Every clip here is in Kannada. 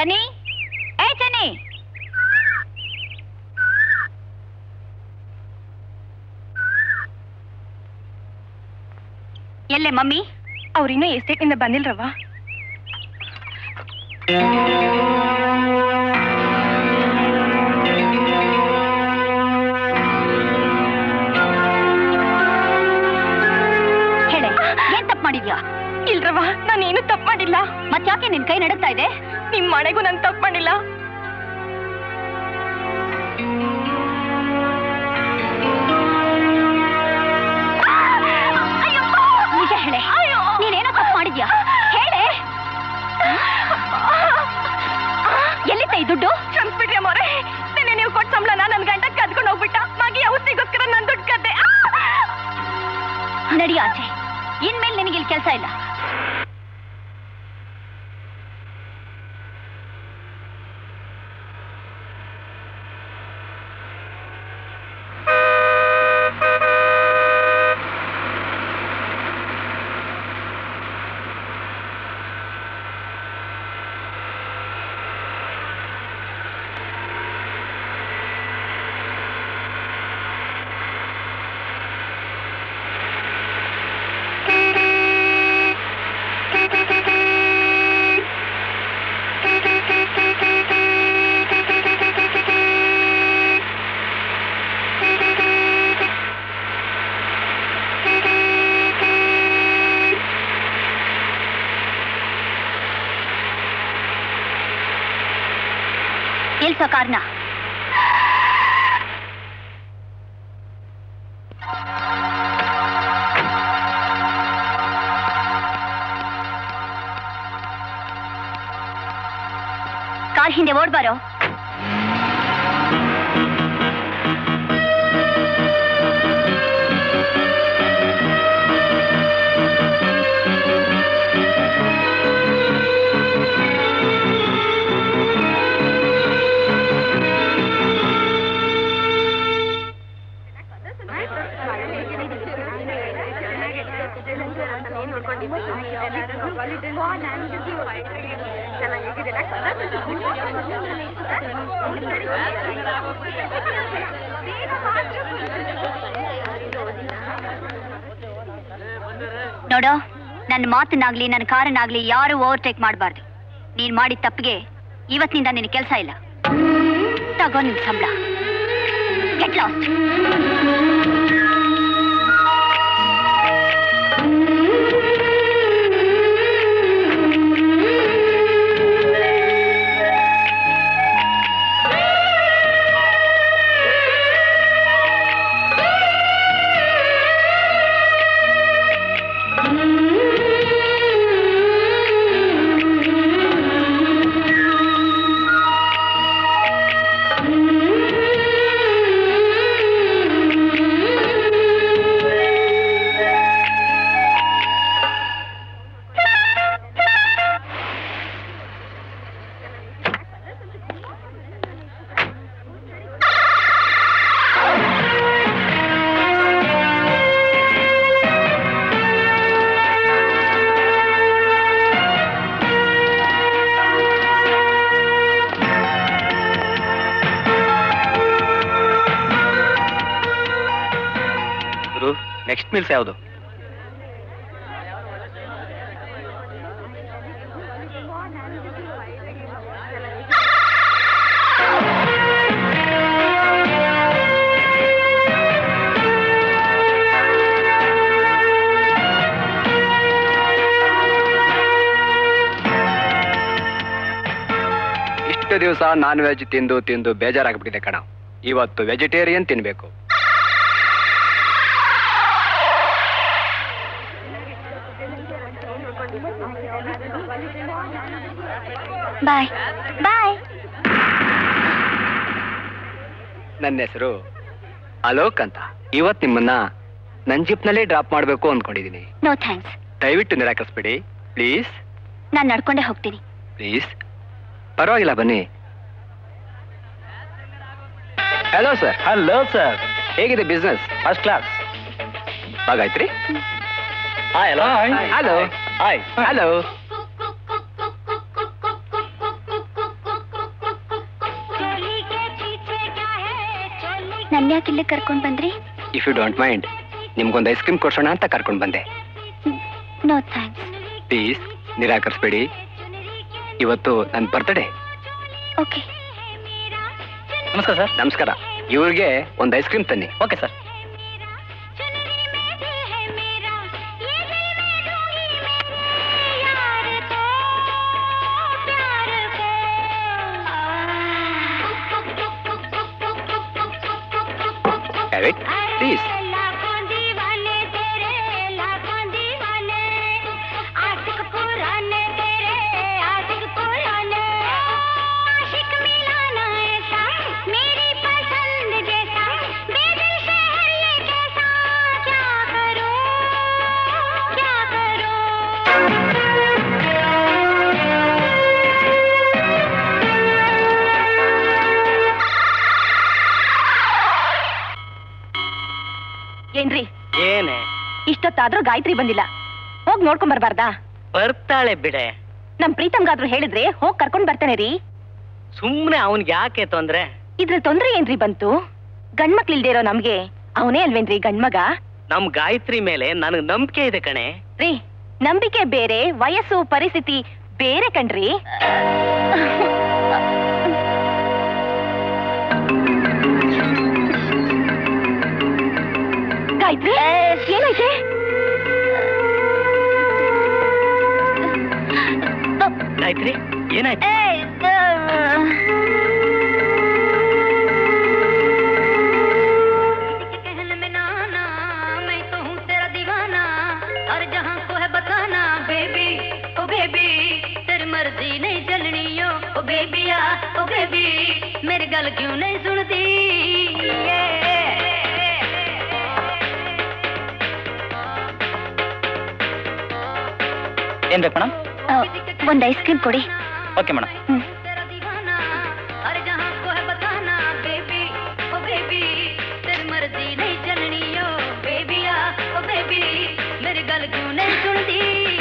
ಚನಿ ಏ ಚನಿ ಎಲ್ಲೆ ಮಮ್ಮಿ ಅವ್ರಿನ್ನೂ ಎಸ್ಟೇಟಿಂದ ಬಂದಿಲ್ರವ್ವ ಹೇಳೆ ಏನ್ ತಪ್ಪು ಮಾಡಿದ್ಯಾ ಇಲ್ರವ್ವ ನಾನೇನು ತಪ್ಪು ಮಾಡಿಲ್ಲ ಮತ್ತ್ಯಾಕೆ ನಿನ್ ಕೈ ನಡುತ್ತಾ ಇದೆ ನಿಮ್ ಮನೆಗೂ ನಾನು ತಪ್ಪು ಮಾಡಿಲ್ಲ ನಿಜ ಹೇಳೆ ನೀನೇನೋ ತಪ್ಪು ಮಾಡಿದ್ಯಾ ಹೇಳೆ ಎಲ್ಲಿತ್ತ ಈ ದುಡ್ಡು ಕ್ಷಮಿಸ್ಬಿಡ್ರಿ ಅಮ್ಮವ್ರೆ ನಿನ್ನೆ ನೀವು ಕೊಟ್ಟ ಸಂಬಳನ ನನ್ ಗಂಟ ಕದ್ಕೊಂಡು ಹೋಗ್ಬಿಟ್ಟ ಮಗಿ ಔಷಧಿಗೋಸ್ಕರ ನನ್ ದುಡ್ಡು ಕದ್ದೆ ನಡಿ ಆಚೆ ಇನ್ಮೇಲೆ ನಿನಗೆ ಇಲ್ಲಿ ಕೆಲಸ ಇಲ್ಲ ನಿಲ್ಸೋ ಕಾರ್ನ ಕಾರ್ ಹಿಂದೆ ಓಡ್ಬಾರೋ ನೋಡೋ ನನ್ನ ಮಾತನ್ನಾಗ್ಲಿ ನನ್ನ ಕಾರನ್ನಾಗ್ಲಿ ಯಾರು ಓವರ್ಟೇಕ್ ಮಾಡಬಾರ್ದು ನೀನ್ ಮಾಡಿದ ತಪ್ಪಿಗೆ ಇವತ್ತಿನಿಂದ ನಿನ್ ಕೆಲಸ ಇಲ್ಲ ತಗೋ ನಿನ್ ಸಂಬಳ ಗೆಟ್ ಲಾಸ್ಟ್ ಗುರು ನೆಕ್ಸ್ಟ್ ಮೀಲ್ಸ್ ಯಾವುದು ಇಷ್ಟು ದಿವಸ ನಾನ್ ವೆಜ್ ತಿಂದು ತಿಂದು ಬೇಜಾರಾಗ್ಬಿಟ್ಟಿದೆ ಕಣ ಇವತ್ತು ವೆಜಿಟೇರಿಯನ್ ತಿನ್ಬೇಕು ಬಾಯ್ ಬಾಯ್ ನನ್ನ ಹೆಸರು ಅಲೋಕ್ ಅಂತ ಇವತ್ ನಿಮ್ಮನ್ನ ನನ್ ಜಿಪ್ನಲ್ಲೇ ಡ್ರಾಪ್ ಮಾಡ್ಬೇಕು ಅಂದ್ಕೊಂಡಿದೀನಿ ನೋ ಥ್ಯಾಂಕ್ಸ್ ದಯವಿಟ್ಟು ನಿರಾಕರಿಸ್ಬೇಡಿ ಪ್ಲೀಸ್ ನಾನು ನಡ್ಕೊಂಡೇ ಹೋಗ್ತೀನಿ ಪ್ಲೀಸ್ ಪರವಾಗಿಲ್ಲ ಬನ್ನಿ ಹಲೋ ಸರ್ ಹಲೋ ಸರ್ ಹೇಗಿದೆ ಬಿಸ್ನೆಸ್ ಫಸ್ಟ್ ಕ್ಲಾಸ್ ಹಾಗಾಯ್ತ್ರಿ hi hello hello hi hello ನನ್ನ ಯಾಕೆ ಇಲ್ಲಿ ಕರ್ಕೊಂಡ್ ಬಂದ್ರಿ ಇಫ್ ಯು ಡೋಂಟ್ ಮೈಂಡ್ ನಿಮ್ಗೊಂದು ಐಸ್ ಕ್ರೀಮ್ ಕೊಡ್ಸೋಣ ಅಂತ ಕರ್ಕೊಂಡು ಬಂದೆ ನೋ ಥ್ಯಾಂಕ್ಸ್ ಪ್ಲೀಸ್ ನಿರಾಕರಿಸ್ಬೇಡಿ ಇವತ್ತು ನನ್ನ ಬರ್ತ್ಡೇ ಓಕೆ ನಮಸ್ಕಾರ ಸರ್ ನಮಸ್ಕಾರ ಇವ್ರಿಗೆ ಒಂದು ಐಸ್ ಕ್ರೀಮ್ ತನ್ನಿ okay sir Have it? Please. ಏನ್ರಿ ಏನೇ ಇಷ್ಟೊತ್ತಾದ್ರೂ ಗಾಯತ್ರಿ ಬಂದಿಲ್ಲ ಹೋಗ್ ನೋಡ್ಕೊಂಡ್ ಬರ್ಬಾರ್ದಾ ಬರ್ತಾಳೆ ಬಿಡೆ ನಮ್ ಪ್ರೀತಮ್ಗಾದ್ರೂ ಹೇಳಿದ್ರೆ ಹೋಗ್ ಕರ್ಕೊಂಡ್ ಬರ್ತೇನೆ ರೀ ಸುಮ್ನೆ ಅವನ್ಗೆ ಯಾಕೆ ತೊಂದ್ರೆ ಇದ್ರಲ್ಲಿ ತೊಂದ್ರೆ ಏನ್ರಿ ಬಂತು ಗಂಡ್ಮಕ್ಳು ಇಲ್ದೇ ಇರೋ ನಮ್ಗೆ ಅವನೇ ಅಲ್ವೇನ್ರಿ ಗಂಡ್ಮಗ ನಮ್ ಗಾಯತ್ರಿ ಮೇಲೆ ನನಗ್ ನಂಬಿಕೆ ಇದೆ ಕಣೆ ರೀ ನಂಬಿಕೆ ಬೇರೆ ವಯಸ್ಸು ಪರಿಸ್ಥಿತಿ ಬೇರೆ ಕಣ್ರಿ ಗಾಯತ್ರಿ ಏನೈತೆ ಗಾಯತ್ರಿ ಏನಾಯ್ತು कहने में ना ना मैं तो हूँ तेरा दीवाना हर जहाँ को है बताना बेबी ओ बेबी तेरी मर्जी नहीं चलनी हो ओ बेबिया ओ बेबी मेरी गल क्यों नहीं सुनती ಏನ್ ಬೇಕು ಮೇಡಮ್ ಒಂದು ಐಸ್ ಕ್ರೀಮ್ ಕೊಡಿ ಓಕೆ ಮೇಡಮ್ तेरा दीवाना हर जहाँ को है बताना बेबी ओ बेबी तेरी मर्जी नहीं चलनी हो बेबिया ओ बेबी मेरी गल क्यों नहीं सुनती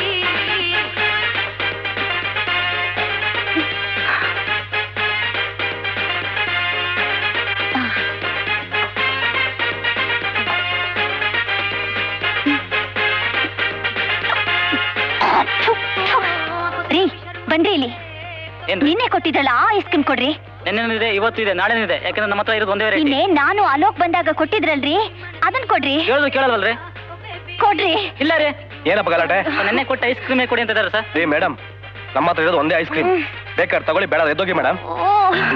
ರೀ ಬನ್ರಿ ಇಲ್ಲಿ ಏನ್ ನಿನ್ನೆ ಕೊಟ್ಟಿದ್ರಲ್ಲ ಆ ಐಸ್ ಕ್ರೀಮ್ ಕೊಡ್ರಿ ನೆನ್ನೆನಿದೆ ಇವತ್ತು ಇದೆ ನಾಳೆ ಇದೆ ಯಾಕಂದ್ರೆ ನಮ್ಮ ಹತ್ರ ಇರೋದು ಒಂದೇ ರೇಟ್ ನಿನ್ನೆ ನಾನು ಅಲೋಕ್ ಬಂದಾಗ ಕೊಟ್ಟಿದ್ರಲ್ರಿ ಅದನ್ ಕೊಡ್ರಿ ಹೇಳೋದು ಕೇಳಲ್ವಲ್ರಿ ಕೊಡ್ರಿ ಇಲ್ಲ ರೀ ಏನಪ್ಪ ಗಲಾಟೆ ನೆನ್ನೆ ಕೊಟ್ಟ ಐಸ್ ಕ್ರೀಮೇ ಕೊಡಿ ಅಂತ ಇದಾರೆ ಸರ್ ರೀ ಮೇಡಮ್ ನಮ್ಮ ಹತ್ರ ಇರೋದು ಒಂದೇ ಐಸ್ ಕ್ರೀಮ್ ಬೇಕಾದ್ರೆ ತಗೊಳ್ಳಿ ಬೇಡ ಎದ್ದೋಗಿ ಮೇಡಮ್ ಓ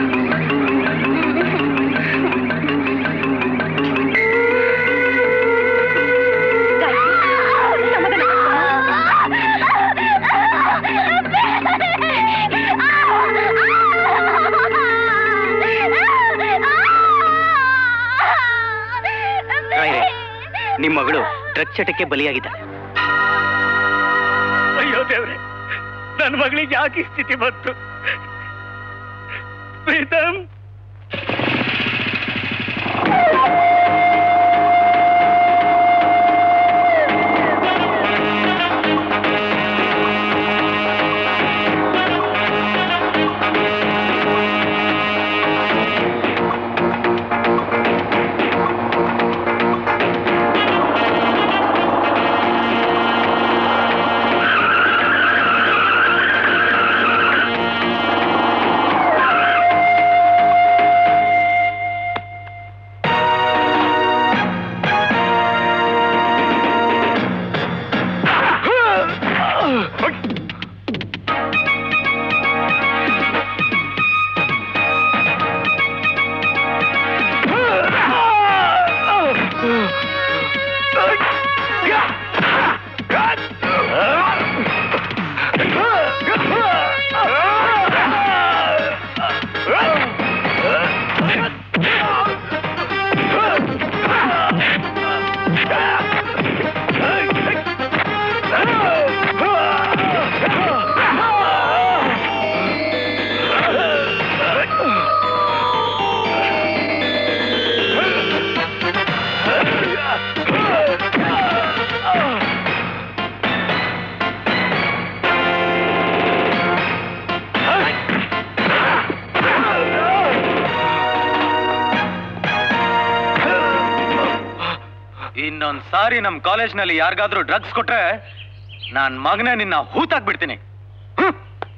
ನಿಮ್ಮ ಮಗಳು ಡ್ರಗ್ ಚಟಕ್ಕೆ ಬಲಿಯಾಗಿದ್ದಾಳೆ ಅಯ್ಯೋ ದೇವ್ರೆ ನನ್ನ ಮಗಳಿಗೆ ಯಾಕೆ ಈ ಸ್ಥಿತಿ ಬಂತು ಪ್ರೀತಮ್ ಇನ್ನೊಂದ್ ಸಾರಿ ನಮ್ ಕಾಲೇಜ್ನಲ್ಲಿ ಯಾರಿಗಾದ್ರೂ ಡ್ರಗ್ಸ್ ಕೊಟ್ರೆ ನಾನ್ ಮಗನೇ ನಿನ್ನ ಹೂತಾಕ್ಬಿಡ್ತೀನಿ ಹ್ಮ್.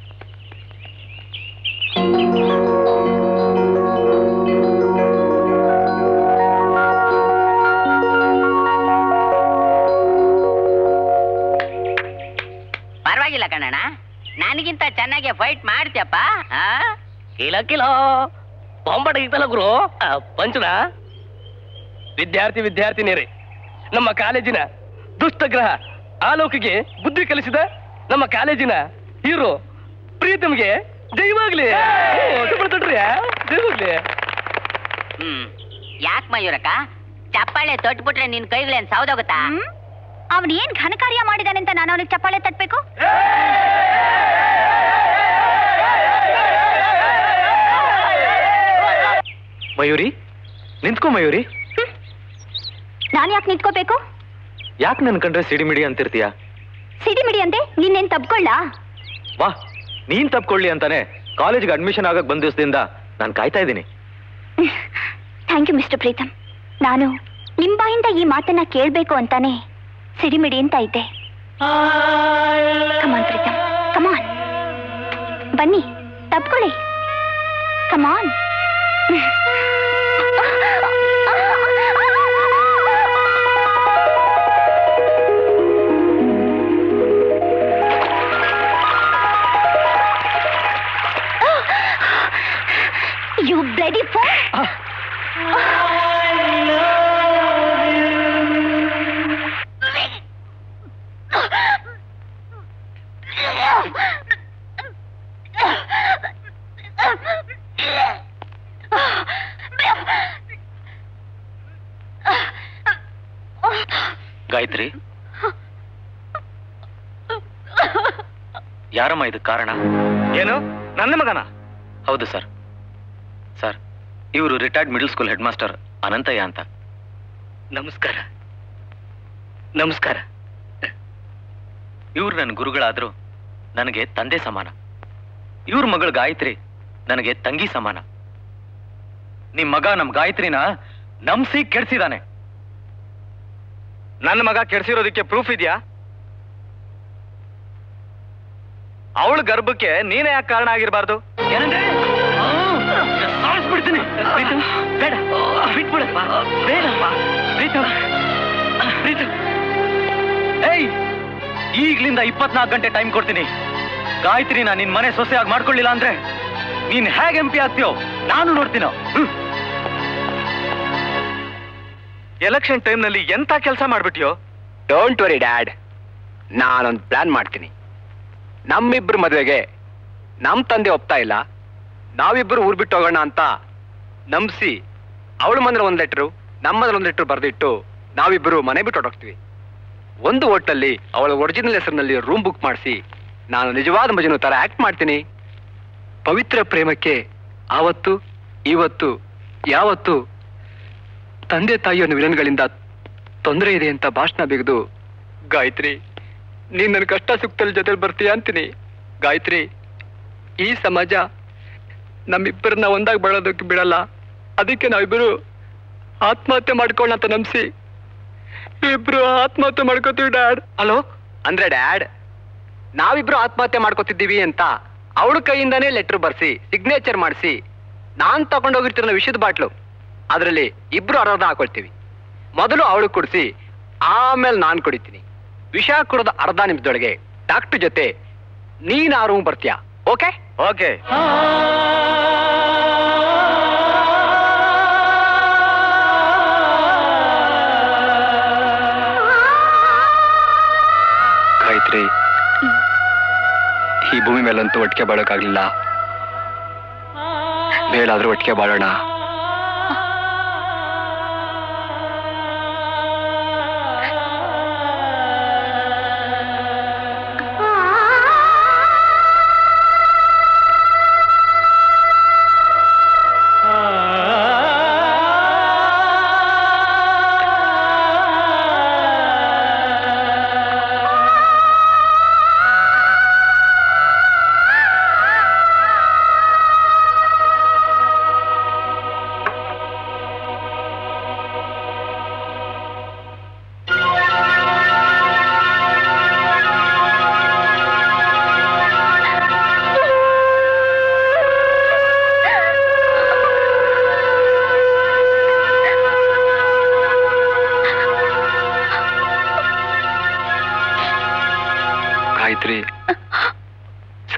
ಪರವಾಗಿಲ್ಲ ಕಣಣ್ಣ ನನಗಿಂತ ಚೆನ್ನಾಗಿ ಫೈಟ್ ಮಾಡ್ತೀಯಪ್ಪ ಆ? ಕಿಲೋ ಕಿಲೋ ಬೊಂಬಡಗಿತ್ತಲ್ಲ ಗುರು ಆ, ಪಂಚನ ವಿದ್ಯಾರ್ಥಿ ವಿದ್ಯಾರ್ಥಿನಿಯರೇ ನಮ್ಮ ಕಾಲೇಜಿನ ದುಷ್ಟಗ್ರಹ ಆಲೋಕಿಗೆ ಬುದ್ಧಿ ಕಲಿಸಿದ ನಮ್ಮ ಕಾಲೇಜಿನ ಹೀರೋ ಪ್ರೀತಮ್ಗೆ ಜೈವಾಗ್ಲಿ ತಡ್ರಿ ಜೈವಾಗ್ಲಿ ಹ್ಮ್ ಯಾಕ್ ಮಯೂರಕ್ಕ ಚಪ್ಪಾಳೆ ತೊಟ್ಬಿಟ್ರೆ ನಿನ್ ಕೈಗಳೇನ್ ಸೌದೋಗುತ್ತಾ ಅವನ್ ಏನ್ ಘನಕಾರ್ಯ ಮಾಡಿದಾನೆ ಅಂತ ನಾನು ಅವನಿಗೆ ಚಪ್ಪಾಳೆ ತಟ್ಬೇಕು ಮಯೂರಿ ನಿಂತ್ಕೋ ಮಯೂರಿ ನಾನು ಯಾಕೆ ನಿಂತ್ಕೋಬೇಕು ಯಾಕೆ ನನ್ ಕಂಡ್ರೆ ಸಿಡಿಮಿಡಿ ಅಂತಿರ್ತೀಯ ಸಿಡಿಮಿಡಿ ಅಂತೆ ನಿನ್ನೇನ್ ತಪ್ಕೊಳ್ಳ ವಾ ನೀನ್ ತಪ್ಕೊಳ್ಳಿ ಅಂತಾನೆ ಕಾಲೇಜ್ಗೆ ಅಡ್ಮಿಷನ್ ಆಗಕ್ ಬಂದ ದಿವಸದಿಂದ ನಾನು ಕಾಯ್ತಾ ಇದ್ದೀನಿ ಥ್ಯಾಂಕ್ ಯು ಮಿಸ್ಟರ್ ಪ್ರೀತಮ್ ನಾನು ನಿಮ್ ಬಾಯಿಂದ ಈ ಮಾತನ್ನ ಕೇಳ್ಬೇಕು ಅಂತಾನೆ ಸಿಡಿಮಿಡಿ ಅಂತ ಇದ್ದೆ ಕಮಾನ್ ಪ್ರೀತಮ್ ಕಮಾನ್ ಬನ್ನಿ ತಪ್ಕೊಳ್ಳಿ come on you bloody phone Gayatri ಯಾರಮ್ಮ ಇದಕ್ಕೆ ಕಾರಣ ಏನು ನನ್ನ ಮಗನ ಹೌದು ಸರ್ ಸರ್ ಇವರು retired middle school head master Ananthayya ಅಂತ ನಮಸ್ಕಾರ ನಮಸ್ಕಾರ ಇವ್ರು ನನ್ನ ಗುರುಗಳಾದ್ರು ನನಗೆ ತಂದೆ ಸಮಾನ ಇವ್ರ ಮಗಳು ಗಾಯತ್ರಿ ನನಗೆ ತಂಗಿ ಸಮಾನ ನಿಮ್ ಮಗ ನಮ್ ಗಾಯತ್ರಿನ ನಂಸಿ ಕೆಡ್ಸಿದಾನೆ ನನ್ನ ಮಗ ಕೆಡ್ಸಿರೋದಕ್ಕೆ ಪ್ರೂಫ್ ಇದೆಯಾ ಅವಳ ಗರ್ಭಕ್ಕೆ ನೀನೇ ಯಾಕೆ ಕಾರಣ ಆಗಿರಬಾರ್ದು ಏನಂದ್ರೆ ಸಾಯಿಸ್ಬಿಡ್ತೀನಿ ಪ್ರೀತಮ್, ಬೇಡ ಬಿಟ್ಬಿಡಪ್ಪ ಬೇಡಪ್ಪ ಪ್ರೀತಮ್ ಪ್ರೀತಮ್ ಏಯ್ ಈಗ್ಲಿಂದ ಇಪ್ಪತ್ನಾಲ್ಕು ಗಂಟೆ ಟೈಮ್ ಕೊಡ್ತೀನಿ ಗಾಯತ್ರಿನ ನಿನ್ ಮನೆ ಸೊಸೆಯಾಗಿ ಮಾಡ್ಕೊಳ್ಳಿಲ್ಲ ಅಂದ್ರೆ ನೀನ್ ಹೇಗೆ ಎಂ ಪಿ ಆಗ್ತೀಯೋ ನಾನು ನೋಡ್ತೀನೋ ಹ್ಮ್ ಎಲೆಕ್ಷನ್ ಟೈಮ್ನಲ್ಲಿ ಎಂತ ಕೆಲಸ ಮಾಡ್ಬಿಟ್ಯೋ ಡೋಂಟ್ ವರಿ ಡ್ಯಾಡ್ ನಾನೊಂದು ಪ್ಲಾನ್ ಮಾಡ್ತೀನಿ ನಮ್ಮಿಬ್ರ ಮದುವೆಗೆ ನಮ್ ತಂದೆ ಒಪ್ತಾ ಇಲ್ಲ ನಾವಿಬ್ರು ಊರ್ ಬಿಟ್ಟು ಹೋಗೋಣ ಅಂತ ನಂಬಿಸಿ ಅವಳ ಮನೇಲಿ ಒಂದ್ ಲೆಟ್ರು ನಮ್ಮದ್ರಲ್ಲಿ ಒಂದ್ ಲೆಟ್ರು ಬರೆದಿಟ್ಟು ನಾವಿಬ್ರು ಮನೆ ಬಿಟ್ಟು ಹೊರಟೋಗ್ತೀವಿ ಒಂದು ಹೋಟೆಲ್ಲಿ ಅವಳ ಒರಿಜಿನಲ್ ಹೆಸರಿನಲ್ಲಿ ರೂಮ್ ಬುಕ್ ಮಾಡಿಸಿ ನಾನು ನಿಜವಾದ ಮಜನು ತರ ಆಕ್ಟ್ ಮಾಡ್ತೀನಿ ಪವಿತ್ರ ಪ್ರೇಮಕ್ಕೆ ಆವತ್ತು ಇವತ್ತು ಯಾವತ್ತು ತಂದೆ ತಾಯಿಯ ವಿಲನ್ಗಳಿಂದ ತೊಂದರೆ ಇದೆ ಅಂತ ಭಾಷಣ ಬಿಗಿದು ಗಾಯತ್ರಿ ನೀನ್ ನನ್ನ ಕಷ್ಟ ಸುಖದಲ್ಲಿ ಜೊತೆಲಿ ಬರ್ತೀಯ ಅಂತೀನಿ ಗಾಯತ್ರಿ ಈ ಸಮಾಜ ನಮ್ಮಿಬ್ಬರನ್ನ ಒಂದಾಗಿ ಬಾಳೋದಕ್ಕೆ ಬಿಡಲ್ಲ ಅದಕ್ಕೆ ನಾವಿಬ್ಬರು ಆತ್ಮಹತ್ಯೆ ಮಾಡ್ಕೊಳ್ಳೋಣ ಅಂತ ನಂಬಿಸಿ ಇಬ್ರು ಆತ್ಮಹತ್ಯೆ ಮಾಡ್ಕೋತೀವಿ ಡ್ಯಾಡ್ ಹಲೋ ಅಂದ್ರೆ ಡ್ಯಾಡ್ ನಾವಿಬ್ರು ಆತ್ಮಹತ್ಯೆ ಮಾಡ್ಕೋತಿದ್ದೀವಿ ಅಂತ ಅವಳ ಕೈಯಿಂದಾನೇ ಲೆಟರ್ ಬರ್ಸಿ ಸಿಗ್ನೇಚರ್ ಮಾಡಿಸಿ ನಾನ್ ತಗೊಂಡೋಗಿರ್ತಿರೋ ವಿಷದ ಬಾಟ್ಲು ಅದರಲ್ಲಿ ಇಬ್ರು ಅರ್ಧ ಹಾಕೊಳ್ತೀವಿ ಮೊದಲು ಅವಳು ಕುಡಿಸಿ ಆಮೇಲೆ ನಾನ್ ಕುಡಿತೀನಿ ವಿಷ ಕುಡಿದ ಅರ್ಧ ನಿಮಿಷದೊಳಗೆ ಡಾಕ್ಟರ್ ಜೊತೆ ನೀನ್ ಆ ರೂಮ್ ಬರ್ತೀಯಾ ಓಕೆ ಓಕೆ ಗಾಯತ್ರಿ ಈ ಭೂಮಿ ಮೇಲಂತೂ ಒಟ್ಟಿಗೆ ಬಾಳೋಕ್ಕಾಗ್ಲಿಲ್ಲ ಮೇಲಾದ್ರೂ ಒಟ್ಟಿಗೆ ಬಾಳೋಣ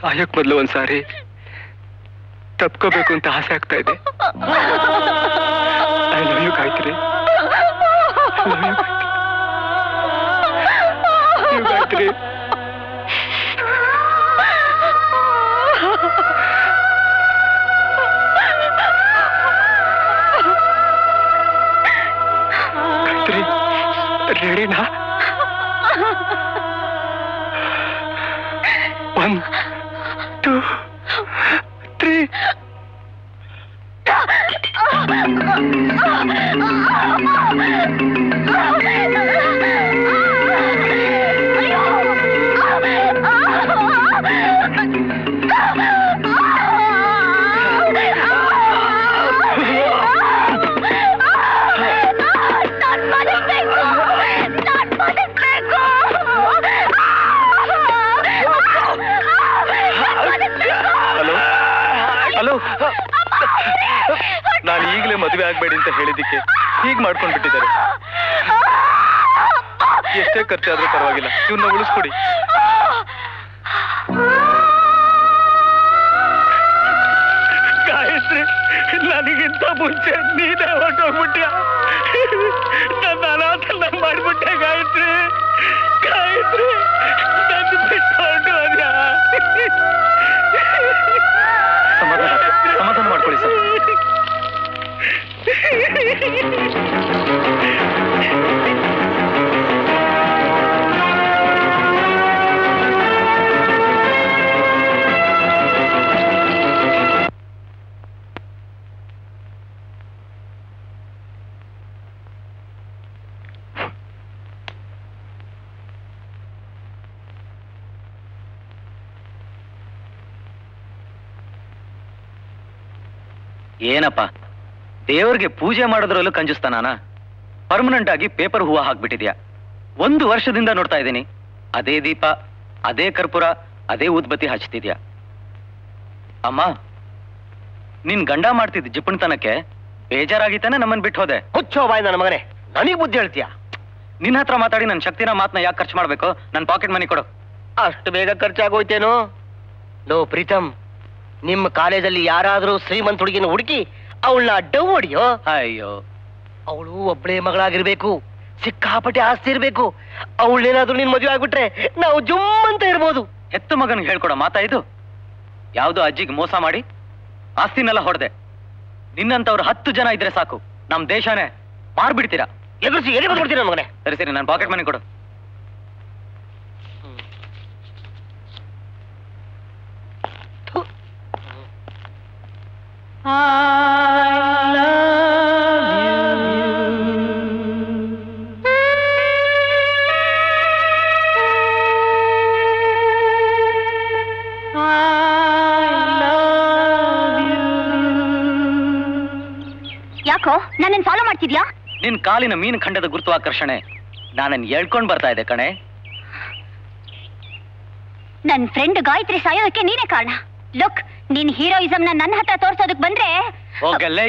ಸಾಯಕ್ ಮೊದಲು ಒಂದ್ಸಾರಿ ತಪ್ಕೋಬೇಕು ಅಂತ ಆಸೆ ಆಗ್ತಾ ಇದೆ I love you Gayatri love you Gayatri Gayatri ರೆಡಿನಾ one two three hello hello ನಾನು ಈಗಲೇ ಮದುವೆ ಆಗ್ಬೇಡಿ ಅಂತ ಹೇಳಿದ್ದಕ್ಕೆ ಹೀಗ್ ಮಾಡ್ಕೊಂಡ್ ಬಿಟ್ಟಿದ್ದಾರೆ ಎಷ್ಟೇ ಖರ್ಚಾದ್ರೂ ಪರವಾಗಿಲ್ಲ ಇವನ್ನ ಉಳಿಸ್ಕೊಡಿ ಗಾಯತ್ರಿ ನನಗಿಂತ ಮುಂಚೆ ನೀನೇ ಹೊರಟೋಗ್ಬಿಟ್ಯ ನನ್ನ ಅನಾಥನ ಮಾಡ್ಬಿಟ್ಟೆ ಗಾಯತ್ರಿ ಗಾಯತ್ರಿ ನನ್ನ ಬಿಟ್ಟು ಹೊರಟೋದ್ಯಾ ಸಮಾಧಾನ ಸಮಾಧಾನ ಮಾಡ್ಕೊಳ್ಳಿ ಸರ್ ಏನಪ್ಪ ದೇವ್ರಿಗೆ ಪೂಜೆ ಮಾಡೋದ್ರಲ್ಲೂ ಕಂಜುಸ್ತಾನ ಪರ್ಮನೆಂಟ್ ಆಗಿ ಪೇಪರ್ ಹೂವ ಹಾಕ್ಬಿಟ್ಟಿದ್ಯಾ ಒಂದು ವರ್ಷದಿಂದ ನೋಡ್ತಾ ಇದ್ದೀನಿ ಅದೇ ದೀಪ ಅದೇ ಕರ್ಪೂರ ಅದೇ ಉದ್ಬತ್ತಿ ಹಚ್ತಿದ್ಯಾ ಅಮ್ಮ ನಿನ್ ಗಂಡ ಮಾಡ್ತಿದ್ದ ಜಿಪುಣತನಕ್ಕೆ ಬೇಜಾರಾಗಿತ್ತಾನೆ ನಮ್ಮನ್ ಬಿಟ್ಟು ಹೋದೆ ಹುಚ್ಚೋ ಬಾಯ್ ನನ್ನ ಮಗನೇ ನನಗ್ ಬುದ್ಧಿ ಹೇಳ್ತೀಯ ನಿನ್ ಹತ್ರ ಮಾತಾಡಿ ನನ್ನ ಶಕ್ತಿನ ಮಾತನ್ನ ಯಾಕೆ ಖರ್ಚು ಮಾಡ್ಬೇಕು ನನ್ನ ಪಾಕೆಟ್ ಮನಿ ಕೊಡು ಅಷ್ಟು ಬೇಗ ಖರ್ಚಾಗೋಯ್ತೇನೋ ಲೋ ಪ್ರೀತಮ್ ನಿಮ್ಮ ಕಾಲೇಜಲ್ಲಿ ಯಾರಾದ್ರೂ ಶ್ರೀಮಂತ ಹುಡುಗಿನ ಹುಡುಕಿ ಅವಳನ್ನ ಡವ್ ಹೊಡಿಯೋ ಅಯ್ಯೋ ಅವಳು ಒಬ್ಬಳೇ ಮಗಳಾಗಿರ್ಬೇಕು ಸಿಕ್ಕಾಪಟ್ಟೆ ಆಸ್ತಿ ಇರ್ಬೇಕು ಅವಳೇನಾದ್ರೂ ನಿನ್ ಮದುವೆ ಆಗ್ಬಿಟ್ರೆ ನಾವು ಜುಮ್ ಅಂತ ಇರ್ಬೋದು ಹೆತ್ತು ಮಗನಿಗೆ ಹೇಳ್ಕೊಡ ಮಾತಾ ಇದು ಯಾವ್ದೋ ಅಜ್ಜಿಗೆ ಮೋಸ ಮಾಡಿ ಆಸ್ತಿನೆಲ್ಲ ಹೊಡೆದೆ ನಿನ್ನಂತವ್ರು ಹತ್ತು ಜನ ಇದ್ರೆ ಸಾಕು ನಮ್ ದೇಶನೇ ಮಾರ್ಬಿಡ್ತೀರಾ ಎದುರಿಸಿ ಎಲ್ಲಿ ಬಂದ್ಬಿಡ್ತೀನಿ ಮಗನೇ ಸರಿ ಸರಿ ನನ್ನ ಪಾಕೆಟ್ ಮನಿ ಕೊಡು ಯಾಕೋ ನನ್ನನ್ನು ಫಾಲೋ ಮಾಡ್ತಿದ್ಯಾ ನಿನ್ ಕಾಲಿನ ಮೀನು ಖಂಡದ ಗುರುತ್ವಾಕರ್ಷಣೆ ನಾನನ್ ಹೇಳ್ಕೊಂಡ್ ಬರ್ತಾ ಇದ್ದೆ ಕಣೆ ನನ್ ಫ್ರೆಂಡ್ ಗಾಯತ್ರಿ ಸಾಯೋದಕ್ಕೆ ನೀನೇ ಕಾರಣ ಲುಕ್ ನಿನ್ ಹೀರೋಯಿಸಮ್ ನನ್ನ ಹತ್ರ ತೋರ್ಸೋದಕ್ ಬಂದ್ರೆ ಹೋಗಲ್ಲೇ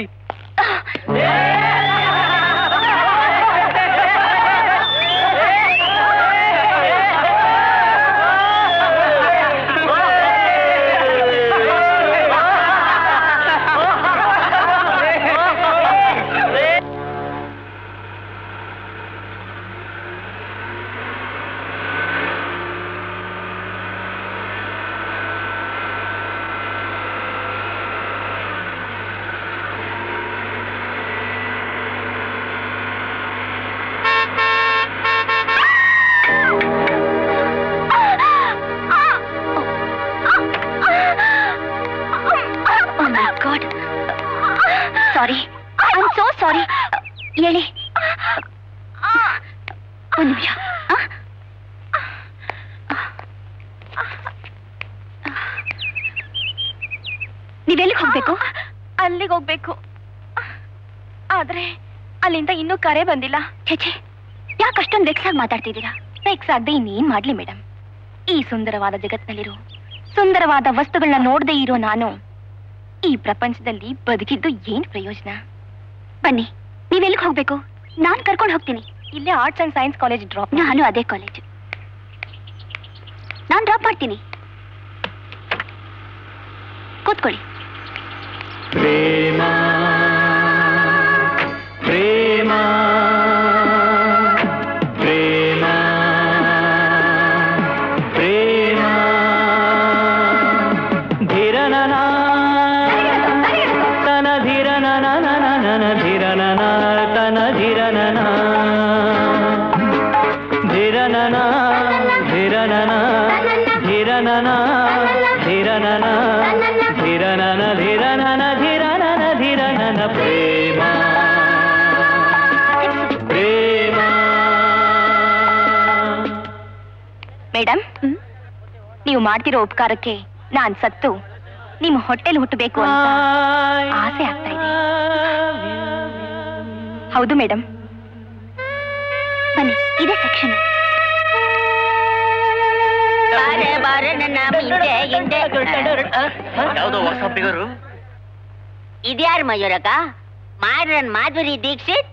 Oh my God. Sorry I am so sorry ಹೇಳಿ ಒಂದು ನಿಮಿಷ ನೀವೆಲ್ಲಿಗೆ ಹೋಗ್ಬೇಕು ಅಲ್ಲಿಗೆ ಹೋಗ್ಬೇಕು ಆದ್ರೆ ಅಲ್ಲಿಂದ ಇನ್ನೂ ಕರೆ ಬಂದಿಲ್ಲ ಛೇ ಯಾಕೆ ಅಷ್ಟೊಂದು ವೆಕ್ಸಾಗಿ ಮಾತಾಡ್ತಿದ್ದೀರಾ ಫಿಕ್ಸ್ ಆಗದೆ ಇನ್ನೇನ್ ಮಾಡ್ಲಿ ಮೇಡಮ್ ಈ ಸುಂದರವಾದ ಜಗತ್ತಿನಲ್ಲಿರೋ ಸುಂದರವಾದ ವಸ್ತುಗಳನ್ನ ನೋಡದೆ ಇರೋ ನಾನು ಈ ಪ್ರಪಂಚದಲ್ಲಿ ಬದುಕಿದ್ದು ಏನ್ ಪ್ರಯೋಜನ ಬನ್ನಿ ನೀವೆಲ್ಲಿಗೆ ಹೋಗ್ಬೇಕು ನಾನು ಕರ್ಕೊಂಡು ಹೋಗ್ತೀನಿ ಇಲ್ಲೇ arts and science college drop ನಾನು ಅದೇ ಕಾಲೇಜ್ ನಾನು ಡ್ರಾಪ್ ಮಾಡ್ತೀನಿ ಕೂತ್ಕೊಳ್ಳಿ ಪ್ರೇಮ ಪ್ರೇಮ ಪ್ರೇಮ ಪ್ರೇಮ ಧಿರನನ ತನ ಧಿರನನ ನನ ಧಿರನನ ತನ ಧಿರನನ ಧಿರನನ ಧಿರನನ ಧಿರನನ ಧಿರನನ ಧಿರನನ ಧಿರನನ ಧಿರನನ ಧಿರನನ ಪ್ರೇಮ ಪ್ರೇಮ ಮೇಡಮ್ ನೀವು ಮಾಡ್ತಿರೋ ಉಪಕಾರಕ್ಕೆ ನಾನ್ ಸತ್ತು ನಿಮ್ಮ ಹೊಟ್ಟೆಲಿ ಹುಟ್ಟಬೇಕು ಅಂತ ಆಸೆ ಆಗ್ತಾ ಇದೆ ಹೌದು ಮೇಡಮ್ ಬನ್ನಿ ಇದೇ ಸೆಕ್ಷನ್ ಬಾರೆ ಬಾರೆ ನನ್ನ ಹಿಂದೆ ಹಿಂದೆ ಯಾವ್ದೋ ಹೊಸ ಫಿಗರು ಇದ್ಯಾರು ಮಯೂರಕ್ಕ ಮಾರನ್ ಮಾಧುರಿ ದೀಕ್ಷಿತ್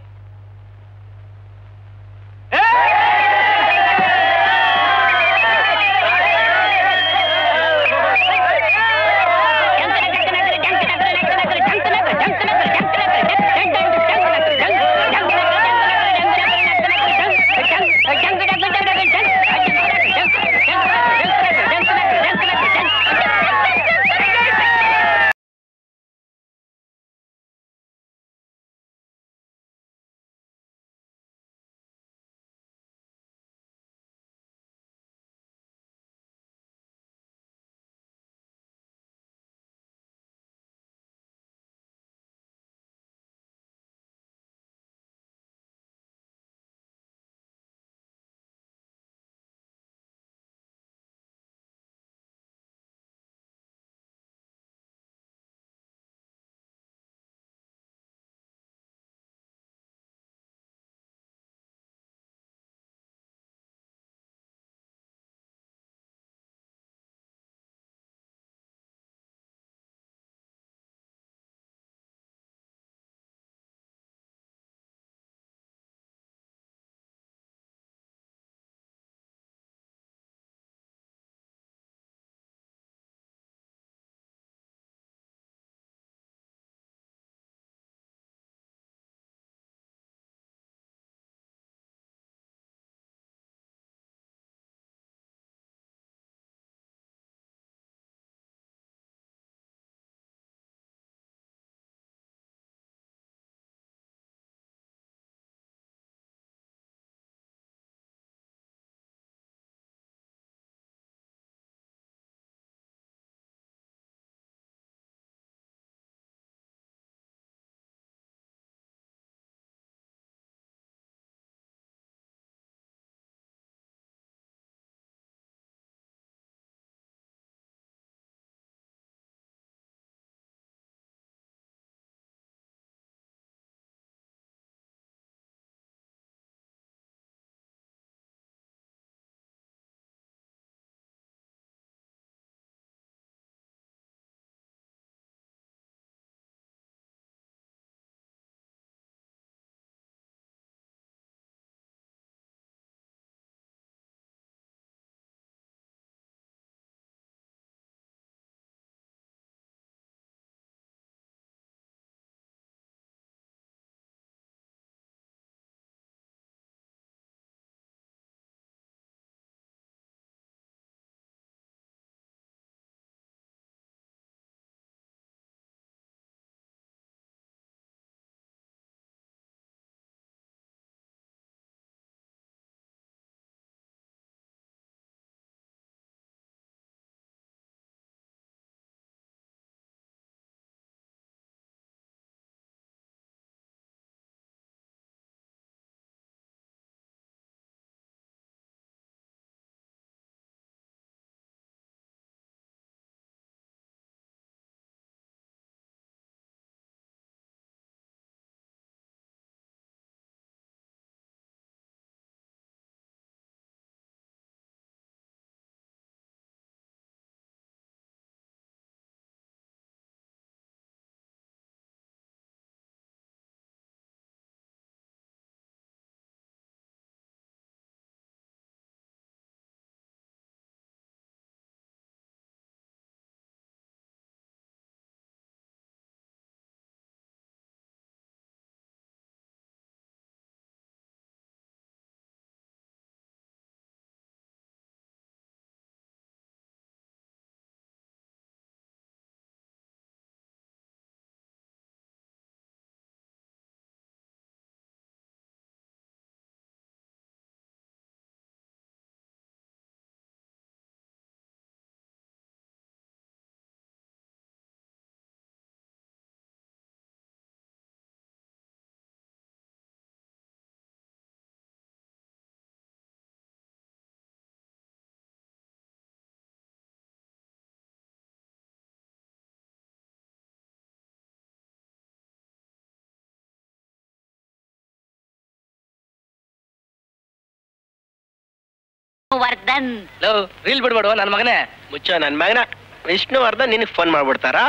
ವಿಷ್ಣುವರ್ಧನ್ ಲೋ ರೀಲ್ ಬಿಡ್ಬೇಡು ನನ್ನ ಮಗನೇ ಮುಚ್ಚ ನನ್ ಮಗನ ವಿಷ್ಣುವರ್ಧನ್ ನಿನಗೆ ಫೋನ್ ಮಾಡ್ಬಿಡ್ತಾರಾ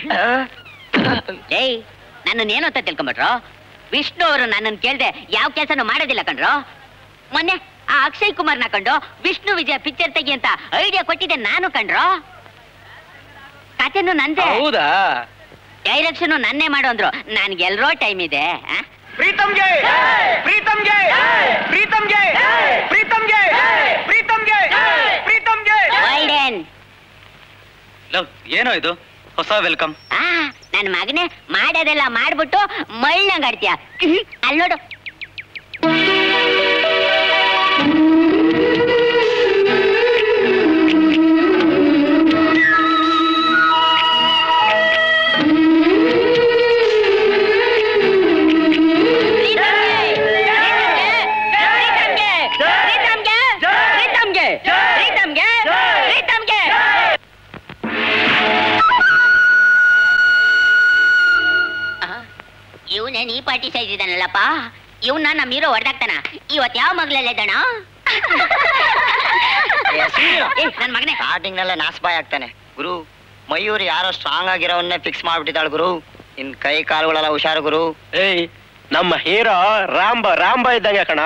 ಏಯ್ ನನ್ನನ್ನು ಏನು ಅಂತ ತಿಳ್ಕೊಂಬಿಟ್ರು ವಿಷ್ಣು ಅವರು ನನ್ನನ್ನು ಕೇಳ್ದೆ ಯಾವ ಕೆಲಸನೂ ಮಾಡೋದಿಲ್ಲ ಕಣ್ರು ಮೊನ್ನೆ ಆ ಅಕ್ಷಯ್ ಕುಮಾರ್ನ ಕಂಡು ವಿಷ್ಣು ವಿಜಯ ಪಿಕ್ಚರ್ ತೆಗಿ ಅಂತ ಐಡಿಯಾ ಕೊಟ್ಟಿದ್ದೆ ನಾನು ಕಂಡ್ರು ಕಥೆನು ನಂದೇ ಹೌದಾ ಡೈರೆಕ್ಷನ್ ನನ್ನೇ ಮಾಡು ಅಂದ್ರು ನನ್ಗೆ ಎಲ್ರೋ ಟೈಮ್ ಇದೆ ಆ? ಪ್ರೀತಮ್ಗೆ ಪ್ರೀತಮ್ಗೆ ಪ್ರೀತಮ್ಗೆ ಪ್ರೀತಮ್ಗೆ ಪ್ರೀತಮ್ಗೆ ಪ್ರೀತಮ್ಗೆ Golden. ಲವ್ ಏನೋ ಇದು ಹೊಸ ವೆಲ್ಕಮ್ ಆ ನನ್ನ ಮಗನೇ ಮಾಡೋದೆಲ್ಲ ಮಾಡ್ಬಿಟ್ಟು ಮಳ್ಳಂಗ್ ಆಡ್ತೀಯ ಅಲ್ಲಿ ನೋಡು ಇವನೇ ನೀ ಪಾರ್ಟಿ ಸೈಜ್ ಇದ್ದಾನಲ್ಲಪ್ಪ ಇವನ್ನ ನಮ್ಮ ಹೀರೋ ಹೊಡೆದಾಕ್ತಾನ ಇವತ್ ಯಾವ ಮಗ್ಲಲ್ಲಿದ್ದಾನ ನನ್ ಮಗನೇ ಸ್ಟಾರ್ಟಿಂಗ್ ನಲ್ಲೇ ನಾಸ್ಬಾಯ್ ಆಗ್ತಾನೆ ಗುರು ಮಯೂರಿ ಯಾರೋ ಸ್ಟ್ರಾಂಗ್ ಆಗಿರೋವನ್ನೇ ಫಿಕ್ಸ್ ಮಾಡ್ಬಿಟ್ಟಿದ್ದಾಳು ಗುರು ಇನ್ ಕೈ ಕಾಲುಗಳೆಲ್ಲ ಹುಷಾರು ಗುರು ಏಯ್ ನಮ್ಮ ಹೀರೋ ರಾಂಬ ರಾಂಬ ಇದ್ದಂಗೆ ಕಣ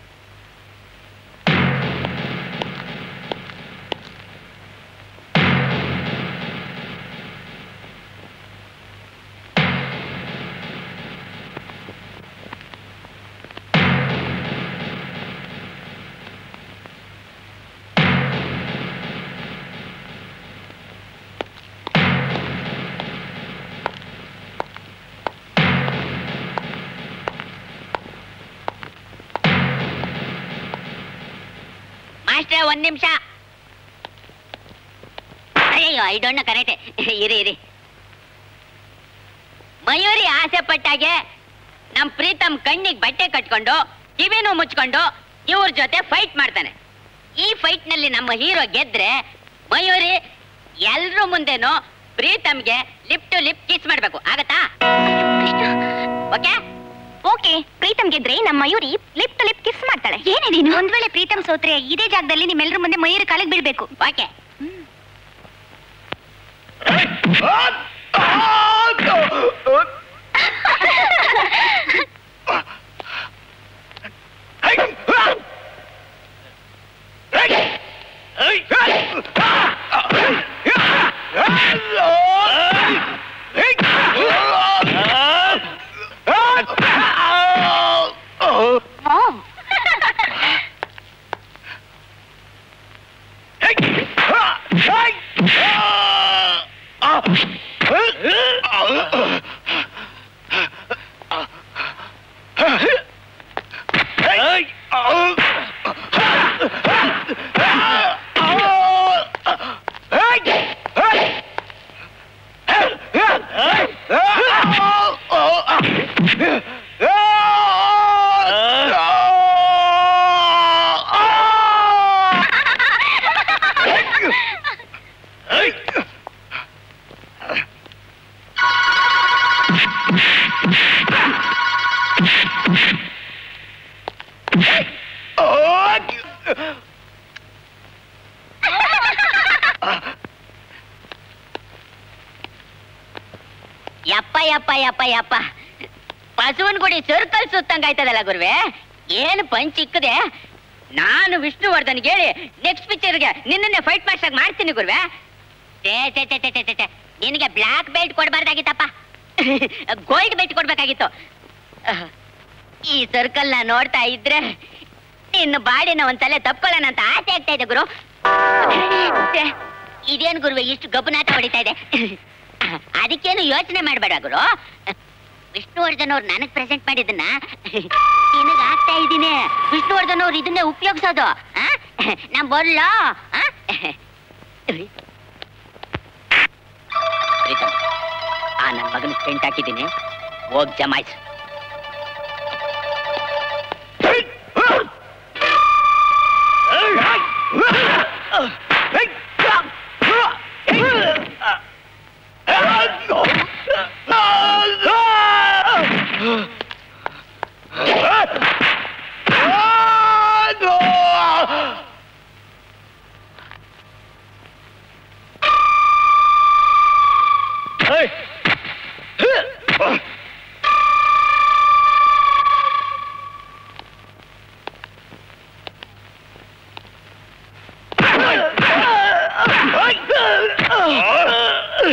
ಮಾಸ್ಟ್ರೆ ಒಂದ್ ನಿಮಿಷ ಅಯ್ಯೋ ಐ ಡೋಂಟ್ ಕರೆಕ್ಟ್ ಇರಿ ಇರಿ ಮಯೂರಿ ಆಸೆ ಪಟ್ಟಾಗೆ ನಮ್ ಪ್ರೀತಮ್ ಕಣ್ಣಿಗೆ ಬಟ್ಟೆ ಕಟ್ಕೊಂಡು ಕಿವಿನೂ ಮುಚ್ಕೊಂಡು ಇವ್ರ ಜೊತೆ ಫೈಟ್ ಮಾಡ್ತಾನೆ ಈ ಫೈಟ್ ನಲ್ಲಿ ನಮ್ಮ ಹೀರೋ ಗೆದ್ರೆ ಮಯೂರಿ ಎಲ್ರ ಮುಂದೆನೂ ಪ್ರೀತಮ್ಗೆ ಲಿಪ್ ಟು ಲಿಪ್ ಕಿಸ್ ಮಾಡ್ಬೇಕು ಆಗತ್ತಾ ಓಕೆ ಓಕೆ ಪ್ರೀತಮ್ ಗೆದ್ರೆ ನಮ್ಮ Mayuri lip to lip kiss ಮಾಡ್ತಾಳೆ ಏನೇ ನೀನು ಒಂದ್ ವೇಳೆ ಪ್ರೀತಮ್ ಸೋತ್ರೆ ಇದೇ ಜಾಗದಲ್ಲಿ ನಿಮ್ಮೆಲ್ಲರ ಮುಂದೆ ಮಯೂರಿ ಕಾಲಿಗೆ ಬೀಳ್ಬೇಕು ಓಕೆ ಯಪ್ಪ ಯಪ್ಪ ಯಪ್ಪ ಯಪ್ಪ ಬಸವನ್ ಗುಡಿ ಸರ್ಕಲ್ ಸುತ್ತಂಗ ಆಯ್ತದಲ್ಲ ಗುರುವೆ ಏನು ಪಂಚ್ ಇಕ್ಕದೆ ನಾನು ವಿಷ್ಣುವರ್ಧನ್ ಹೇಳಿ ನೆಕ್ಸ್ಟ್ ಪಿಕ್ಚರ್ಗೆ ನಿನ್ನನ್ನೇ ಫೈಟ್ ಮಾಡ್ಸಕ್ ಮಾಡ್ತೀನಿ ಗುರುವೆ ಟೇ ಟೇ ಟೇ ಟೇ ಟೇ ಟೇ ಟೇ. ನಿನಗೆ ಬ್ಲ್ಯಾಕ್ ಬೆಲ್ಟ್ ಕೊಡ್ಬಾರ್ದಾಗಿತ್ತಪ್ಪ ಗೋಲ್ಡ್ ಬೆಲ್ಟ್ ಕೊಡ್ಬೇಕಾಗಿತ್ತು ಅಹ್, ಈ ಸರ್ಕಲ್ ನ ನೋಡ್ತಾ ಇದ್ರೆ ನಿನ್ನ ಬಾಡಿನ ಒಂದ್ಸಲ ತಪ್ಕೊಳ್ಳೋಣ ಅಂತ ಆಸೆ ಆಗ್ತಾ ಇದೆ ಗುರು ಛೆ, ಇದೇನ್ ಗುರುವೆ ಇಷ್ಟು ಗಬ್ಬನಾಟ ಹೊಡಿತಾ ಇದೆ ಅದಕ್ಕೇನು ಯೋಚನೆ ಮಾಡಬೇಡ ಗುರು ವಿಷ್ಣುವರ್ಧನ್ ಅವ್ರು ನನಗ್ ಪ್ರೆಸೆಂಟ್ ಮಾಡಿದ್ದನ್ನ ನಿನಗ್ ಆಗ್ತಾ ಇದ್ದೀನಿ ವಿಷ್ಣುವರ್ಧನ್ ಅವ್ರು ಇದನ್ನೇ ಉಪಯೋಗಿಸೋದು ನಾ ಬರ್ಲ ಪ್ರೀತಮ್ ಆ ನನ್ನ ಮಗನ ಪೆಂಟ್ ಹಾಕಿದ್ದೀನಿ ಹೋಗ್ ಜಮಾಯ್ಸು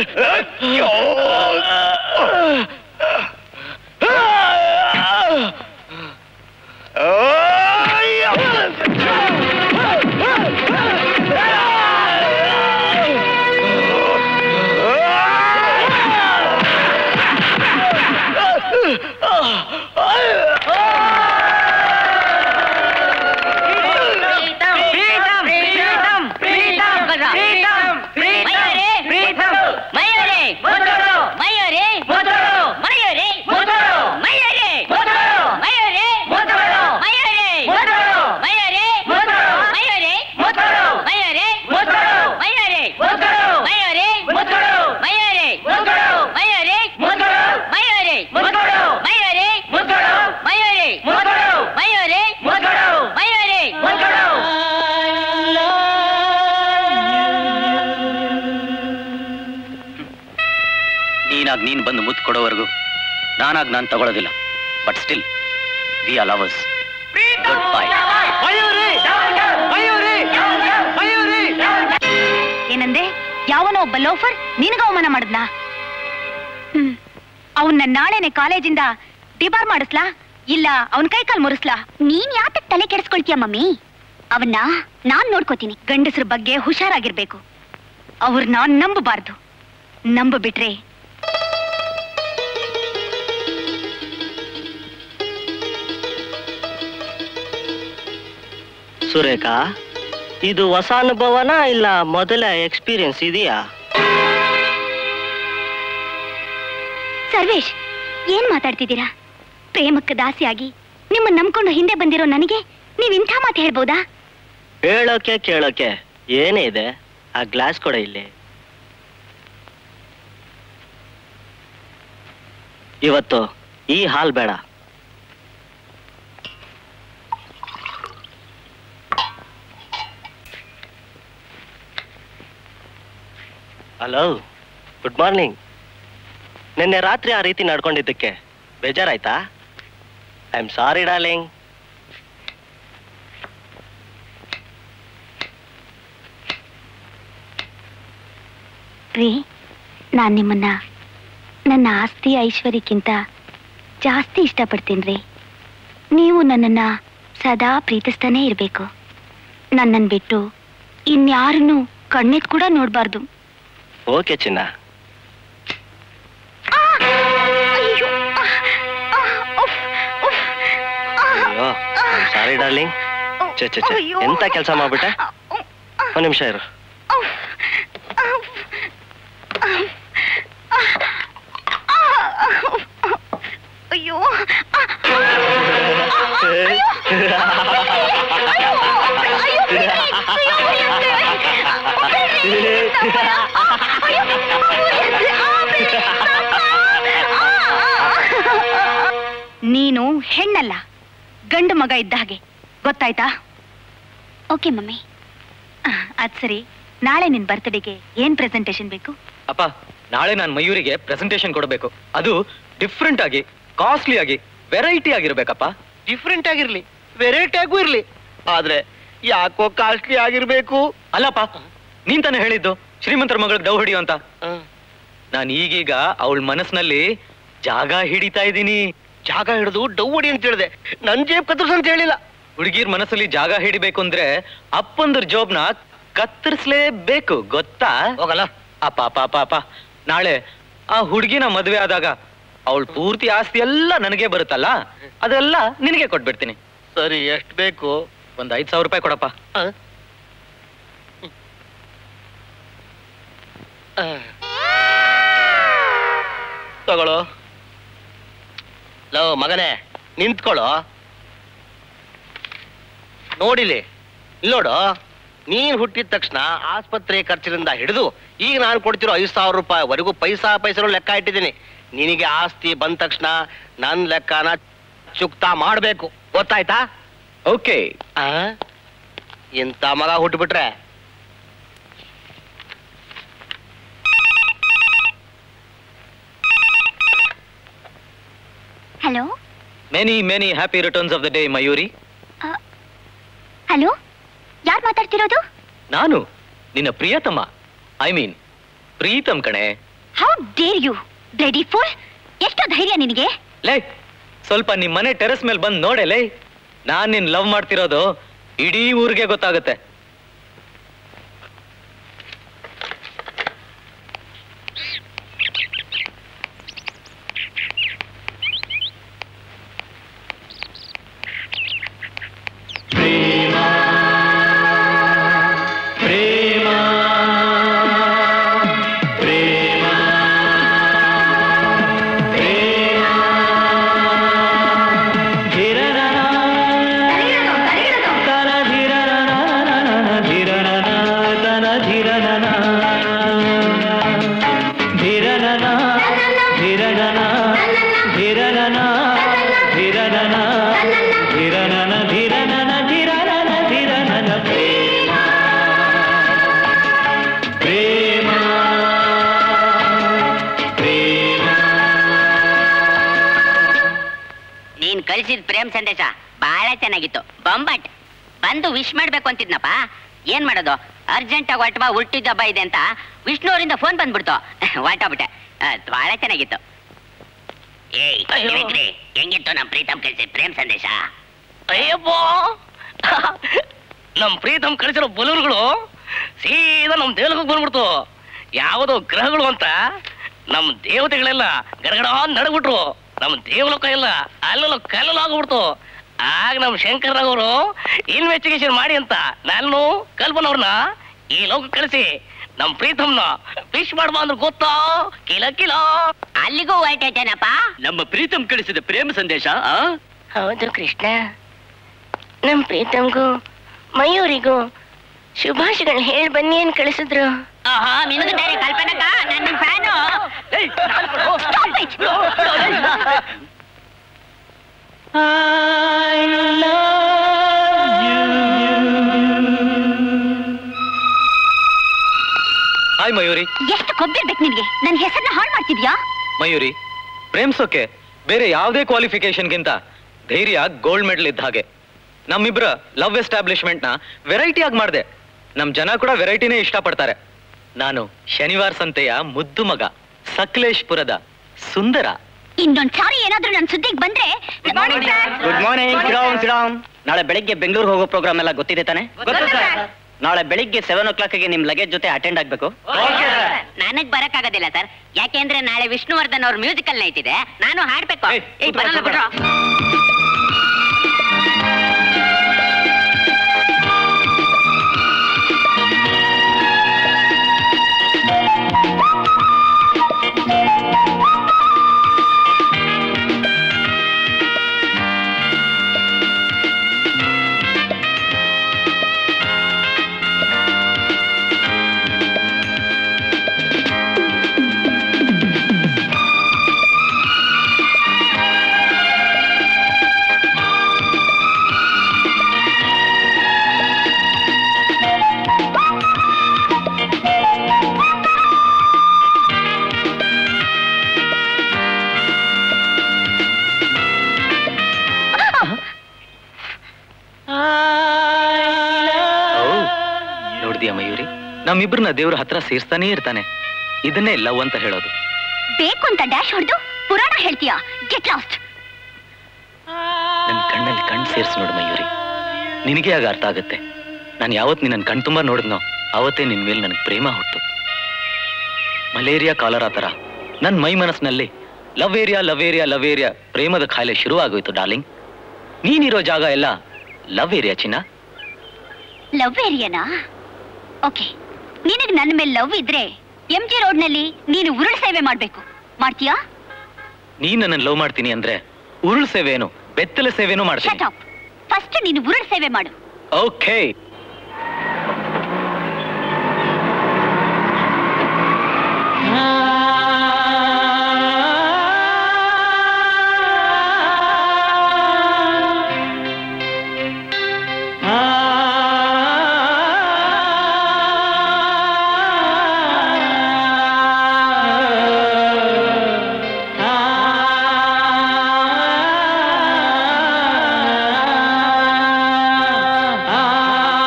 ನೀನಾಗ್ ನೀನ್ ಬಂದು ಮುತ್ತು ಕೊಡೋವರೆಗೂ ನಾನಾಗ್ ನಾನು ತಗೊಳ್ಳೋದಿಲ್ಲ but still we are lovers good bye ಏನಂದೆ ಯಾವನೋ ಒಬ್ಬ ಲೋಫರ್ ನಿನಗ ಅವಮಾನ ಮಾಡಿದ್ನಾ ಹ್ಮ್ ಅವನ್ನ ನಾಳೆನೆ ಕಾಲೇಜಿಂದ ಡಿಬಾರ್ ಮಾಡಿಸ್ಲಾ ಇಲ್ಲ ಅವನ್ ಕೈ ಕಾಲ್ ಮುರಿಸ್ಲಾ ನೀನ್ ಯಾತಕ್ ತಲೆ ಕೆಡಿಸ್ಕೊಳ್ತೀಯ ಮಮ್ಮಿ ಅವನ್ನ ನಾನ್ ನೋಡ್ಕೋತೀನಿ ಗಂಡಸ್ರ ಬಗ್ಗೆ ಹುಷಾರಾಗಿರ್ಬೇಕು ಅವ್ರನ್ನ ನಂಬಬಾರ್ದು ನಂಬ ಬಿಟ್ರೆ ಸುರೇಖಾ ಇದು ಹೊಸ ಅನುಭವನ ಇಲ್ಲ ಮೊದಲ ಎಕ್ಸ್ಪೀರಿಯನ್ಸ್ ಇದೆಯಾ ಸರ್ವೇಶ್ ಏನ್ ಮಾತಾಡ್ತಿದ್ದೀರಾ ಪ್ರೇಮಕ್ಕೆ ದಾಸಿಯಾಗಿ ನಿಮ್ಮ ನಂಬ್ಕೊಂಡು ಹಿಂದೆ ಬಂದಿರೋ ನನಗೆ ನೀವ್ ಇಂಥ ಮಾತು ಹೇಳ್ಬೋದಾ ಹೇಳೋಕೆ ಕೇಳೋಕೆ ಏನೇ ಇದೆ ಆ ಗ್ಲಾಸ್ ಕೊಡ ಇಲ್ಲಿ ಇವತ್ತು ಈ ಹಾಲ್ ಬೇಡ ಹಲೋ ಗುಡ್ ಮಾರ್ನಿಂಗ್ ನಿನ್ನೆ ರಾತ್ರಿ ಆ ರೀತಿ ನಡ್ಕೊಂಡಿದ್ದಕ್ಕೆ ಬೇಜಾರಾಯ್ತಾ ಐ ಆಮ್ ಸಾರಿ ಡಾರ್ಲಿಂಗ್ ರೀ ನಾನ್ ನಿಮ್ಮನ್ನ ನನ್ನ ಆಸ್ತಿ ಐಶ್ವರ್ಯಕ್ಕಿಂತ ಜಾಸ್ತಿ ಇಷ್ಟಪಡ್ತೀನಿ ರೀ ನೀವು ನನ್ನನ್ನ ಸದಾ ಪ್ರೀತಿಸ್ತಾನೇ ಇರಬೇಕು ನನ್ನನ್ನು ಬಿಟ್ಟು ಇನ್ಯಾರನ್ನು ಕಣ್ಣೆತ್ ಕೂಡ ನೋಡಬಾರ್ದು ಓಕೆ ಚಿನ್ನ ಅಯ್ಯೋ ಸಾರಿ ಡಾರ್ಲಿಂಗ್ ಚೆ ಚೆ ಚೆ ಎಂತ ಕೆಲಸ ಮಾಡ್ಬಿಟ್ಟೆ ಒಂದು ನಿಮಿಷ ಇರು ಅಯ್ಯೋ ನೀನು ಹೆಣ್ಣಲ್ಲ ಗಂಡು ಮಗ ಇದ್ದ ಹಾಗೆ ಗೊತ್ತಾಯ್ತಾ ಓಕೆ ಮಮ್ಮಿ ಅದ್ ಸರಿ ನಾಳೆ ನಿನ್ ಬರ್ತ್ಡೇಗೆ ಏನ್ ಪ್ರೆಸೆಂಟೇಶನ್ ಬೇಕು ಅಪ್ಪ ನಾಳೆ ನಾನು ಮಯೂರಿಗೆ ಪ್ರೆಸೆಂಟೇಶನ್ ಕೊಡಬೇಕು ಅದು ಡಿಫ್ರೆಂಟ್ ಆಗಿ ಕಾಸ್ಟ್ಲಿ ಆಗಿ ವೆರೈಟಿ ಆಗಿರ್ಬೇಕಪ್ಪ ಡಿಫ್ರೆಂಟ್ ಆಗಿರ್ಲಿ ವೆರೈಟಿ ಆಗೂ ಇರ್ಲಿ ಆದ್ರೆ ಯಾಕೋ ಕಾಸ್ಟ್ಲಿ ಆಗಿರ್ಬೇಕು ಅಲ್ಲಪ್ಪ ನೀನ್ ತಾನೇ ಹೇಳಿದ್ದು ಶ್ರೀಮಂತರ ಮಗಳಿಗೆ ಡವ್ ಹಿಡಿಯೋ ಅಂತ ನಾನು ಈಗೀಗ ಅವಳ ಮನಸ್ಸಿನಲ್ಲಿ ಜಾಗ ಹಿಡಿತಾ ಇದ್ದೀನಿ ಜಾಗ ಹಿಡಿದು ಡವ್ ಹೊಡಿ ಅಂತ ಹೇಳಿದೆ ನನ್ ಜೇಬ್ ಕತ್ತರ್ಸ್ ಅಂತ ಹೇಳಿಲ್ಲ ಹುಡುಗಿರ್ ಮನಸ್ಸಲ್ಲಿ ಜಾಗ ಹಿಡಿಬೇಕು ಅಂದ್ರೆ ಅಪ್ಪಂದ್ರ ಜೋಬ್ನ ಕತ್ತರಿಸ್ಲೇಬೇಕು ಗೊತ್ತಾ ಹೋಗಲ್ಲ ಅಪ್ಪ ಅಪ್ಪ ಅಪ್ಪ ಅಪ್ಪ ನಾಳೆ ಆ ಹುಡುಗಿನ ಮದ್ವೆ ಆದಾಗ ಅವಳ ಪೂರ್ತಿ ಆಸ್ತಿ ಎಲ್ಲ ನನಗೆ ಬರುತ್ತಲ್ಲ ಅದೆಲ್ಲ ನಿನಗೆ ಕೊಟ್ಬಿಡ್ತೀನಿ ಸರಿ ಎಷ್ಟ್ ಬೇಕು ಒಂದ್ ಐದ್ ಸಾವಿರ ರೂಪಾಯಿ ಕೊಡಪ್ಪ ಆ? ಆ. ತಗೊಳ್ಳೋ ಲೋ ಮಗನೇ ನಿಂತ್ಕೊಳ್ಳೋ ನೋಡಿಲಿ ಇಲ್ಲಿ ನೋಡು ನೀನ್ ಹುಟ್ಟಿದ ತಕ್ಷಣ ಆಸ್ಪತ್ರೆ ಖರ್ಚಿನಿಂದ ಹಿಡಿದು ಈಗ ನಾನು ಕೊಡ್ತಿರೋ ಐದು ಸಾವಿರ ರೂಪಾಯಿವರೆಗೂ ಪೈಸಾ ಪೈಸರು ಲೆಕ್ಕ ಇಟ್ಟಿದ್ದೀನಿ ನಿನಗೆ ಆಸ್ತಿ ಬಂದ ತಕ್ಷಣ ನನ್ನ ಲೆಕ್ಕನ ಚುಕ್ತಾ ಮಾಡ್ಬೇಕು ಗೊತ್ತಾಯ್ತಾ ಓಕೆ ಆ? ಇಂಥ ಮಗ ಹುಟ್ಟುಬಿಟ್ರೆ hello many many happy returns of the day Mayuri hello ಯಾರು ಮಾತಾಡ್ತಿರೋದು ನಾನು ನಿನ್ನ ಪ್ರಿಯತಮ ಐ ಮೀನ್ ಪ್ರೀತಮ್ ಕಣೆ how dare you bloody fool ಎಷ್ಟು ಧೈರ್ಯ ನಿನಗೆ ಲೇ ಸ್ವಲ್ಪ ನಿಮ್ ಮನೆ ಟೆರೆಸ್ ಮೇಲೆ ಬಂದು ನೋಡೆ ಲೇ ನಾನ್ ನಿನ್ ಲವ್ ಮಾಡ್ತಿರೋದು ಇಡೀ ಊರಿಗೆ ಗೊತ್ತಾಗುತ್ತೆ ನೀನ್ ಕಳ್ಸಿದ ಪ್ರೇಮ್ ಸಂದೇಶ ಬಹಳ ಚೆನ್ನಾಗಿತ್ತು ಬೊಂಬಟ್ ಬಂದು ವಿಶ್ ಮಾಡ್ಬೇಕು ಅಂತಿದ್ನಪ್ಪ ಏನ್ ಮಾಡೋದು ಅರ್ಜೆಂಟ್ ಆಗಿ ಹೊಟ್ಟಬಾ ಹುಟ್ಟಿದ ಹಬ್ಬ ಇದೆ ಅಂತ ವಿಷ್ಣು ಅವರಿಂದ ಫೋನ್ ಬಂದ್ಬಿಡ್ತು ಹೊಟ್ಟೋಗ್ಬಿಟ್ಟೆ ಬಹಳ ಚೆನ್ನಾಗಿತ್ತು ಏಯ್ ದಿಮಿತ್ರಿ, ಹೆಂಗಿತ್ತು ನಮ್ ಪ್ರೀತಮ್ ಕಳ್ಸಿದ ಪ್ರೇಮ್ ಸಂದೇಶ ಅಯ್ಯಪ್ಪೋ ನಮ್ ಪ್ರೀತಮ್ ಕಳಿಸಿರೋ ಬಲೂನ್ಗಳು ಸೀದಾ ನಮ್ ದೇವಲೋಕಕ್ಕೆ ಬಂದ್ಬಿಡ್ತು ಯಾವುದೋ ಗ್ರಹಗಳು ಅಂತ ನಮ್ ದೇವತೆಗಳೆಲ್ಲ ಗಡಗಡ ನಡಗ್ಬಿಟ್ರು ನಮ್ ದೇವಲೋಕ ಎಲ್ಲ ಅಲ್ಲೆಲ್ಲ ಕಲ್ಲಲ್ಲಿ ಆಗ್ಬಿಡ್ತು ಆಗ ನಮ್ ಶಂಕರ್ರಾವ್ ಅವರು ಇನ್ವೆಸ್ಟಿಗೇಷನ್ ಮಾಡಿ ಅಂತ ನಾನು ಕಲ್ಪನವ್ರನ್ನ ಈ ಲೋಕ ಕಳಿಸಿ ನಮ್ ಪ್ರೀತಮ್ನ ಫಿಶ್ ಮಾಡ್ಬಾ ಅಂದ್ರೆ ಗೊತ್ತಾ ಕಿಲ ಕಿಲೋ ಅಲ್ಲಿಗೂ ಹೊರಟೈತೇನಪ್ಪ ನಮ್ಮ ಪ್ರೀತಮ್ ಕಳಿಸಿದ ಪ್ರೇಮ ಸಂದೇಶ ಆ? ಹೌದು ಕೃಷ್ಣ ನಮ್ ಪ್ರೀತಮ್ಗೂ ಮಯೂರಿಗೂ ಶುಭಾಶಯಗಳನ್ನ ಹೇಳಿ ಬನ್ನಿ ಅಂತ ಕಳಿಸಿದ್ರು ಆಹಾ ಮಿನುಗುತ್ತಾರೆ ಕಲ್ಪನಕ್ಕ ನನ್ನ ಫ್ಯಾನು ಹಾಯ್ ಮಯೂರಿ ಎಷ್ಟು ಕೊಬ್ಬಿರ್ಬೇಕು ನಿನಗೆ ನನ್ನ ಹೆಸರನ್ನ ಹಾಳು ಮಾಡ್ತಿದ್ಯಾ ಮಯೂರಿ ಪ್ರೇಮ್ಸೋಕೆ ಬೇರೆ ಯಾವುದೇ ಕ್ವಾಲಿಫಿಕೇಶನ್ಗಿಂತ ಧೈರ್ಯ ಗೋಲ್ಡ್ ಮೆಡಲ್ ಇದ್ದ ಹಾಗೆ ನಮ್ಮಿಬ್ರ ಲವ್ ಎಸ್ಟಾಬ್ಲಿಷ್ಮೆಂಟ್ ನ ವೆರೈಟಿ ಆಗಿ ಮಾಡಿದೆ ನಮ್ ಜನ ಕೂಡ ವೆರೈಟಿನೇ ಇಷ್ಟಪಡ್ತಾರೆ ನಾನು ಶನಿವಾರ ಸಂತೆಯ ಮುದ್ದು ಮಗ ಸಕಲೇಶ್ಪುರದ ಸುಂದರ ಇನ್ನೊಂದ್ ಸಾರಿ ಏನಾದ್ರೂ ನನ್ ಸುದ್ದಿಗೆ ಬಂದ್ರೆ ಗುಡ್ ಮಾರ್ನಿಂಗ್ ಸಿಡಾಮ್ ಸಿಡಾಮ್ ನಾಳೆ ಬೆಳಿಗ್ಗೆ ಬೆಂಗಳೂರು ಹೋಗೋ ಪ್ರೋಗ್ರಾಮ್ ಎಲ್ಲ ಗೊತ್ತಿದೆ ತಾನೆ ನಾಳೆ ಬೆಳಿಗ್ಗೆ ಸೆವೆನ್ ಓ ಕ್ಲಾಕ್ಗೆ ನಿಮ್ ಲಗೇಜ್ ಜೊತೆ ಅಟೆಂಡ್ ಆಗ್ಬೇಕು ನನಗ್ ಬರಕ್ಕಾಗೋದಿಲ್ಲ ಸರ್ ಯಾಕೆಂದ್ರೆ ನಾಳೆ ವಿಷ್ಣುವರ್ಧನ್ ಅವ್ರ ಮ್ಯೂಸಿಕಲ್ ನೈಟ್ ಇದೆ ನಾನು ಹಾಡ್ಬೇಕು ಏಯ್, ಏಯ್, ಕೂತ್ಕೊ, ಬರಲ್ಲ ಕೂತ್ಕೊ. ಬಿಡ್ರೋ. ನೋಡಿದ್ಯಾ ಮಯೂರಿ ನಮ್ಮಿಬ್ರನ್ನ ದೇವ್ರ ಹತ್ರ ಸೇರ್ಸ್ತಾನೇ ಇರ್ತಾನೆ ಇದನ್ನೇ ಲವ್ ಅಂತ ಹೇಳೋದು ಬೇಕು ಅಂತ ಡ್ಯಾಶ್ ಹೊಡೆದು ಪುರಾಣ ಹೇಳ್ತೀಯಾ ಗೆಟ್ ಲಾಸ್ಟ್ ನನ್ ಕಣ್ಣಲ್ಲಿ ಕಣ್ ಸೇರ್ಸ್ ನೋಡು ಮಯೂರಿ ನಿನಗೆ ಆಗ ಅರ್ಥ ಆಗುತ್ತೆ ನಾನು ಯಾವತ್ ನಿನ್ನ ಕಣ್ ತುಂಬಾ ನೋಡಿದ್ನೋ ಅವತ್ತೇ ನಿನ್ ಮೇಲೆ ನನಗೆ ಪ್ರೇಮ ಹುಟ್ಟು ಮಲೇರಿಯಾ ಕಾಲರಾ ತರ ನನ್ ಮೈ ಮನಸ್ಸಿನಲ್ಲಿ love area love area love area ಪ್ರೇಮದ ಖಾಯಿಲೆ ಶುರು ಆಗೋಯ್ತು ಡಾರ್ಲಿಂಗ್ ನೀನಿರೋ ಜಾಗ ಎಲ್ಲ ಲವ್ ಏರಿಯಾ ಚಿನ್ನ ಲವ್ ಏರಿಯಾನಾ ಓಕೆ ನಿನಗ್ ನನ್ನ ಮೇಲೆ ಲವ್ ಇದ್ರೆ ಎಂ ಜಿ ರೋಡ್ ನಲ್ಲಿ ನೀನು ಉರುಳು ಸೇವೆ ಮಾಡ್ಬೇಕು ಮಾಡ್ತೀಯಾ ನೀನ್ ನನ್ನ ಲವ್ ಮಾಡ್ತೀನಿ ಅಂದ್ರೆ ಉರುಳು ಸೇವೆನು ಬೆತ್ತಲ ಸೇವೆನೂ ಮಾಡ್ತೀನಿ ಶಟ್ ಅಪ್ ಫಸ್ಟ್ ನೀನು ಉರುಳು ಸೇವೆ ಮಾಡು ಓಕೆ ಆ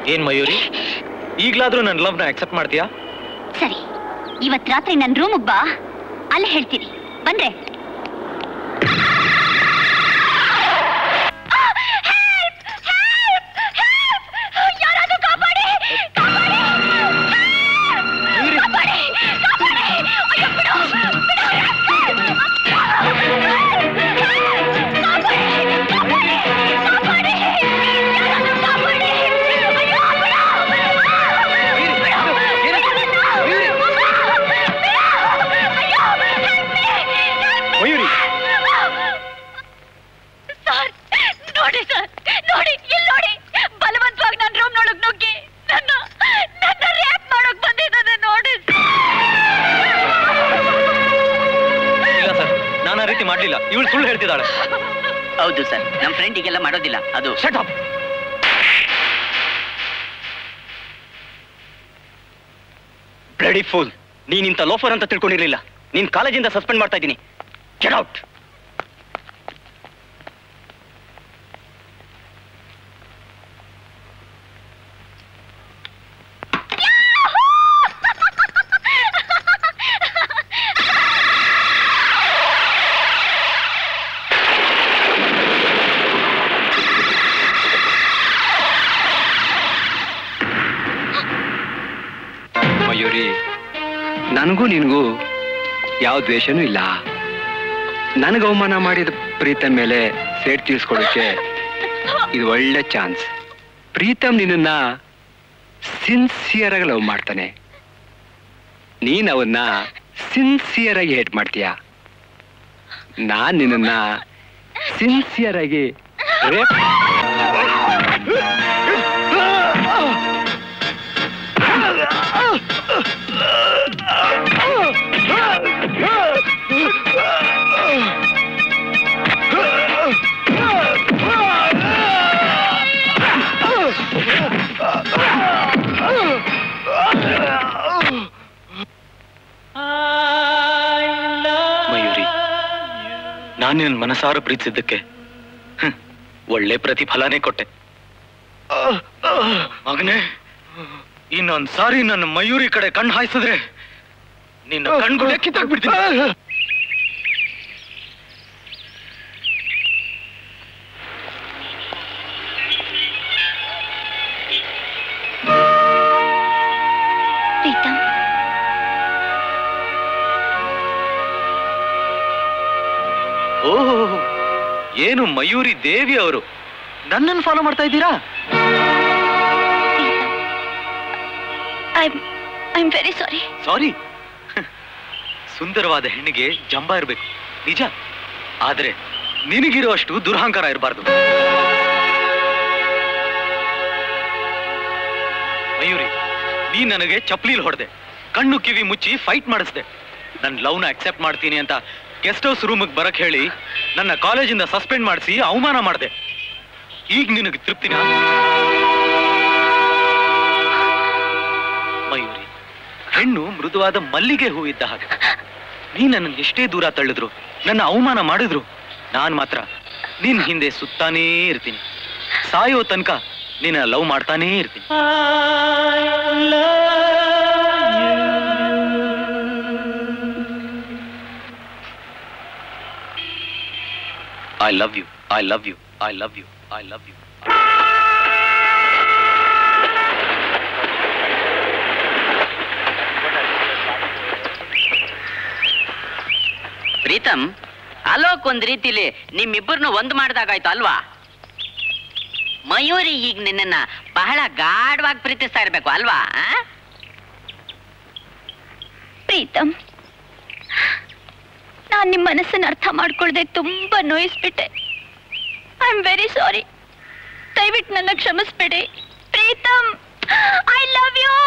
ಏನ್ ಮಯೂರಿ ಈಗ್ಲಾದ್ರೂ ನನ್ನ ಲವ್ನ ಅಕ್ಸೆಪ್ಟ್ ಮಾಡ್ತೀಯಾ ಸರಿ ಇವತ್ ರಾತ್ರಿ ನನ್ ರೂಮಿಗೆ ಬಾ ಅಲ್ಲಿ ಹೇಳ್ತೀನಿ ಬಂದ್ರೆ ಮಯೂರಿ ಸರ್ ನೋಡಿ ಸರ್ ನೋಡಿ ಇಲ್ಲಿ ನೋಡಿ ಬಲವಂತವಾಗಿ ನನ್ನ ರೂಮ್ ನೊಳಗ್ ನುಗ್ಗಿ ನನ್ನ ನನ್ನ ರ್ಯಾಪ್ ಮಾಡಕ್ ಬಂದಿದ್ದಾನೆ ನೋಡಿ ಇಲ್ಲ ಸರ್ ನಾನು ಆ ರೀತಿ ಮಾಡ್ಲಿಲ್ಲ ಇವಳು ಸುಳ್ಳು ಹೇಳ್ತಿದ್ದಾಳೆ ಹೌದು ಸರ್ ನಮ್ಮ ಫ್ರೆಂಡಿಗೆಲ್ಲ ಮಾಡೋದಿಲ್ಲ ಅದು ಶಟ್ ಅಪ್ ಬ್ಲಡಿ ಫೂಲ್ ನೀನ್ ಇಂಥ ಲೋಫರ್ ಅಂತ ತಿಳ್ಕೊಂಡಿರ್ಲಿಲ್ಲ ನೀನ್ ಕಾಲೇಜಿಂದ ಸಸ್ಪೆಂಡ್ ಮಾಡ್ತಾ ಇದ್ದೀನಿ ಗೆಟ್ ಔಟ್ ಮಯೂರಿ ನನಗೂ ನಿನಗೂ ಯಾವ ದ್ವೇಷನೂ ಇಲ್ಲ ನನಗೆ ಅವಮಾನ ಮಾಡಿದ ಪ್ರೀತಮ್ ಮೇಲೆ ಸೇಡ್ ತೀರ್ಸ್ಕೊಡಕ್ಕೆ ಇದು ಒಳ್ಳೆ ಚಾನ್ಸ್ ಪ್ರೀತಮ್ ನಿನ್ನ ಸಿನ್ಸಿಯರ್ ಆಗಿ ಲವ್ ಮಾಡ್ತಾನೆ ನೀನ್ ಅವನ್ನ ಸಿನ್ಸಿಯರ್ ಆಗಿ ಹೇಟ್ ಮಾಡ್ತೀಯ ನಾನ್ ನಿನ್ನ ಸಿನ್ಸಿಯರ್ ಆಗಿ rape ಮಯೂರಿ ನಾನು ನಿನ್ನ ಮನಸಾರ ಪ್ರೀತಿಸಿದ್ದಕ್ಕೆ ಹ್ಮ್, ಒಳ್ಳೆ ಪ್ರತಿಫಲನೇ ಕೊಟ್ಟೆ ಮಗನೇ ಇನ್ನೊಂದ್ ಸಾರಿ ನನ್ನ ಮಯೂರಿ ಕಡೆ ಕಣ್ಣು ಹಾಯಿಸಿದ್ರೆ ನಿನ್ನ ಕಣ್ಗುಡೆ ಕಿತ್ತಾಕ್ಬಿಡ್ತೀನಿ ಪ್ರೀತಮ್ ಓಹೋ ಏನು ಮಯೂರಿ ದೇವಿ ಅವರು ನನ್ನನ್ನು ಫಾಲೋ ಮಾಡ್ತಾ ಇದ್ದೀರಾ I I'm very sorry sorry ಸುಂದರವಾದ ಹೆಣ್ಣಿಗೆ ಜಂಬ ಇರಬೇಕು ನಿಜ ಆದ್ರೆ ನಿನಗಿರುವಷ್ಟು ದುರಹಂಕಾರ ಇರಬಾರ್ದು ಮಯೂರಿ ನೀ ನನಗೆ ಚಪ್ಲೀಲ್ ಹೊಡೆದೆ ಕಣ್ಣು ಕಿವಿ ಮುಚ್ಚಿ ಫೈಟ್ ಮಾಡಿಸ್ದೆ ನನ್ನ ಲವ್ನ ಅಕ್ಸೆಪ್ಟ್ ಮಾಡ್ತೀನಿ ಅಂತ ಗೆಸ್ಟ್ ಹೌಸ್ ರೂಮಿಗೆ ಬರಕ್ ಹೇಳಿ ನನ್ನ ಕಾಲೇಜಿಂದ ಸಸ್ಪೆಂಡ್ ಮಾಡಿಸಿ ಅವಮಾನ ಮಾಡಿದೆ ಈಗ ನಿನಗೆ ತೃಪ್ತಿನಾ ಮಯೂರಿ ಹೆಣ್ಣು ಮೃದುವಾದ ಮಲ್ಲಿಗೆ ಹೂ ಇದ್ದ ಹಾಗೆ ನೀ ನನ್ನ ಎಷ್ಟೇ ದೂರ ತಳ್ಳಿದ್ರು ನನ್ನ ಅವಮಾನ ಮಾಡಿದ್ರು ನಾನ್ ಮಾತ್ರ ನಿನ್ ಹಿಂದೆ ಸುತ್ತಾನೇ ಇರ್ತೀನಿ ಸಾಯೋ ತನಕ ನಿನ್ನ ಲವ್ ಮಾಡ್ತಾನೇ ಇರ್ತೀನಿ I love you I love you I love you I love you Pritam Alok ಒಂದ್ ರೀತಿಲಿ ನಿಮ್ಮಿಬ್ಬರನ್ನು ಒಂದು ಮಾಡ್ದಾಗಾಯ್ತು ಅಲ್ವಾ ಮಯೂರಿ ಈಗ ನಿನ್ನನ್ನ ಬಹಳ ಗಾಢವಾಗಿ ಪ್ರೀತಿಸ್ತಾ ಇರ್ಬೇಕು ಅಲ್ವಾ ಆ? ಪ್ರೀತಮ್ ನಾನ್ ನಿಮ್ ಮನಸ್ಸನ್ನ ಅರ್ಥ ಮಾಡ್ಕೊಳ್ದೆ ತುಂಬಾ ನೋಯಿಸ್ಬಿಟ್ಟೆ ಐ ಆಮ್ ವೆರಿ ಸಾರಿ ದಯವಿಟ್ಟು ನನ್ನ ಕ್ಷಮಿಸ್ಬಿಡಿ ಪ್ರೀತಮ್ ಐ ಲವ್ ಯು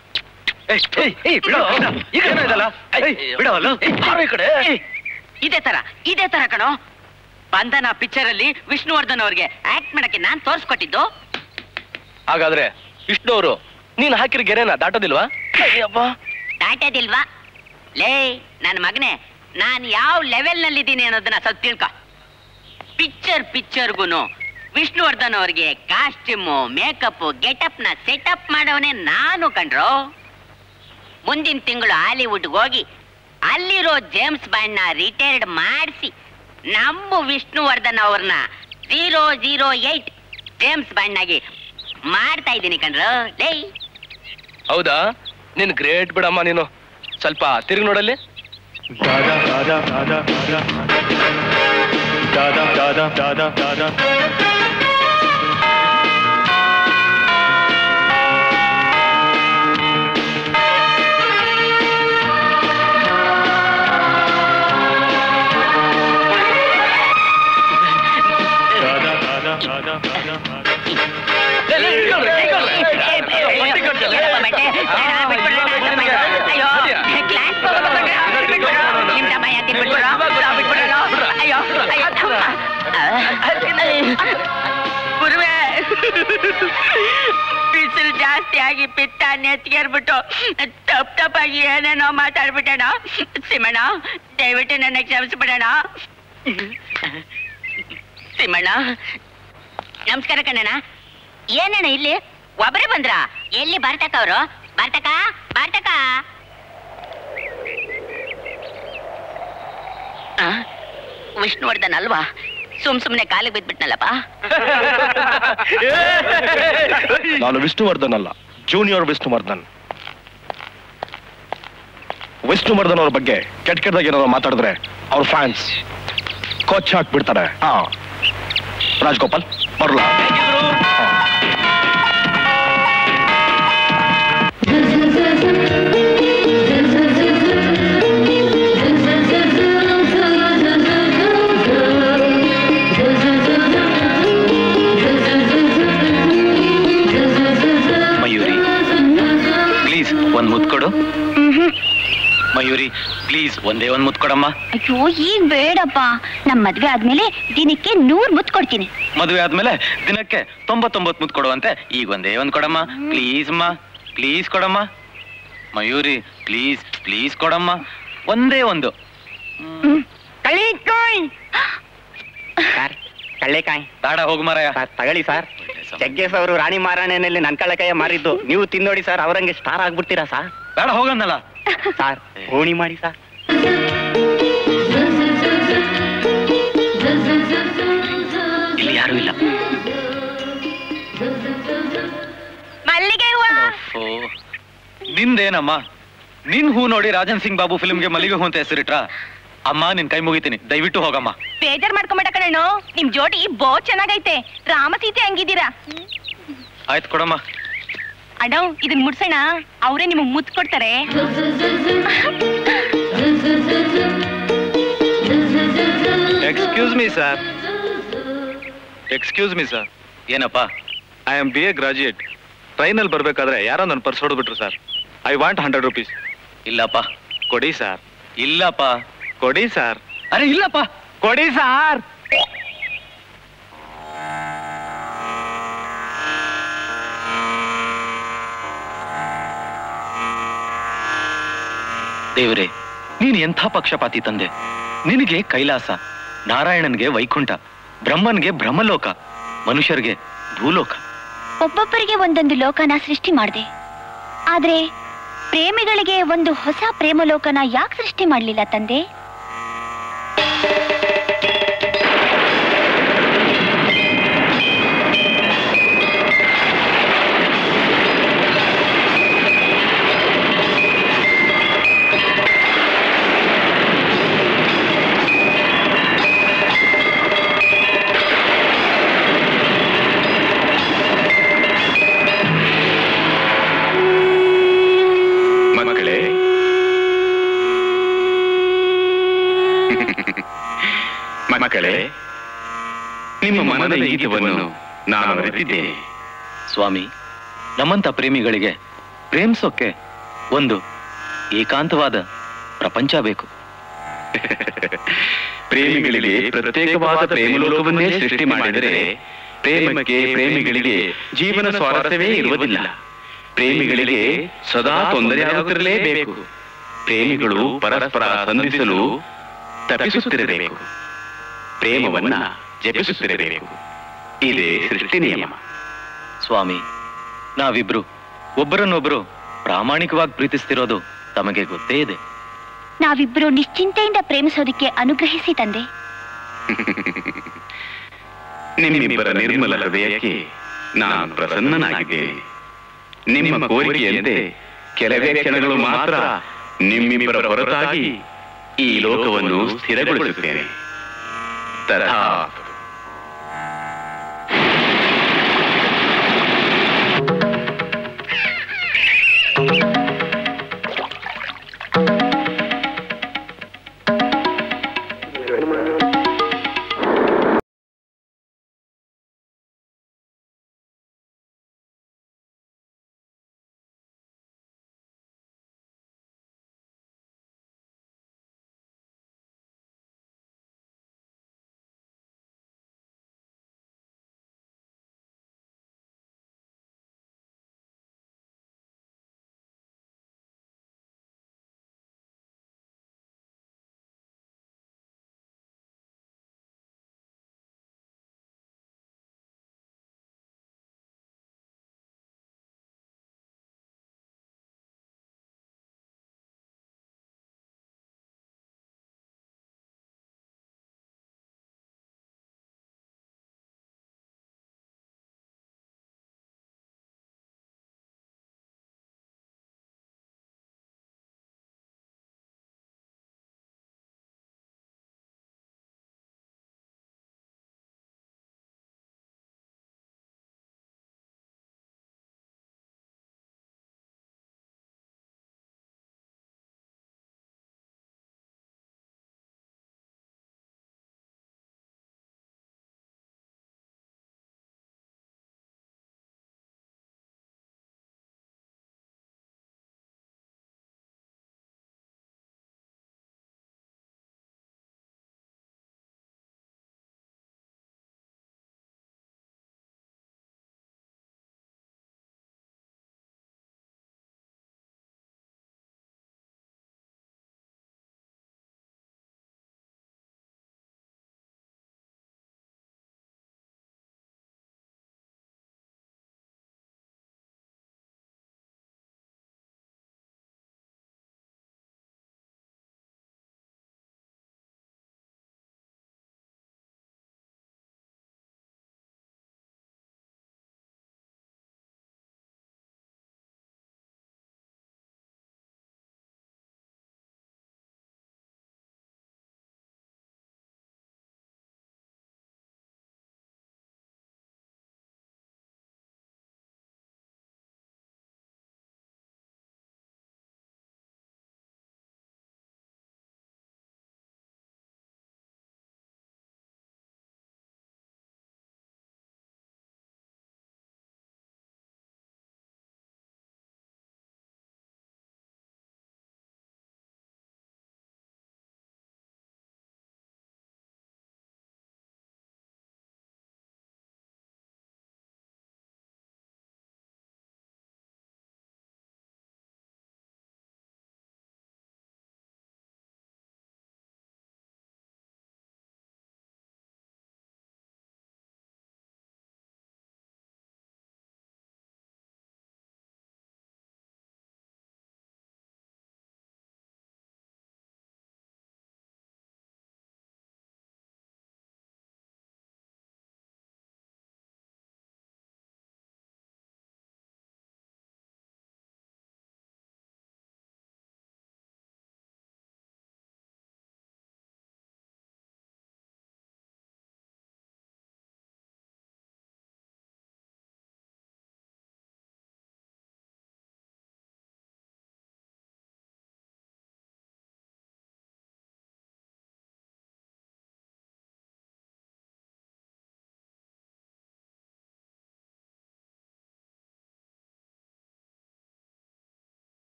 ಇದೇ ತರ ಇದೇ ತರ ಕಣೋ ಬಂಧನ ಪಿಕ್ಚರ್ ಅಲ್ಲಿ ವಿಷ್ಣುವರ್ಧನ್ ಅವ್ರಿಗೆ ಆಕ್ಟ್ ಮಾಡಕ್ಕೆ ನಾನ್ ತೋರ್ಸ್ಕೊಟ್ಟಿದ್ದು ಹಾಗಾದ್ರೆ ವಿಷ್ಣು ಅವರು ನೀನ್ ಹಾಕಿರೋ ಗೆರೆನ ದಾಟೋದಿಲ್ವಾ ದಾಟದಿಲ್ವಾ ಲೇ ನನ್ನ ಮಗನೇ ನಾನು ಯಾವ ಲೆವೆಲ್ ನಲ್ಲಿ ಇದ್ದೀನಿ ಅನ್ನೋದನ್ನ ಸ್ವಲ್ಪ ತಿಳ್ಕೊ ಪಿಕ್ಚರ್ ಪಿಕ್ಚರ್ಗುನು ವಿಷ್ಣುವರ್ಧನ್ ಅವ್ರಿಗೆ ಕಾಸ್ಟ್ಯೂಮು ಮೇಕಪ್ ಗೆಟಪ್ ನ ಸೆಟಪ್ ಮಾಡವನೇ ನಾನು ಕಂಡ್ರು ಮುಂದಿನ ತಿಂಗಳು ಹಾಲಿವುಡ್ಗೆ ಹೋಗಿ ಅಲ್ಲಿರೋ ಜೇಮ್ಸ್ ಬಾಂಡ್ ನ ರಿಟೈರ್ಡ್ ಮಾಡಿಸಿ ನಮ್ಮ ವಿಷ್ಣುವರ್ಧನ್ ಅವ್ರನ್ನ zero zero eight James Bond ಆಗಿ ಮಾಡ್ತಾ ಇದ್ದೀನಿ ಕಣ್ರು ಲೇ ಹೌದಾ ನೀನ್ ಗ್ರೇಟ್ ಬಿಡಮ್ಮ ನೀನು ಸ್ವಲ್ಪ ತಿರುಗಿ ನೋಡಲ್ಲಿ ಗುರುವೆ ಬಿಸಿಲು ಜಾಸ್ತಿ ಆಗಿ ಪಿತ್ತ ನೆತ್ಗೇರ್ಬಿಟ್ಟು ತಪ್ಪ ತಪ್ಪಾಗಿ ಏನೇನೋ ಮಾತಾಡ್ಬಿಟ್ಟಣ ಸಿಮಣ್ಣ ದಯವಿಟ್ಟು ನನ್ನ ಕ್ಷಮಿಸ್ಬಿಡೋಣ ಸಿಮಣ್ಣ ನಮಸ್ಕಾರ ಕಣ್ಣಣ್ಣ ಏನಣ್ಣ ಇಲ್ಲಿ ಒಬ್ಬರೇ ಬಂದ್ರ ಎಲ್ಲಿ ಬರ್ತಕ ಅವರು ಬರ್ತಕ ಬರ್ತಕ ಆ, ವಿಷ್ಣುವರ್ಧನ್ ಅಲ್ವಾ ಸುಮ್ ಸುಮ್ನೆ ಕಾಲಿಗೆ ಬಿದ್ಬಿಟ್ನಲ್ಲಪ್ಪ ನಾನು ವಿಷ್ಣುವರ್ಧನ್ ಅಲ್ಲ ಜೂನಿಯರ್ ವಿಷ್ಣುವರ್ಧನ್ ವಿಷ್ಣುವರ್ಧನ್ ಅವ್ರ ಬಗ್ಗೆ ಕೆಟ್ಟ ಕೆಟ್ಟದಾಗ ಏನಾದ್ರು ಮಾತಾಡಿದ್ರೆ ಅವ್ರ ಫ್ಯಾನ್ಸ್ ಕೊಚ್ಚ ಹಾಕ್ಬಿಡ್ತಾರೆ ಹಾ ರಾಜ್ಗೋಪಾಲ್ ಬರ್ಲಾ ಮಯೂರಿ ಪ್ಲೀಸ್ ಒಂದ್ ಮುತ್ ಕೊಡು ಮಯೂರಿ ಪ್ಲೀಸ್ ಒಂದೇ ಒಂದ್ ಮುತ್ ಕೊಡಮ್ಮ ಅಯ್ಯೋ ಈಗ ಬೇಡಪ್ಪ ನಮ್ ಮದ್ವೆ ಆದ್ಮೇಲೆ ದಿನಕ್ಕೆ ನೂರ್ ಮುತ್ ಕೊಡ್ತೀನಿ ಮದುವೆ ಆದ್ಮೇಲೆ ದಿನಕ್ಕೆ ತೊಂಬತ್ತೊಂಬತ್ ಮುತ್ ಕೊಡುವಂತೆ ಈಗ ಒಂದೇ ಒಂದ್ ಕೊಡಮ್ಮ ಪ್ಲೀಸ್ ಅಮ್ಮ ಪ್ಲೀಸ್ ಕೊಡಮ್ಮ ಮಯೂರಿ ಪ್ಲೀಸ್ ಪ್ಲೀಸ್ ಕೊಡಮ್ಮ ಒಂದೇ ಒಂದು ಸರ್ ಕಳ್ಳೆಕಾಯಿ ಬೇಡ ಹೋಗು ಮಾರಾಯ ಸರ್ ತಗೊಳ್ಳಿ ಸರ್ ಜಗ್ಗೇಶ್ ಅವರು ರಾಣಿ ಮಾರಾಣೆನಲ್ಲಿ ನನ್ ಕಳ್ಳೆಕಾಯ ಮಾರಿದ್ದು ನೀವು ತಿನ್ನೋಡಿ ಸರ್ ಅವರಂಗೆ ಸ್ಟಾರ್ ಆಗ್ಬಿಡ್ತೀರಾ ಸರ್ ಬೇಡ ಹೋಗನ್ನಲ್ಲ ಸರ್ ಓಣಿ ಮಾಡಿ ಸರ್ ಇಲ್ಲಿ ಯಾರು ಇಲ್ಲ ಮಲ್ಲಿಗೆ ಹೂವ ಓ ನಿಂದೇನಮ್ಮ ನಿನ್ ಹೂ ನೋಡಿ ರಾಜನ್ ಸಿಂಗ್ ಬಾಬು ಫಿಲ್ಮ್ಗೆ ಮಲ್ಲಿಗೆ ಹೂ ಅಂತ ಹೆಸರಿಟ್ರ ಅಮ್ಮ ನಿನ್ ಕೈ ಮುಗಿತೀನಿ ದಯವಿಟ್ಟು ಹೋಗಮ್ಮ ಬೇಜಾರ್ ಮಾಡ್ಕೊಂಬೇಡ ಕಣಣ್ಣು ನಿಮ್ ಜೋಡಿ ಬೋ ಚೆನ್ನಾಗೈತೆ ರಾಮ ಸೀತೆ ಹಂಗಿದ್ದೀರಾ ಆಯ್ತು ಕೊಡಮ್ಮ ಅಣ್ಣ ಇದನ್ ಮುಡ್ಸೋಣ ಅವರೇ ನಿಮಗ್ ಮುತ್ ಕೊಡ್ತಾರೆ excuse me sir excuse me sir ಏನಪ್ಪ I am B A graduate ಟ್ರೈನಲ್ಲಿ ಬರ್ಬೇಕಾದ್ರೆ ಯಾರೋ ನನ್ನ ಪರ್ಸ್ ಹೊಡೆದ್ಬಿಟ್ರು sir I want hundred rupees ಇಲ್ಲಪ್ಪ ಕೊಡಿ ಸರ್ ಇಲ್ಲಪ್ಪ ಕೊಡಿ ಸರ್ ಅರೆ ಇಲ್ಲಪ್ಪ ಕೊಡಿ ಸರ್ ದೇವ್ರೆ ನೀನ್ ಎಂಥ ಪಕ್ಷಪಾತಿ ತಂದೆ ನಿನಗೆ ಕೈಲಾಸ ನಾರಾಯಣನ್ಗೆ ವೈಕುಂಠ ಬ್ರಹ್ಮನ್ಗೆ ಬ್ರಹ್ಮಲೋಕ ಮನುಷ್ಯರಿಗೆ ಭೂಲೋಕ ಒಬ್ಬೊಬ್ಬರಿಗೆ ಒಂದೊಂದು ಲೋಕನ ಸೃಷ್ಟಿ ಮಾಡಿದೆ ಆದ್ರೆ ಪ್ರೇಮಿಗಳಿಗೆ ಒಂದು ಹೊಸ ಪ್ರೇಮ ಲೋಕನ ಯಾಕೆ ಸೃಷ್ಟಿ ಮಾಡ್ಲಿಲ್ಲ ತಂದೆ ಮಕ್ಕಳೇ ಮಕ್ಕಳೇ ನಿಮ್ಮ ಮನದ ಗೀತವನ್ನು ನಾನು ಅರಿತಿದ್ದೇನೆ ಸ್ವಾಮಿ ನಮ್ಮಂತ ಪ್ರೇಮಿಗಳಿಗೆ ಪ್ರೇಮಿಸೋಕೆ ಒಂದು ಏಕಾಂತವಾದ ಪ್ರಪಂಚ ಬೇಕು ಪ್ರೇಮಿಗಳಿಗೆ ಪ್ರತ್ಯೇಕವಾದ ಪ್ರೇಮಲೋಕವನ್ನೇ ಸೃಷ್ಟಿ ಮಾಡಿದರೆ ಪ್ರೇಮಕ್ಕೆ ಪ್ರೇಮಿಗಳಿಗೆ ಜೀವನ ಸ್ವಾರಸ್ಯವೇ ಇರುವುದಿಲ್ಲ ಪ್ರೇಮಿಗಳಿಗೆ ಸದಾ ತೊಂದರೆಯಾಗುತ್ತಿರಲೇಬೇಕು ಪ್ರೇಮಿಗಳು ಪರಸ್ಪರ ಸಂಧಿಸಲು ತಪ್ಪಿಸುತ್ತಿರಬೇಕು ಪ್ರೇಮವನ್ನ ಜಪಿಸುತ್ತಿರಬೇಕು ಇದೇ ಸೃಷ್ಟಿ ನಿಯಮ ಸ್ವಾಮಿ ನಾವಿಬ್ರು ಒಬ್ಬರನ್ನೊಬ್ರು ಪ್ರಾಮಾಣಿಕವಾಗಿ ಪ್ರೀತಿಸ್ತಿರೋದು ತಮಗೆ ಗೊತ್ತೇ ಇದೆ ನಾವಿಬ್ರು ನಿಶ್ಚಿಂತೆಯಿಂದ ಪ್ರೇಮಿಸೋದಕ್ಕೆ ಅನುಗ್ರಹಿಸಿ ತಂದೆ ನಿಮ್ಮಿಬ್ಬರ ನಿರ್ಮಲ ಹೃದಯಕ್ಕೆ ನಾನು ಪ್ರಸನ್ನನಾಗಿದ್ದೇನೆ ನಿಮ್ಮ ಕೋರಿಕೆಯಂತೆ ಕೆಲವೇ ಕ್ಷಣಗಳು ಮಾತ್ರ ನಿಮ್ಮಿಬ್ಬರ ಹೊರತಾಗಿ ಈ ಲೋಕವನ್ನು ಸ್ಥಿರಗೊಳಿಸುತ್ತೇನೆ ತಥಾ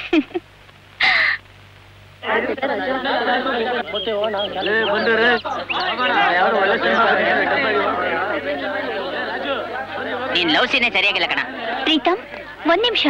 ನೀನ್ ಲವ್ ಸೀನೆ ಸರಿಯಾಗಿಲ್ಲ ಕಣ ಪ್ರೀತಮ್ ಒಂದ್ ನಿಮಿಷ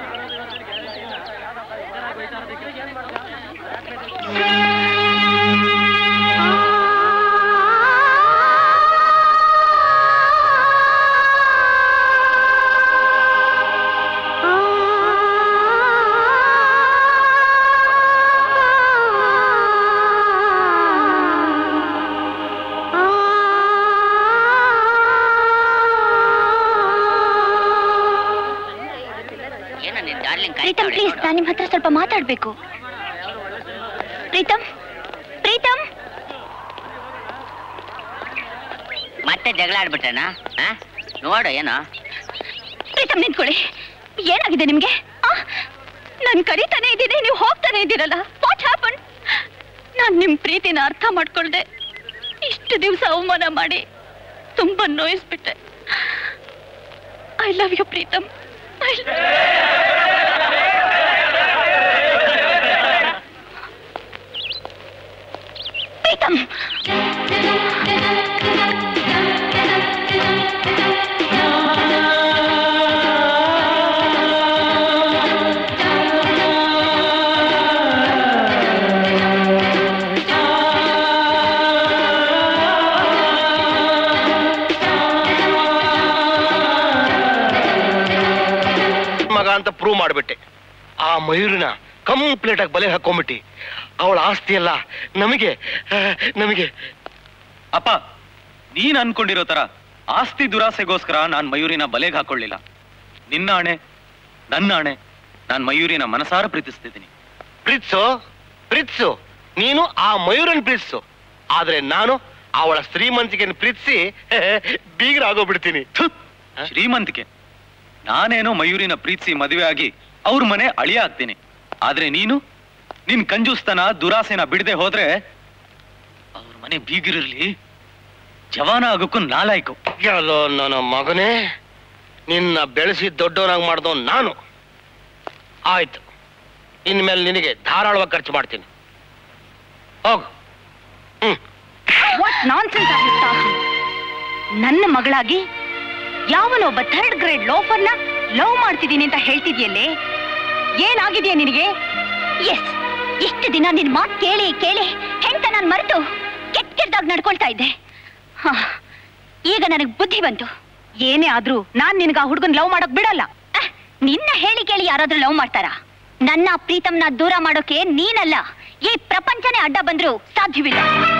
ಏನೋ ನಿನ್ ಡಾರ್ಲಿಂಗ್ ಪ್ರೀತಮ್ ಪ್ಲೀಸ್ ನಾನು ನಿಮ್ ಹತ್ರ ಸ್ವಲ್ಪ ಮಾತಾಡ್ಬೇಕು ಪ್ರೀತಮ್ ಪ್ರೀತಮ್ ಮತ್ತೆ ಜಗಳ ಆಡ್ಬಿಟ್ಟಣ ನೋಡು ಏನೋ ಪ್ರೀತಮ್ ನಿಂತ್ಕೊಳ್ಳಿ ಏನಾಗಿದೆ ನಿಮ್ಗೆ ಆ? ನಾನ್ ಕರೀತಾನೆ ಇದ್ದೀನಿ ನೀವು ಹೋಗ್ತಾನೆ ಇದ್ದೀರಲ್ಲ ವಾಟ್ ಹ್ಯಾಪನ್ ನಾನ್ ನಿಮ್ ಪ್ರೀತಿನ ಅರ್ಥ ಮಾಡ್ಕೊಳ್ದೆ ಇಷ್ಟು ದಿವಸ ಅವಮಾನ ಮಾಡಿ ತುಂಬಾ ನೋಯಿಸ್ಬಿಟ್ಟೆ I love you Pritam I Pritam ಮಗ ಅಂತ ಪ್ರೂವ್ ಮಾಡ್ಬಿಟ್ಟೆ ಆ ಮಯೂರಿನ ಕಂಪ್ಲೀಟ್ ಆಗಿ ಬಲೆ ಹಾಕೊಂಡ್ಬಿಟ್ಟಿ ಅವಳ ಆಸ್ತಿ ಎಲ್ಲ ನಮಗೆ ಆ, ನಮಗೆ ಅಪ್ಪ ನೀನ್ ಅನ್ಕೊಂಡಿರೋ ತರ ಆಸ್ತಿ ದುರಾಸೆಗೋಸ್ಕರ ನಾನ್ ಮಯೂರಿನ ಬಲೆಗೆ ಹಾಕೊಳ್ಳಿಲ್ಲ ನಿನ್ನ ಆಣೆ ನನ್ನ ಆಣೆ ನಾನ್ ಮಯೂರಿನ ಮನಸಾರ ಪ್ರೀತಿಸ್ತಿದ್ದೀನಿ ಪ್ರೀತ್ಸು ಪ್ರೀತ್ಸು ನೀನು ಆ ಮಯೂರನ್ ಪ್ರೀತ್ಸು ಆದ್ರೆ ನಾನು ಅವಳ ಶ್ರೀಮಂತಿಕೆಯನ್ನು ಪ್ರೀತಿಸಿ ಬೀಗರಾಗೋಗ್ಬಿಡ್ತೀನಿ ಶ್ರೀಮಂತಿಕೆ ನಾನೇನೋ ಮಯೂರಿನ ಪ್ರೀತಿಸಿ ಮದುವೆ ಆಗಿ ಅವ್ರ ಮನೆ ಅಳಿಯ ಆಗ್ತೀನಿ ಆದ್ರೆ ನೀನು ನಿನ್ ಕಂಜೂಸ್ತನ ದುರಾಸೆನ ಬಿಡದೆ ಹೋದ್ರೆ ಅವ್ರ ಮನೆ ಬೀಗಿರಲಿ ಜವಾನ ಆಗೋಕ್ಕೂ ನಾಲಾಯ್ಕು ಎಲ್ಲೋ ನನ್ನ ಮಗನೇ ನಿನ್ನ ಬೆಳೆಸಿ ದೊಡ್ಡವನಾಗಿ ಮಾಡ್ದವ್ ನಾನು ಆಯ್ತು ಇನ್ಮೇಲೆ ನಿನಗೆ ಧಾರಾಳವಾಗಿ ಖರ್ಚು ಮಾಡ್ತೀನಿ ಹೋಗು ವಾಟ್ ನಾನ್ಸೆನ್ಸ್ ಆಫ್ ಟಾಕಿಂಗ್ ನನ್ನ ಮಗಳಾಗಿ ಯಾವನೊಬ್ಬ ಥರ್ಡ್ ಗ್ರೇಡ್ ಲೋಫರ್ನ ಲವ್ ಮಾಡ್ತಿದ್ದೀನಿ ಅಂತ ಹೇಳ್ತಿದ್ಯಲ್ಲೇ ಏನಾಗಿದೆಯಾ ನಿನಗೆ ಎಸ್ ಇಷ್ಟು ದಿನ ನಿನ್ ಮಾತ್ ಕೇಳಿ ಕೇಳಿ ಹೆಂತ ನಾನ್ ಮರೆತು ಕೆಟ್ಟ ಕೆಟ್ಟದಾಗ ನಡ್ಕೊಳ್ತಾ ಇದ್ದೆ ಹ, ಈಗ ನನಗ್ ಬುದ್ಧಿ ಬಂತು ಏನೇ ಆದ್ರೂ ನಾನ್ ನಿನಗ ಆ ಹುಡುಗನ್ ಲವ್ ಮಾಡಕ್ ಬಿಡಲ್ಲ ಅಹ್, ನಿನ್ನ ಹೇಳಿ ಕೇಳಿ ಯಾರಾದ್ರೂ ಲವ್ ಮಾಡ್ತಾರಾ ನನ್ನ ಪ್ರೀತಮ್ನ ದೂರ ಮಾಡೋಕೆ ನೀನಲ್ಲ ಈ ಪ್ರಪಂಚನೇ ಅಡ್ಡ ಬಂದ್ರೂ ಸಾಧ್ಯವಿಲ್ಲ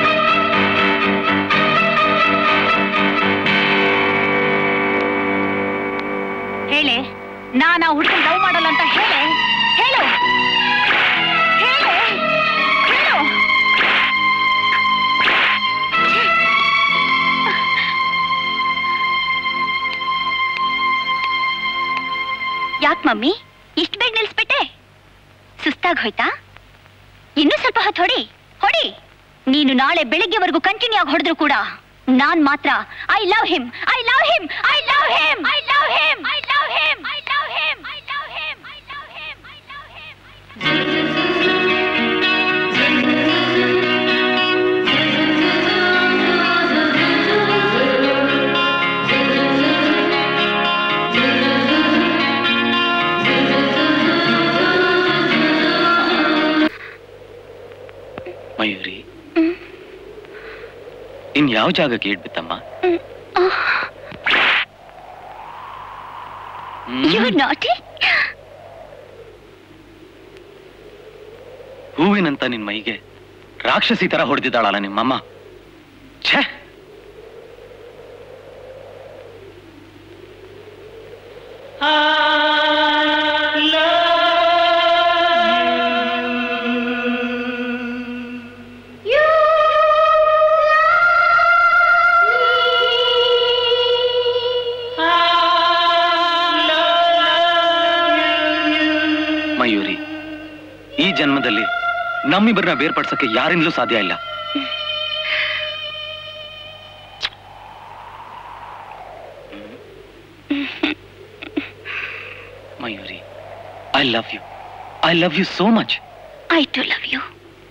ಹೇಳೆ ನಾನ್ ಆ ಹುಡುಗನ್ ಲವ್ ಮಾಡಲ್ಲ ಅಂತ ಹೇಳೆ ಹೇಳು ಹೇಳೆ ಹೇಳು ಯಾಕ್ ಮಮ್ಮಿ ಇಷ್ಟು ಬೇಗ ನಿಲ್ಸ್ಬಿಟ್ಟೆ ಸುಸ್ತಾಗ್ ಹೋಯ್ತಾ ಇನ್ನೂ ಸ್ವಲ್ಪ ಹೊತ್ತು ಹೊಡಿ ಹೊಡಿ ನೀನು ನಾಳೆ ಬೆಳಿಗ್ಗೆವರೆಗೂ ಕಂಟಿನ್ಯೂ ಆಗಿ ಹೊಡೆದ್ರು ಕೂಡ ನಾನ್ ಮಾತ್ರ I love him I love him I love him I love him I love him I love him I love him I love him I love Mayuri ಇನ್ ಯಾವ ಜಾಗಕ್ಕೆ ಇಡ್ಬಿತ್ತಮ್ಮ ಯು ನಾಟಿ ಹೂವಿನಂತ ನಿನ್ ಮೈಗೆ ರಾಕ್ಷಸಿ ತರ ಹೊಡೆದಿದ್ದಾಳಲ್ಲ ನಿಮ್ಮಮ್ಮ ಛೇ ಮಯೂರಿ ಈ ಜನ್ಮದಲ್ಲಿ ನಮ್ಮಿಬ್ಬರನ್ನ ಬೇರ್ಪಡ್ಸಕ್ಕೆ ಯಾರಿಂದಲೂ ಸಾಧ್ಯ ಇಲ್ಲ Mayuri I love you I love you so much I too love you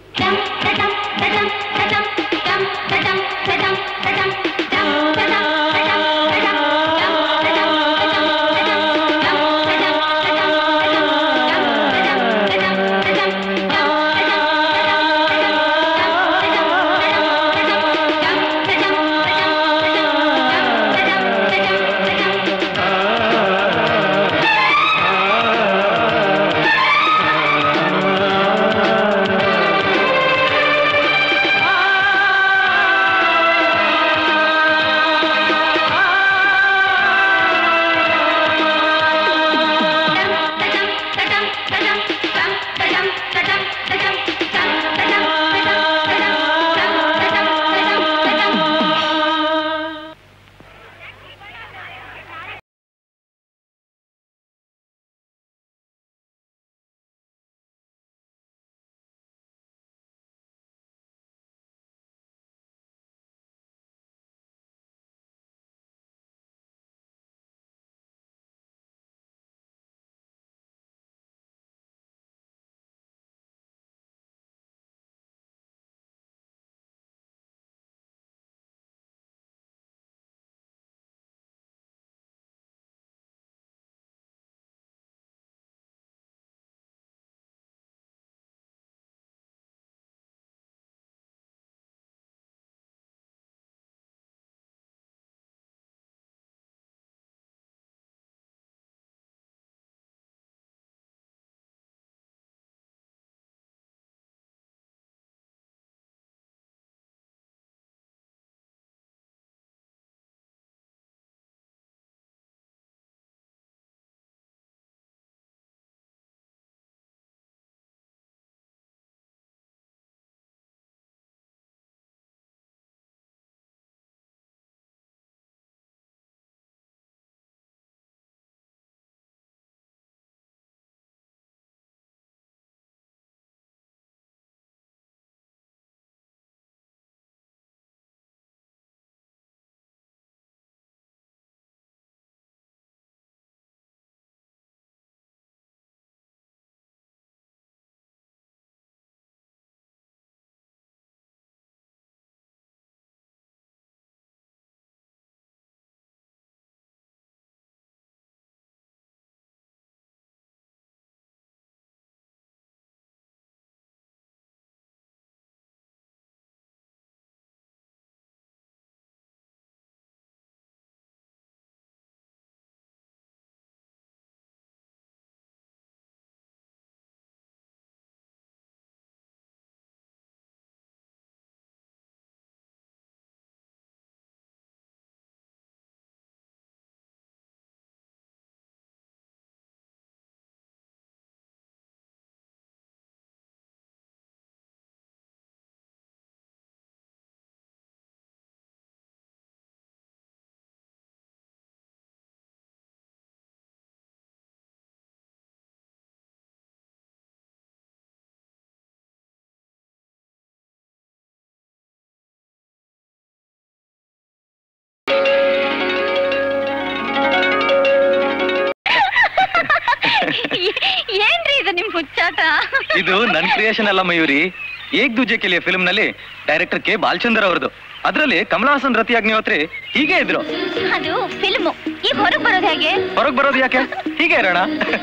ಏನ್ರಿ ಇದು ನಿಮ್ ಹುಚ್ಚಾಟ ಇದು ನನ್ ಕ್ರಿಯೇಷನ್ ಅಲ್ಲ ಮಯೂರಿ ಏಕ್ ದೂಜೆ ಕೆಲಿಯ ಫಿಲ್ಮ್ ನಲ್ಲಿ ಡೈರೆಕ್ಟರ್ ಕೆ ಬಾಲಚಂದರ್ ಅವರದು ಅದರಲ್ಲಿ ಕಮಲ ಹಾಸನ್ ರತಿ ಅಗ್ನಿಹೋತ್ರಿ ಹೀಗೆ ಇದ್ರು ಅದು ಫಿಲ್ಮು ಈಗ ಹೊರಗ್ ಬರೋದು ಹೇಗೆ ಹೊರಗ್ ಬರೋದು ಯಾಕೆ ಹೀಗೆ ಇರೋಣ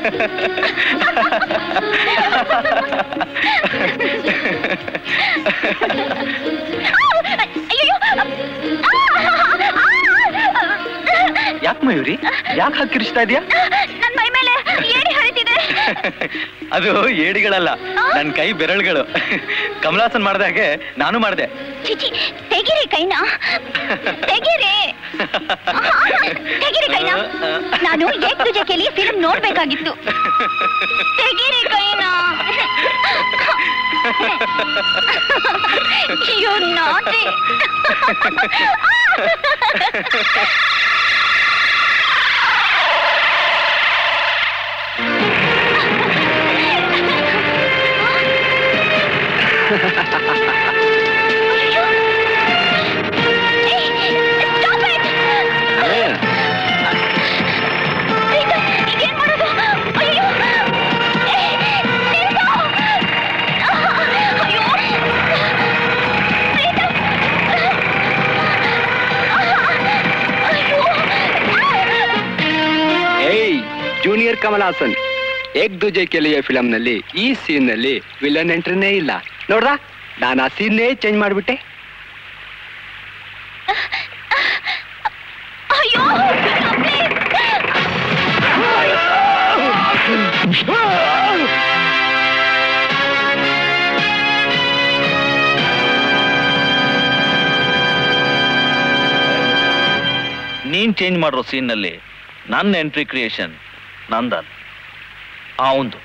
ಅಯ್ಯೋ ಯಾಕೆ ಮಯೂರಿ ಯಾಕೆ ಹಾಕಿ ಕಿರಿಸ್ತಾ ಇದೀಯಾ ನನ್ ಮೈ ಮೇಲೆ ಏಡಿ ಹರಿತಿದೆ ಅದು ಏಡಿಗಳಲ್ಲ ನನ್ ಕೈ ಬೆರಳುಗಳು ಕಮಲಾಸನ್ ಮಾಡ್ದ ಹಾಗೆ ನಾನು ಮಾಡ್ದೆ ಚಿಚಿ ತೆಗಿರಿ ಕೈನ ತೆಗಿರಿ ತೆಗಿರಿ ಕೈನ ನಾನು ಏಕ್ ತುಜೆ ಕೆಲಿ ಫಿಲ್ಮ್ ನೋಡ್ಬೇಕಾಗಿತ್ತು ತೆಗಿರಿ ಕೈನ You naughty. ಏನ್ ಮಾಡೋದು ಅಯ್ಯೋ ಕಮಲ್ ಹಾಸನ್ ಏಕ್ ದುಜೆ ಕೆಲಿಯ ಫಿಲಂ ನಲ್ಲಿ ಈ ಸೀನ್ ನಲ್ಲಿ ವಿಲನ್ ಎಂಟ್ರಿನೇ ಇಲ್ಲ ನೋಡ್ದ ನಾನು ಆ ಸೀನ್ನೇ ಚೇಂಜ್ ಮಾಡ್ಬಿಟ್ಟೆ ಅಯ್ಯೋ ನೀನ್ ಚೇಂಜ್ ಮಾಡಿರೋ ಸೀನ್ನಲ್ಲಿ ನನ್ನ ಎಂಟ್ರಿ ಕ್ರಿಯೇಷನ್ ನಂದಲ್ಲ ಅವಂದು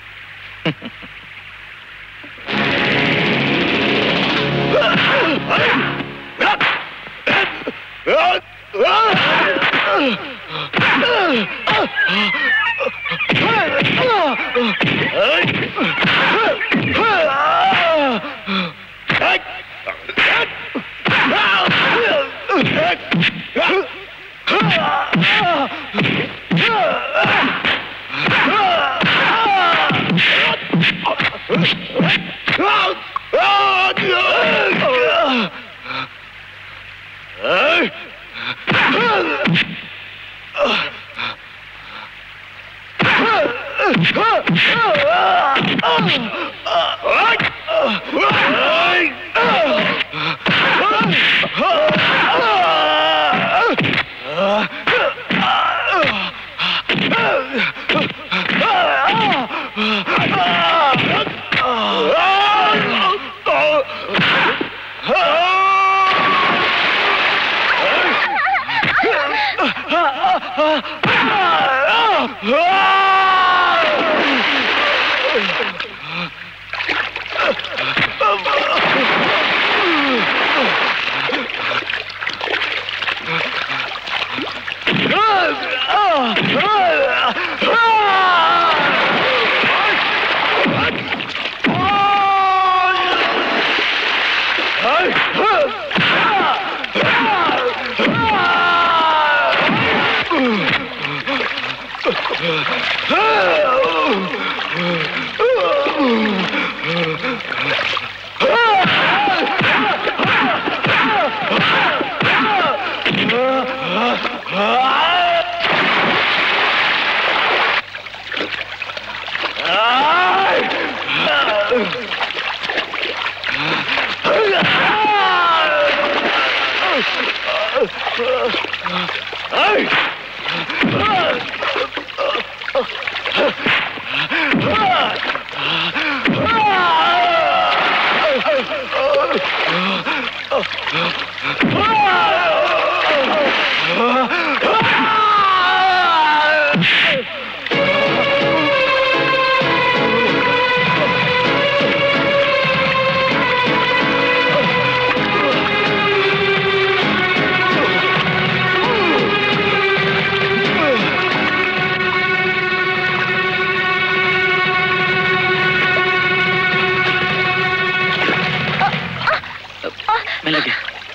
ಮೆಲ್ಲಗೆ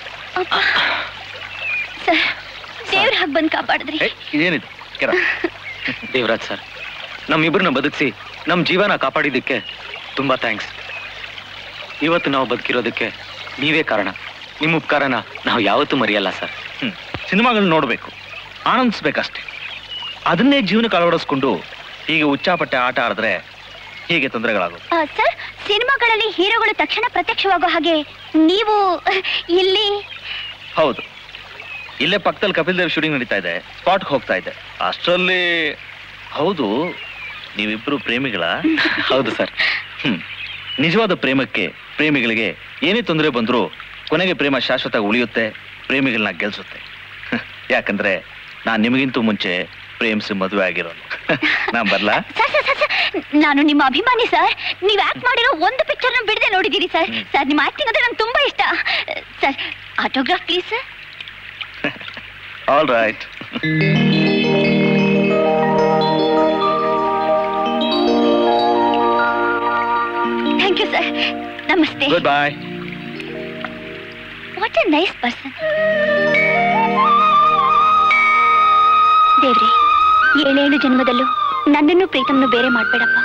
ಸರ್ ದೇವ್ರ ಹಾಗೆ ಬಂದು ಕಾಪಾಡಿದ್ರಿ ಏ, ಇದೇನಿದು ಕೆರ ದೇವರಾಜ್ ಸರ್ ನಮ್ಮಿಬ್ಬರನ್ನ ಬದುಕಿಸಿ ನಮ್ಮ ಜೀವನ ಕಾಪಾಡಿದ್ದಕ್ಕೆ ತುಂಬಾ ಥ್ಯಾಂಕ್ಸ್ ಇವತ್ತು ನಾವು ಬದುಕಿರೋದಕ್ಕೆ ನೀವೇ ಕಾರಣ ನಿಮ್ಮ ಉಪಕಾರನ ನಾವು ಯಾವತ್ತೂ ಮರೆಯಲ್ಲ ಸರ್ ಸಿನಿಮಾಗಳನ್ನ ನೋಡಬೇಕು ಆನಂದಿಸ್ಬೇಕಷ್ಟೆ ಅದನ್ನೇ ಜೀವನಕ್ಕೆ ಅಳವಡಿಸ್ಕೊಂಡು ಹೀಗೆ ಉಚ್ಚಾಪಟ್ಟೆ ಆಟ ಆಡಿದ್ರೆ ಹೀಗೆ ತೊಂದರೆಗಳಾಗೋದು ಆ, ಸರ್ ಸಿನಿಮಾಗಳಲ್ಲಿ ಹೀರೋಗಳು ತಕ್ಷಣ ಪ್ರತ್ಯಕ್ಷವಾಗೋ ಹಾಗೆ ನೀವು ಇಲ್ಲಿ ಹೌದು ಇಲ್ಲೇ ಪಕ್ಕದಲ್ಲಿ ಕಪಿಲ್ ದೇವ್ ಶೂಟಿಂಗ್ ನಡೀತಾ ಇದೆ ಸ್ಪಾಟ್ಗೆ ಹೋಗ್ತಾ ಇದ್ದೆ ಅಷ್ಟರಲ್ಲಿ ಹೌದು ನೀವಿಬ್ರು ಪ್ರೇಮಿಗಳ ಹೌದು ಸರ್ ಹ್ಮ್ ನಿಜವಾದ ಪ್ರೇಮಕ್ಕೆ ಪ್ರೇಮಿಗಳಿಗೆ ಏನೇ ತೊಂದರೆ ಬಂದರೂ ಕೊನೆಗೆ ಪ್ರೇಮ ಶಾಶ್ವತ ಉಳಿಯುತ್ತೆ ಪ್ರೇಮಿಗಳನ್ನ ಗೆಲ್ಸುತ್ತೆ ಯಾಕಂದ್ರೆ ನಾನ್ ನಿಮಗಿಂತೂ ಮುಂಚೆ ಪ್ರೇಮಿಸಿ ಮದುವೆ ಆಗಿರೋನು ನಾ ಬರ್ಲಾ ಸರ್ ಸರ್ ಸರ್ ಸರ್ ನಾನು ನಿಮ್ಮ ಅಭಿಮಾನಿ ಸರ್ ನೀವು ಆಕ್ಟ್ ಮಾಡಿರೋ ಒಂದು ಪಿಕ್ಚರ್ನ ಬಿಡದೆ ನೋಡಿದ್ದೀರಿ ಸರ್ ಸರ್ ನಿಮ್ಮ ಆಕ್ಟಿಂಗ್ ಅಂದ್ರೆ ನಂಗೆ ತುಂಬಾ ಇಷ್ಟ sir autograph please sir all right thank you sir ನಮಸ್ತೆ good bye what a nice person ದೇವ್ರೆ ಏಳೇಳು ಜನ್ಮದಲ್ಲೂ ನನ್ನನ್ನು ಪ್ರೀತಮ್ನು ಬೇರೆ ಮಾಡ್ಬೇಡಪ್ಪ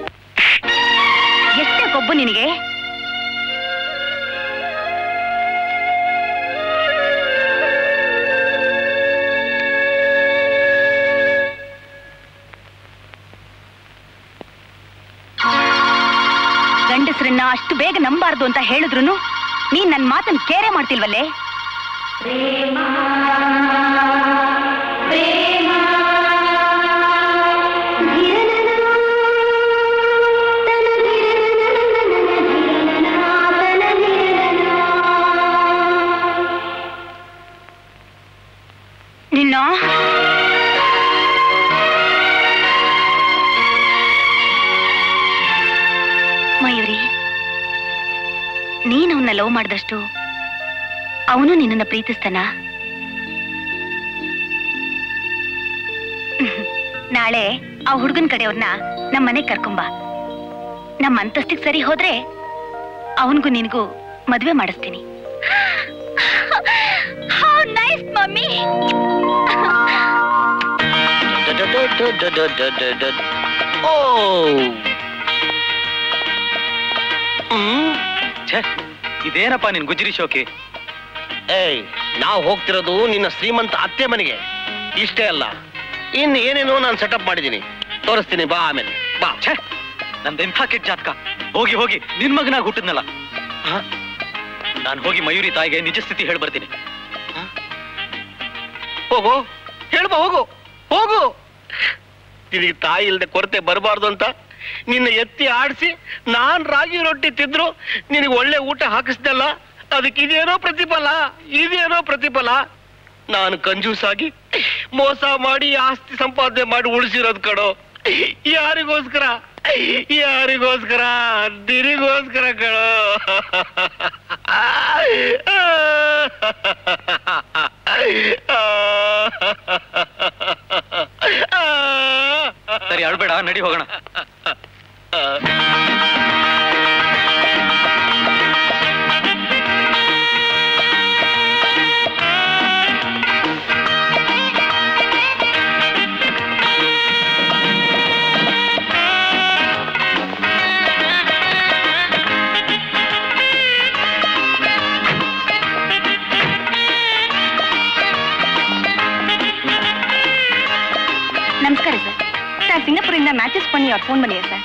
ಎಷ್ಟೇ ಕೊಬ್ಬು ನಿನಗೆ ನಾ ಅಷ್ಟು ಬೇಗ ನಂಬಾರ್ದು ಅಂತ ಹೇಳಿದ್ರು ನೀನ್ ನನ್ ಮಾತನ್ ಕೇರೆ ಮಾಡ್ತಿಲ್ವಲ್ಲೇ ನಿನ್ನ ಮಯೂರಿ ನೀನು ಅವನ್ನ ಲವ್ ಮಾಡಿದಷ್ಟು ಅವನು ನಿನ್ನನ್ನ ಪ್ರೀತಿಸ್ತಾನ ನಾಳೆ ಆ ಹುಡುಗನ್ ಕಡೆಯವ್ರನ್ನ ನಮ್ಮ ಮನೆಗ್ ಕರ್ಕೊಂಬ ನಮ್ಮ ಅಂತಸ್ತಿಗೆ ಸರಿ ಹೋದ್ರೆ ಅವನಿಗೂ ನಿನಗೂ ಮದ್ವೆ ಮಾಡಿಸ್ತೀನಿ ನೈಸ್ ಮಮ್ಮಿ ಓ ಛೇ ಇದೇನಪ್ಪ ನಿನ್ ಗುಜರಿ ಶೋಕಿ ಏಯ್ ನಾವು ಹೋಗ್ತಿರೋದು ನಿನ್ನ ಶ್ರೀಮಂತ ಅತ್ತೆ ಮನೆಗೆ ಇಷ್ಟೇ ಅಲ್ಲ ಇನ್ನು ಏನೇನೋ ನಾನು ಸೆಟಪ್ ಮಾಡಿದ್ದೀನಿ ತೋರಿಸ್ತೀನಿ ಬಾ ಆಮೇಲೆ ಬಾ ಛೇ ನಂದೆಂಥ ಕೆಟ್ಟ ಜಾತಕ ಹೋಗಿ ಹೋಗಿ ನಿನ್ ಮಗನಾಗ ಹುಟ್ಟಿದ್ನಲ್ಲ ನಾನು ಹೋಗಿ ಮಯೂರಿ ತಾಯಿಗೆ ನಿಜ ಸ್ಥಿತಿ ಹೇಳಿ ಬರ್ತೀನಿ ಹೋಗು ಹೇಳ್ಬಾ ಹೋಗು ಹೋಗು ನಿನಗೆ ತಾಯಿ ಇಲ್ದೆ ಕೊರತೆ ಬರಬಾರ್ದು ಅಂತ ನಿನ್ನ ಎತ್ತಿ ಆಡಿಸಿ ನಾನ್ ರಾಗಿ ರೊಟ್ಟಿ ತಿಂದ್ರು ನಿನಗೆ ಒಳ್ಳೆ ಊಟ ಹಾಕಿಸ್ದಲ್ಲ ಅದಕ್ಕೆ ಇದೇನೋ ಪ್ರತಿಫಲ ಇದೇನೋ ಪ್ರತಿಫಲ ನಾನು ಕಂಜೂಸಾಗಿ ಮೋಸ ಮಾಡಿ ಆಸ್ತಿ ಸಂಪಾದನೆ ಮಾಡಿ ಉಳಿಸಿರೋದು ಕಣೋ ಯಾರಿಗೋಸ್ಕರ ಯಾರಿಗೋಸ್ಕರ ನಿನಗೋಸ್ಕರ ಕಣೋ ಸರಿ ಅಳ್ಬೇಡ ನಡಿ ಹೋಗೋಣ ನಮಸ್ಕಾರ ಸರ್ ಸರ್ ಸಿಂಗಾಪುರಿಂದ ಮ್ಯಾಚಸ್ பண்ணி ಅವ್ರು ಫೋನ್ பண்ணியா ಸರ್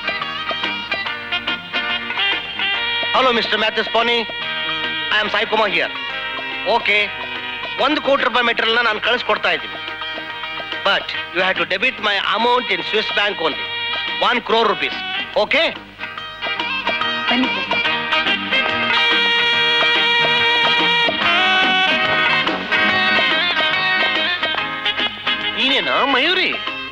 ಹಲೋ ಮಿಸ್ಟರ್ ಮ್ಯಾಥಸ್ ಪಾನಿ I am Sai Kumar here okay ಒಂದು ಕೋಟಿ ರೂಪಾಯಿ ಮೆಟೀರಿಯಲ್ನ ನಾನು ಕಳಿಸ್ಕೊಡ್ತಾ ಇದ್ದೀನಿ but you have to debit my amount in Swiss bank only one crore rupees okay ಬನ್ನಿ ಸರ್ ನೀನೇನಾ ಮಯೂರಿ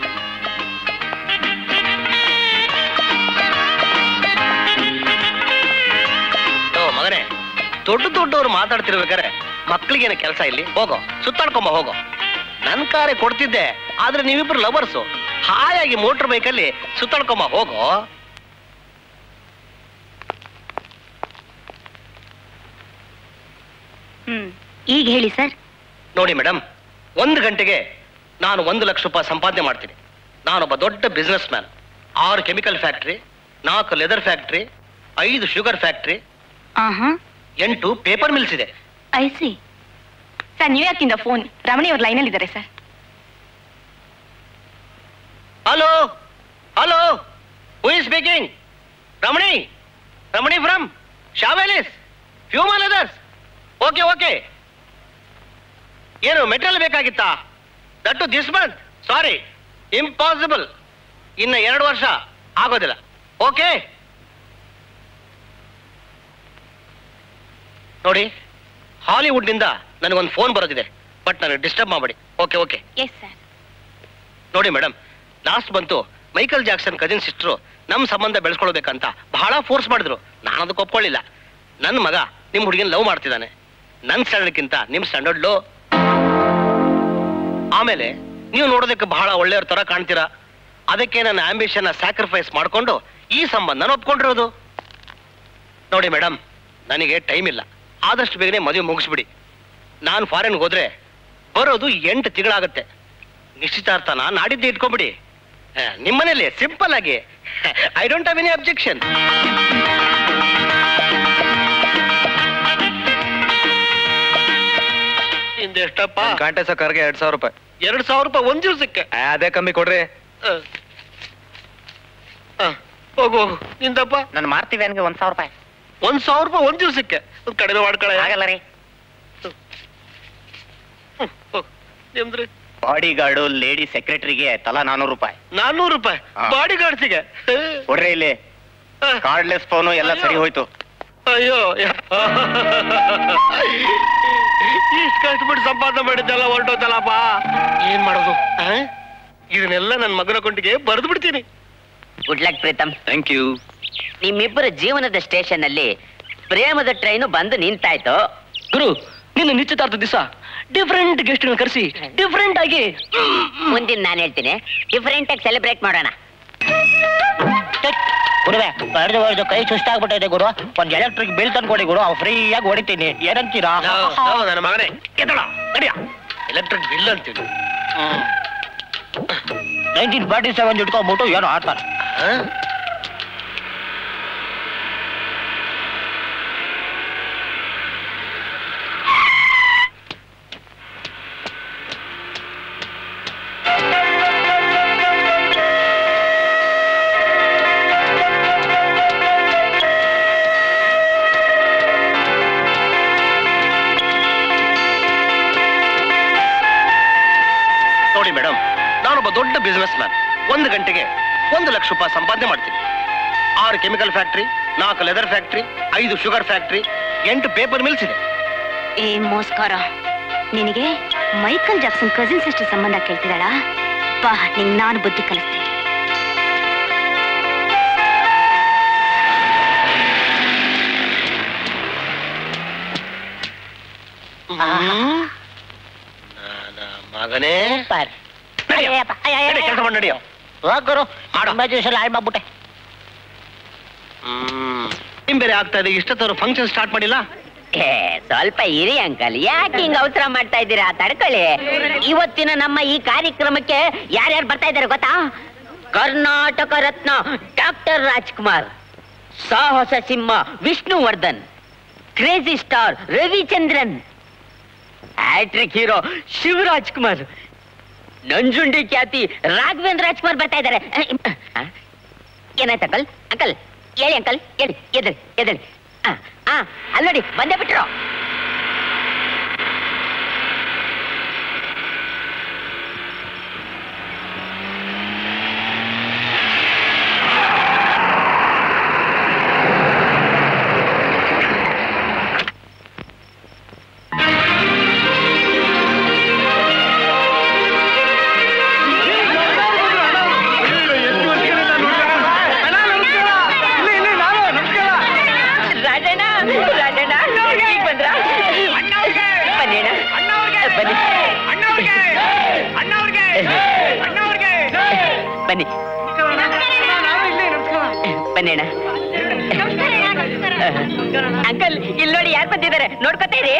ಓ ಮಗನೇ ದೊಡ್ಡ ದೊಡ್ಡವರು ಮಾತಾಡ್ತಿರ್ಬೇಕಾರೆ ಮಕ್ಳಿಗೇನ ಕೆಲಸ ಇಲ್ಲಿ ಹೋಗೋ ಸುತ್ತಾಡ್ಕೊಂಬ ಹೋಗೋ ನನ್ ಕಾರೇ ಕೊಡ್ತಿದ್ದೆ ಆದ್ರೆ ನೀವಿಬ್ರು ಲವರ್ಸು ಹಾಯಾಗಿ ಮೋಟರ್ ಬೈಕಲ್ಲಿ ಸುತ್ತಾಡ್ಕೊಂಬ ಹೋಗೋ ಹ್ಮ್ ಈಗ ಹೇಳಿ ಸರ್ ನೋಡಿ ಮೇಡಮ್ ಒಂದು ಗಂಟೆಗೆ ನಾನು ಒಂದು ಲಕ್ಷ ರೂಪಾಯಿ ಸಂಪಾದನೆ ಮಾಡ್ತೀನಿ ನಾನೊಬ್ಬ ದೊಡ್ಡ ಬಿಸ್ನೆಸ್ ಮ್ಯಾನ್ ಆರು ಕೆಮಿಕಲ್ ಫ್ಯಾಕ್ಟ್ರಿ ನಾಲ್ಕು ಲೆದರ್ ಫ್ಯಾಕ್ಟ್ರಿ ಐದು ಶುಗರ್ ಫ್ಯಾಕ್ಟ್ರಿ ಆಹಾ ಎಂಟು ಪೇಪರ್ ಮಿಲ್ಸ್ ಇದೆ ಐ ಸಿ ಸರ್ ನ್ಯೂಯಾರ್ಕಿಂದ ಫೋನ್ ರಮಣಿ ಅವ್ರ ಲೈನಲ್ಲಿ ಇದ್ದಾರೆ sir hello hello who is speaking Ramani Ramani from ಶಾವೆಲಿಸ್ ಹ್ಯೂಮನ್ ಅದರ್ಸ್ ಓಕೆ ಓಕೆ ಏನು ಮೆಟೀರಿಯಲ್ ಬೇಕಾಗಿತ್ತಾ that to this month sorry impossible ಇನ್ನು ಎರಡು ವರ್ಷ ಆಗೋದಿಲ್ಲ ಓಕೆ ನೋಡಿ ಹಾಲಿವುಡ್ನಿಂದ ನನಗೊಂದು ಫೋನ್ ಬರೋದಿದೆ ಬಟ್ ನನಗೆ ಡಿಸ್ಟರ್ಬ್ ಮಾಡಬೇಡಿ ಓಕೆ ಓಕೆ ಎಸ್ ಸರ್ ನೋಡಿ ಮೇಡಮ್ ಲಾಸ್ಟ್ ಬಂತು ಮೈಕಲ್ ಜಾಕ್ಸನ್ ಕಜಿನ್ ಸಿಸ್ಟ್ರು ನಮ್ಮ ಸಂಬಂಧ ಬೆಳೆಸ್ಕೊಳ್ಬೇಕಂತ ಬಹಳ ಫೋರ್ಸ್ ಮಾಡಿದ್ರು ನಾನು ಅದಕ್ಕೆ ಒಪ್ಕೊಳ್ಳಿಲ್ಲ ನನ್ನ ಮಗ ನಿಮ್ಮ ಹುಡುಗಿನ ಲವ್ ಮಾಡ್ತಿದ್ದಾನೆ ನನ್ನ ಸ್ಟ್ಯಾಂಡರ್ಡ್ಗಿಂತ ನಿಮ್ಮ ಸ್ಟ್ಯಾಂಡರ್ಡ್ ಲೋ ಆಮೇಲೆ ನೀವು ನೋಡೋದಕ್ಕೆ ಬಹಳ ಒಳ್ಳೆಯವ್ರ ತರ ಕಾಣ್ತೀರಾ ಅದಕ್ಕೆ ನನ್ನ ಆಂಬಿಷನ್ನ ಸ್ಯಾಕ್ರಿಫೈಸ್ ಮಾಡಿಕೊಂಡು ಈ ಸಂಬಂಧನ ಒಪ್ಕೊಂಡಿರೋದು ನೋಡಿ ಮೇಡಮ್ ನನಗೆ ಟೈಮ್ ಇಲ್ಲ ಆದಷ್ಟು ಬೇಗನೆ ಮದುವೆ ಮುಗಿಸ್ಬಿಡಿ ನಾನು ಫಾರಿನ್ಗೆ ಹೋದ್ರೆ ಬರೋದು ಎಂಟು ತಿಂಗಳಾಗುತ್ತೆ ನಿಶ್ಚಿತಾರ್ಥನ ನಾಡಿದ್ದೆ ಇಟ್ಕೊಂಬಿಡಿ ಆ, ನಿಮ್ಮನೇಲಿ ಸಿಂಪಲ್ ಆಗಿ I don't have any objection ಎಷ್ಟಪ್ಪ ಕಾಂಟೆ ಸಕ್ಕರ್ಗೆ ಎರಡ್ ಸಾವಿರ ರೂಪಾಯಿ ಎರಡ್ ಸಾವಿರ ರೂಪಾಯಿ ಒಂದ್ ದಿವಸಕ್ಕೆ ಆ, ಅದೇ ಕಮ್ಮಿ ಕೊಡ್ರಿ ಹೋಗು ಹೋಗು ನಿಂದಪ್ಪ ನನ್ನ ಮಾರುತಿ ವ್ಯಾನ್ಗೆ ಒಂದ್ ಸಾವಿರ ರೂಪಾಯಿ ಒಂದ್ ಸಾವಿರ ರೂಪಾಯಿ ಒಂದ್ ದಿವಸಕ್ಕೆ ಒಂದ್ ಕಡಿಮೆ ಮಾಡ್ಕೊಳ್ಳಿ ಆಗಲ್ಲ ರೀ ನಿಮ್ದ್ರಿ ಬಾಡಿ ಗಾರ್ಡು ಲೇಡಿ ಸೆಕ್ರೆಟರಿಗೆ ತಲಾ ನಾನೂರು ರೂಪಾಯಿ ನಾನ್ನೂರು ರೂಪಾಯಿ ಹಾ. ಬಾಡಿ ಗಾರ್ಡ್ಸಿಗೆ ಕೊಡ್ರಿ ಇಲ್ಲಿ ಕಾರ್ಡ್ಲೆಸ್ ಫೋನು ಎಲ್ಲ ಸರಿ ಹೋಯ್ತು ಅಯ್ಯೋ ಇಷ್ಟು ಕಷ್ಟಪಟ್ಟು ಸಂಪಾದನೆ ಮಾಡಿದ್ದೆಲ್ಲ ಹೊರಟೋತಲ್ಲಪ್ಪ ಏನ್ ಮಾಡೋದು ಆ? ಇದನ್ನೆಲ್ಲ ನನ್ನ ಮಗನ ಕೊಂಡಿಗೆ ಬರೆದು ಬಿಡ್ತೀನಿ good luck Pritam thank you ನಿಮ್ಮಿಬ್ಬರ ಜೀವನದ ಸ್ಟೇಷನ್ ಅಲ್ಲಿ ಪ್ರೇಮದ ಟ್ರೈನು ಬಂದು ನಿಂತಾಯ್ತು ಗುರು ನಿನ್ನ ನಿಶ್ಚಿತಾರ್ಥ ದಿವಸ ಡಿಫ್ರೆಂಟ್ ಗೆಸ್ಟ್ ಕರೆಸಿ ಡಿಫ್ರೆಂಟ್ ಆಗಿ ಮುಂದಿನ ನಾನು ಹೇಳ್ತೀನಿ ಡಿಫರೆಂಟ್ ಆಗಿ ಸೆಲೆಬ್ರೇಟ್ ಮಾಡೋಣ ಗುರುವೆ ಬಡ್ದು ಬಡ್ದು ಕೈ ಸುಸ್ತಾಗ್ಬಿಟ್ಟಿದೆ ಗುರು ಒಂದ್ ಎಲೆಕ್ಟ್ರಿಕ್ ಬಿಲ್ ತಂದ್ಕೊಡಿ ಗುರು ಅವ್ ಫ್ರೀಯಾಗಿ ಹೊಡಿತೀನಿ ಏನಂತೀರಾ ನನ್ನ ಮಗನೇ ಎದ್ದಳ ನಡಿಯ ಎಲೆಕ್ಟ್ರಿಕ್ ಬಿಲ್ ಅಂತೀನಿ ನೈನ್ಟೀನ್ ಫಾರ್ಟಿ ಸೆವೆನ್ ಇಟ್ಕೊಂಡ್ಬಿಟ್ಟು ಏನೋ ಆಡ್ತಾರೆ ಆ? ನೋಡಿ ಮೇಡಮ್ ನಾನೊಬ್ಬ ದೊಡ್ಡ ಬಿಸ್ನೆಸ್ ಮ್ಯಾನ್ ಒಂದು ಗಂಟೆಗೆ ಒಂದು ಲಕ್ಷ ರೂಪಾಯಿ ಸಂಪಾದನೆ ಮಾಡ್ತೀನಿ ಆರು ಕೆಮಿಕಲ್ ಫ್ಯಾಕ್ಟ್ರಿ ನಾಲ್ಕು ಲೆದರ್ ಫ್ಯಾಕ್ಟ್ರಿ ಐದು ಶುಗರ್ ಫ್ಯಾಕ್ಟ್ರಿ ಎಂಟು ಪೇಪರ್ ಮಿಲ್ಸ್ ಇದೆ ಏ ಮೋಸ್ಕಾರ ನಿನಗೆ ಮೈಕಲ್ ಜಾಕ್ಸನ್ ಕಸಿನ್ ಸಿಸ್ಟರ್ ಸಂಬಂಧ ಕೇಳ್ತಿದ್ದಾಳ ಬಾ ನಿಂಗ್ ನಾನು ಬುದ್ಧಿ ಕಲಿಸ್ತೀನಿ ಮಗನೇ ಕೆಲಸ ಮಾಡಿ ನಡಿಯೋ ಗುರು ತುಂಬಾ ದಿವಸ ಹಾಳು ಮಾಡ್ಬಿಟ್ಟೆ ಹ್ಮ್ ನಿಮ್ ಬೇರೆ ಆಗ್ತಾ ಇದೆ ಇಷ್ಟೊತ್ತವ್ರು ಫಂಕ್ಷನ್ ಸ್ಟಾರ್ಟ್ ಮಾಡಿಲ್ಲ ಏ, ಸ್ವಲ್ಪ ಇರಿ ಅಂಕಲ್ ಯಾಕೆ ಹಿಂಗ್ ಅವಸರ ಮಾಡ್ತಾ ಇದ್ದೀರಾ ತಡ್ಕೊಳ್ಳಿ ಇವತ್ತಿನ ನಮ್ಮ ಈ ಕಾರ್ಯಕ್ರಮಕ್ಕೆ ಯಾರ್ಯಾರು ಬರ್ತಾ ಇದ್ದಾರೆ ಗೊತ್ತಾ ಕರ್ನಾಟಕ ರತ್ನ ಡಾಕ್ಟರ್ ರಾಜ್ಕುಮಾರ್ ಸಾಹಸ ಸಿಂಹ Vishnuvardhan crazy star Ravichandran hattrick hero Shivaraj Kumar Nanjundi ಖ್ಯಾತಿ ರಾಘವೇಂದ್ರ ರಾಜ್ಕುಮಾರ್ ಬರ್ತಾ ಇದ್ದಾರೆ ಏನಾಯ್ತು ಅಂಕಲ್ ಅಂಕಲ್ ಹೇಳಿ ಅಂಕಲ್ ಹೇಳಿ ಎದಳಿ ಎದಳಿ ಆ, ಆ, ಅಲ್ಲ್ ನೋಡಿ ಬಂದೇ ಬಿಟ್ರು ರಾಜಣ್ಣ ರಾಜಣ್ಣ ಈಗ ಬಂದ್ರ ಬನ್ನಿ ಅಣ್ಣ ಬನ್ನಿ ಬನ್ನಿ ಬನ್ನಿ ಅಣ್ಣ ಅಂಕಲ್ ಇಲ್ಲಿ ನೋಡಿ ಯಾರು ಬಂದಿದ್ದಾರೆ ನೋಡ್ಕೊತಾ ಇರಿ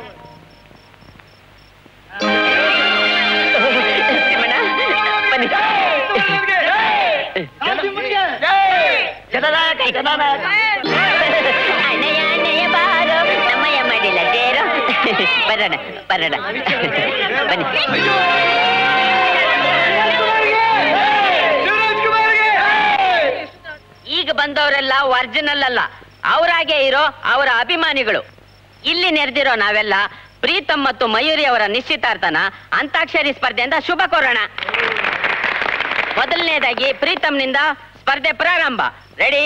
ತಿಮ್ಮಣ್ಣ, ಬನ್ನಿ ಅಣ್ಣಯ್ಯ ಅಣ್ಣಯ್ಯ ಬಾರೋ ನಮ್ಮಯ್ಯ ಮಾಡಿಲ್ಲ ತೇರು ಬರೋಣ ಬರೋಣ ಬನ್ನಿ ಈಗ ಬಂದವರೆಲ್ಲ ಒರಿಜಿನಲ್ ಅಲ್ಲ ಅವರಾಗೆ ಇರೋ ಅವರ ಅಭಿಮಾನಿಗಳು ಇಲ್ಲಿ ನೆರೆದಿರೋ ನಾವೆಲ್ಲ ಪ್ರೀತಮ್ ಮತ್ತು ಮಯೂರಿ ಅವರ ನಿಶ್ಚಿತಾರ್ಥನ ಅಂತಾಕ್ಷರಿ ಸ್ಪರ್ಧೆಯಿಂದ ಶುಭ ಕೋರೋಣ ಮೊದಲನೇದಾಗಿ ಪ್ರೀತಮ್ನಿಂದ ಸ್ಪರ್ಧೆ ಪ್ರಾರಂಭ ready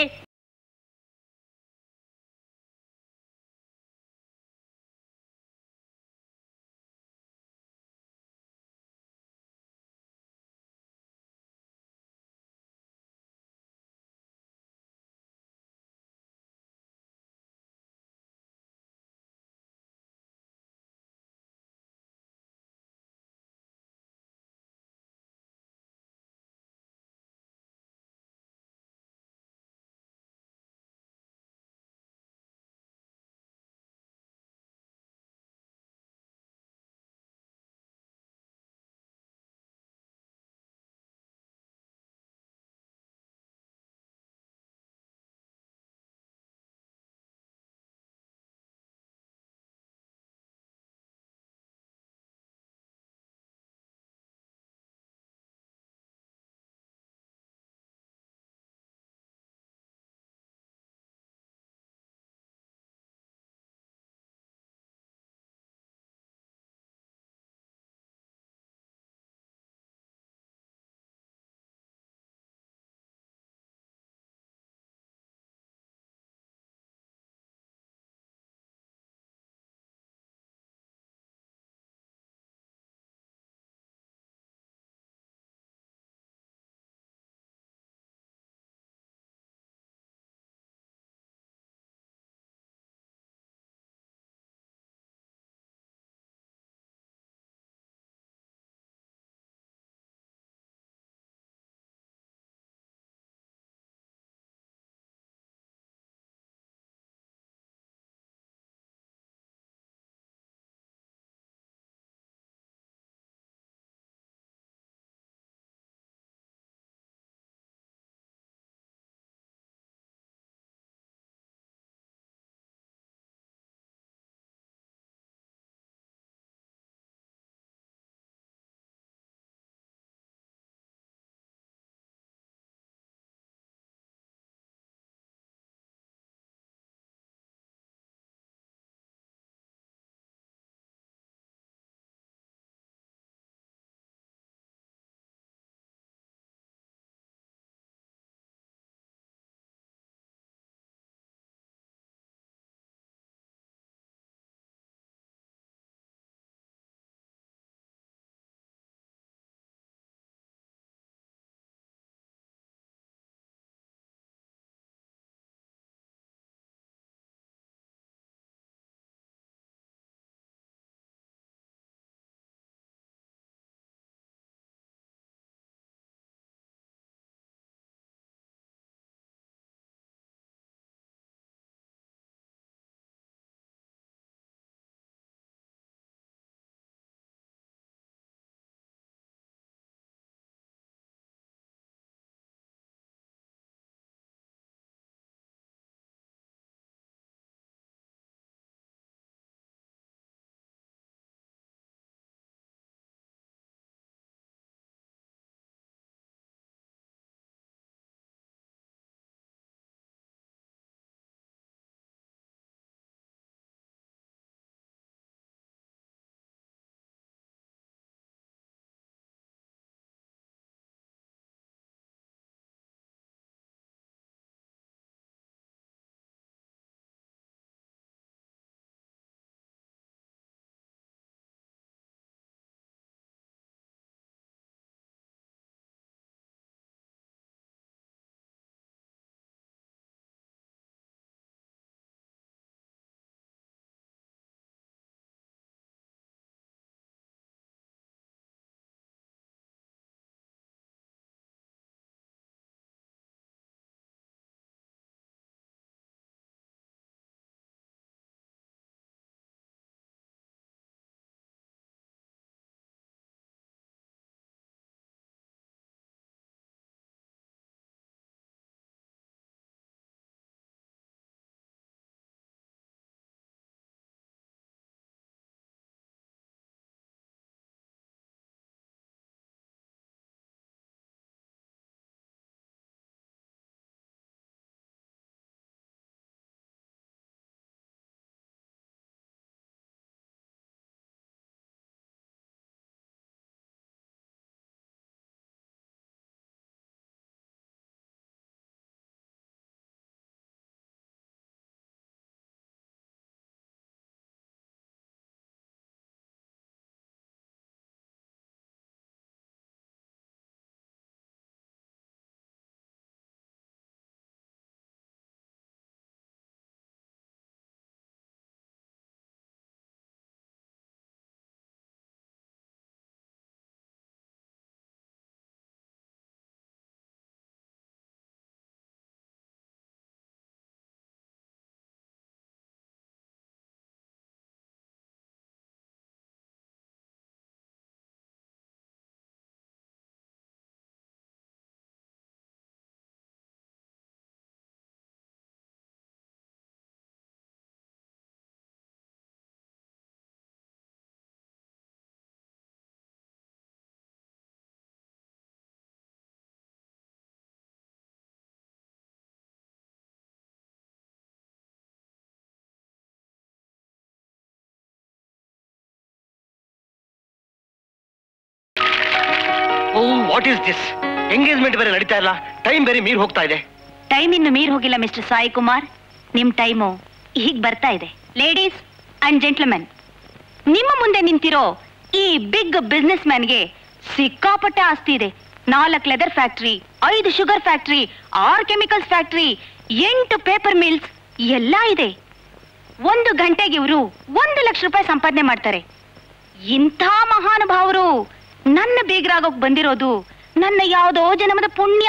what is this engagement ಬೇರೆ ನಡೀತಾ ಇಲ್ಲ ಟೈಮ್ ಬೇರೆ ಮೀರ್ ಹೋಗ್ತಾ ಇದೆ ಟೈಮ್ ಇನ್ನು ಮೀರ್ ಹೋಗಿಲ್ಲ ಮಿಸ್ಟರ್ ಸಾಯಿ ಕುಮಾರ್ ನಿಮ್ ಟೈಮು ಹೀಗ್ ಬರ್ತಾ ಇದೆ ಲೇಡೀಸ್ ಅಂಡ್ ಜೆಂಟ್ಲ್ಮೆನ್ ನಿಮ್ಮ ಮುಂದೆ ನಿಂತಿರೋ ಈ ಬಿಗ್ ಬಿಸ್ನೆಸ್ ಮ್ಯಾನ್ಗೆ ಸಿಕ್ಕಾಪಟ್ಟೆ ಆಸ್ತಿ ಇದೆ ನಾಲ್ಕು ಲೆದರ್ ಫ್ಯಾಕ್ಟ್ರಿ ಐದು ಶುಗರ್ ಫ್ಯಾಕ್ಟ್ರಿ ಆರು ಕೆಮಿಕಲ್ಸ್ ಫ್ಯಾಕ್ಟ್ರಿ ಎಂಟು ಪೇಪರ್ ಮಿಲ್ಸ್ ಎಲ್ಲ ಇದೆ ಒಂದು ಗಂಟೆಗೆ ಇವರು ಒಂದು ಲಕ್ಷ ರೂಪಾಯಿ ಸಂಪಾದನೆ ಮಾಡ್ತಾರೆ ಇಂಥ ಮಹಾನುಭಾವರು ನನ್ನ ಬೀಗರಾಗೋಕ್ ಬಂದಿರೋದು ನನ್ನ ಯಾವುದೋ ಜನ್ಮದ ಪುಣ್ಯ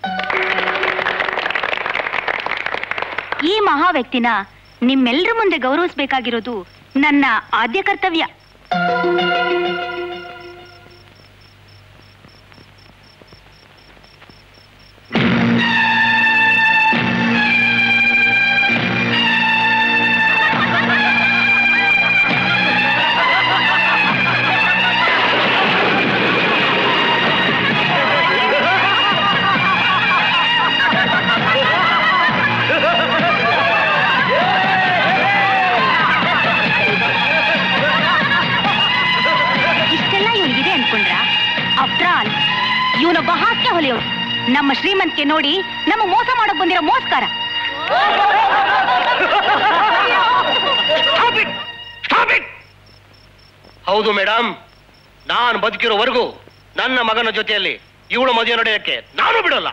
ಈ ಮಹಾ ವ್ಯಕ್ತಿನ ನಿಮ್ಮೆಲ್ಲರ ಮುಂದೆ ಗೌರವಿಸಬೇಕಾಗಿರೋದು ನನ್ನ ಆದ್ಯ ಕರ್ತವ್ಯ ಇಷ್ಟೆಲ್ಲ ಇವನಿಗಿದೆ ಅನ್ಕೊಂಡ್ರ ಆಫ್ಟರ್ ಆಲ್ ಇವನೊಬ್ಬ ಹಾಸ್ಯ ಹೊಲಿಯೋರು ನಮ್ಮ ಶ್ರೀಮಂತಿಕೆ ನೋಡಿ ನಮ್ಮ ಮೋಸ ಮಾಡಕ್ ಬಂದಿರೋ ಮೋಸ್ಕಾರ ಹೌದು ಮೇಡಮ್ ನಾನು ಬದುಕಿರೋವರೆಗೂ ನನ್ನ ಮಗನ ಜೊತೆಯಲ್ಲಿ ಇವಳು ಮದುವೆ ನಡೆಯಕ್ಕೆ ನಾನು ಬಿಡಲ್ಲ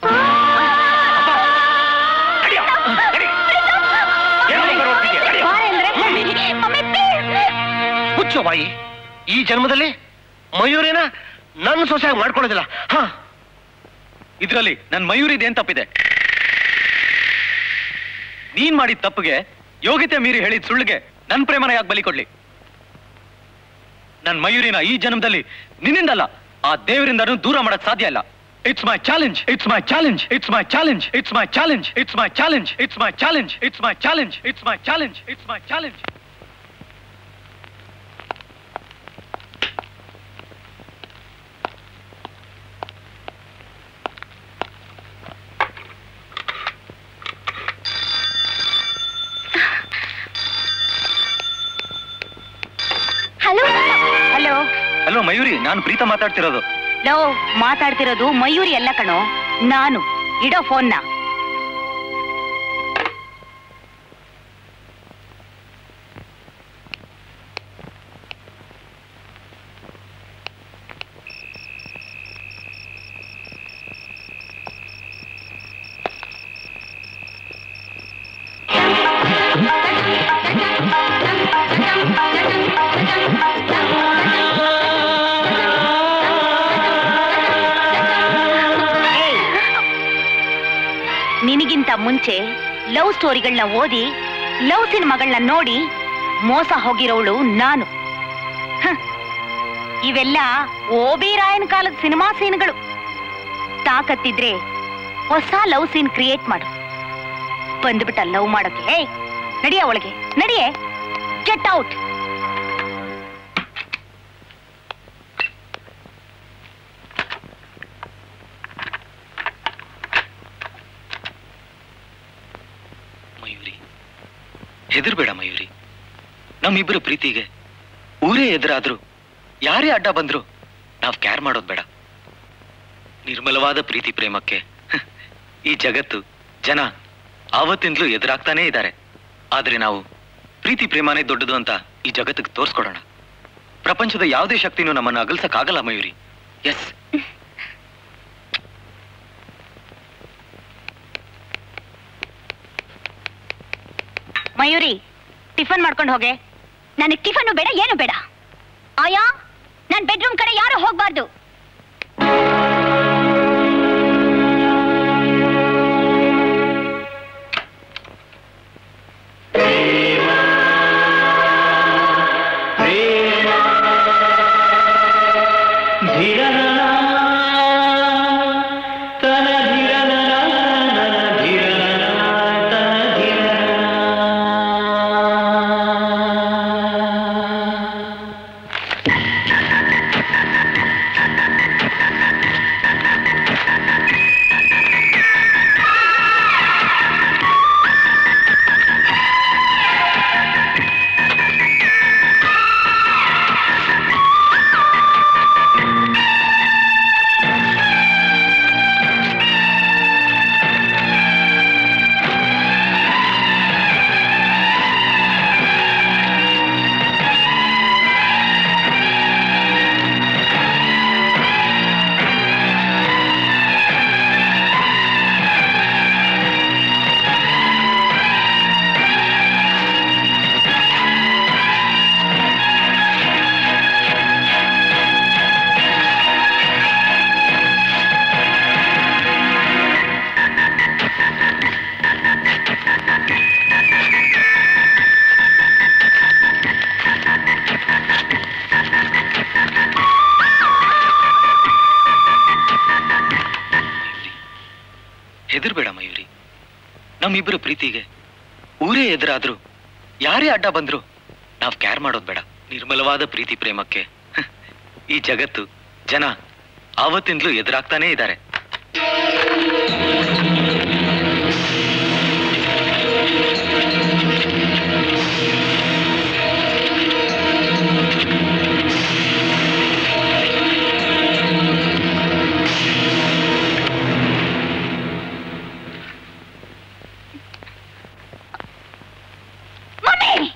ನಡಿಯೋ, ನಡಿ. ಏನು ಹಿಂಗೆ ನೋಡ್ತಿದ್ಯಾ? ನಡಿಯೋ. ಹುಚ್ಚು ಬಾಯಿ ಈ ಜನ್ಮದಲ್ಲಿ ಮಯೂರಿನ ನನ್ನ ಸೊಸೆಯಾಗಿ ಮಾಡ್ಕೊಳ್ಳೋದಿಲ್ಲ ಹಾ ಇದ್ರಲ್ಲಿ ನನ್ ಮಯೂರಿದೆ ಏನ್ ತಪ್ಪಿದೆ ನೀನ್ ಮಾಡಿದ ತಪ್ಪಿಗೆ ಯೋಗ್ಯತೆ ಮೀರಿ ಹೇಳಿದ ಸುಳ್ಳಿಗೆ ನನ್ ಪ್ರೇಮನ ಯಾಕೆ ಬಲಿ ಕೊಡ್ಲಿ ನನ್ ಮಯೂರಿನ ಈ ಜನ್ಮದಲ್ಲಿ ನಿನ್ನಿಂದಲ್ಲ ಆ ದೇವರಿಂದನೂ ದೂರ ಮಾಡಕ್ ಸಾಧ್ಯ ಇಲ್ಲ it's my challenge it's my challenge it's my challenge it's my challenge it's my challenge it's my challenge it's my challenge it's my challenge it's my challenge hello hello hello Mayuri ನಾನು ಪ್ರೀತ ಮಾತಾಡ್ತಿರೋದು ಲೋ ಮಾತಾಡ್ತಿರೋದು ಮಯೂರಿ ಎಲ್ಲ ಕಣೋ ನಾನು ಇಡೋ ಫೋನ್ನ ನಿನಗಿಂತ ಮುಂಚೆ ಲವ್ ಸ್ಟೋರಿಗಳನ್ನ ಓದಿ ಲವ್ ಸಿನಿಮಾಗಳನ್ನ ನೋಡಿ ಮೋಸ ಹೋಗಿರೋಳು ನಾನು ಹ, ಇವೆಲ್ಲ ಓಬಿ ರಾಯನ್ ಕಾಲದ ಸಿನಿಮಾ ಸೀನ್ಗಳು ತಾಕತ್ತಿದ್ರೆ ಹೊಸ ಲವ್ ಸೀನ್ ಕ್ರಿಯೇಟ್ ಮಾಡು ಬಂದ್ಬಿಟ್ಟ ಲವ್ ಮಾಡೋಕೆ ಏಯ್ ನಡಿಯ ಒಳಗೆ ನಡಿಯೇ ಗೆಟ್ ಔಟ್ ಮಯೂರಿ ಹೆದರ್ಬೇಡ ಮಯೂರಿ ನಮ್ಮಿಬ್ಬರ ಪ್ರೀತಿಗೆ ಊರೇ ಎದುರಾದ್ರು ಯಾರೇ ಅಡ್ಡ ಬಂದ್ರು ನಾವ್ ಕ್ಯಾರ್ ಮಾಡೋದ್ ಬೇಡ ನಿರ್ಮಲವಾದ ಪ್ರೀತಿ ಪ್ರೇಮಕ್ಕೆ ಹ್, ಈ ಜಗತ್ತು ಜನ ಆವತ್ತಿಂದಲೂ ಎದುರಾಗ್ತಾನೇ ಇದ್ದಾರೆ ಆದ್ರೆ ನಾವು ಪ್ರೀತಿ ಪ್ರೇಮನೇ ದೊಡ್ಡದು ಅಂತ ಈ ಜಗತ್ತಿಗೆ ತೋರ್ಸ್ಕೊಡೋಣ ಪ್ರಪಂಚದ ಯಾವುದೇ ಶಕ್ತಿನೂ ನಮ್ಮನ್ನ ಅಗಲ್ಸಕ್ಕಾಗಲ್ಲ ಮಯೂರಿ ಎಸ್ ಮಯೂರಿ ಟಿಫನ್ ಮಾಡ್ಕೊಂಡು ಹೋಗೆ ನನಗೆ ಟಿಫನ್ನು ಬೇಡ ಏನು ಬೇಡ ಆಯಾ ನನ್ ಬೆಡ್ರೂಮ್ ಕಡೆ ಯಾರು ಹೋಗ್ಬಾರ್ದು ಆ ನಮ್ಮಿಬ್ಬರು ಪ್ರೀತಿಗೆ ಊರೇ ಎದುರಾದ್ರು ಯಾರೇ ಅಡ್ಡ ಬಂದ್ರು ನಾವ್ ಕ್ಯಾರ್ ಮಾಡೋದ್ ಬೇಡ ನಿರ್ಮಲವಾದ ಪ್ರೀತಿ ಪ್ರೇಮಕ್ಕೆ ಹ, ಈ ಜಗತ್ತು ಜನ ಆವತ್ತಿಂದಲೂ ಎದುರಾಗ್ತಾನೇ ಇದ್ದಾರೆ ಮಮ್ಮಿ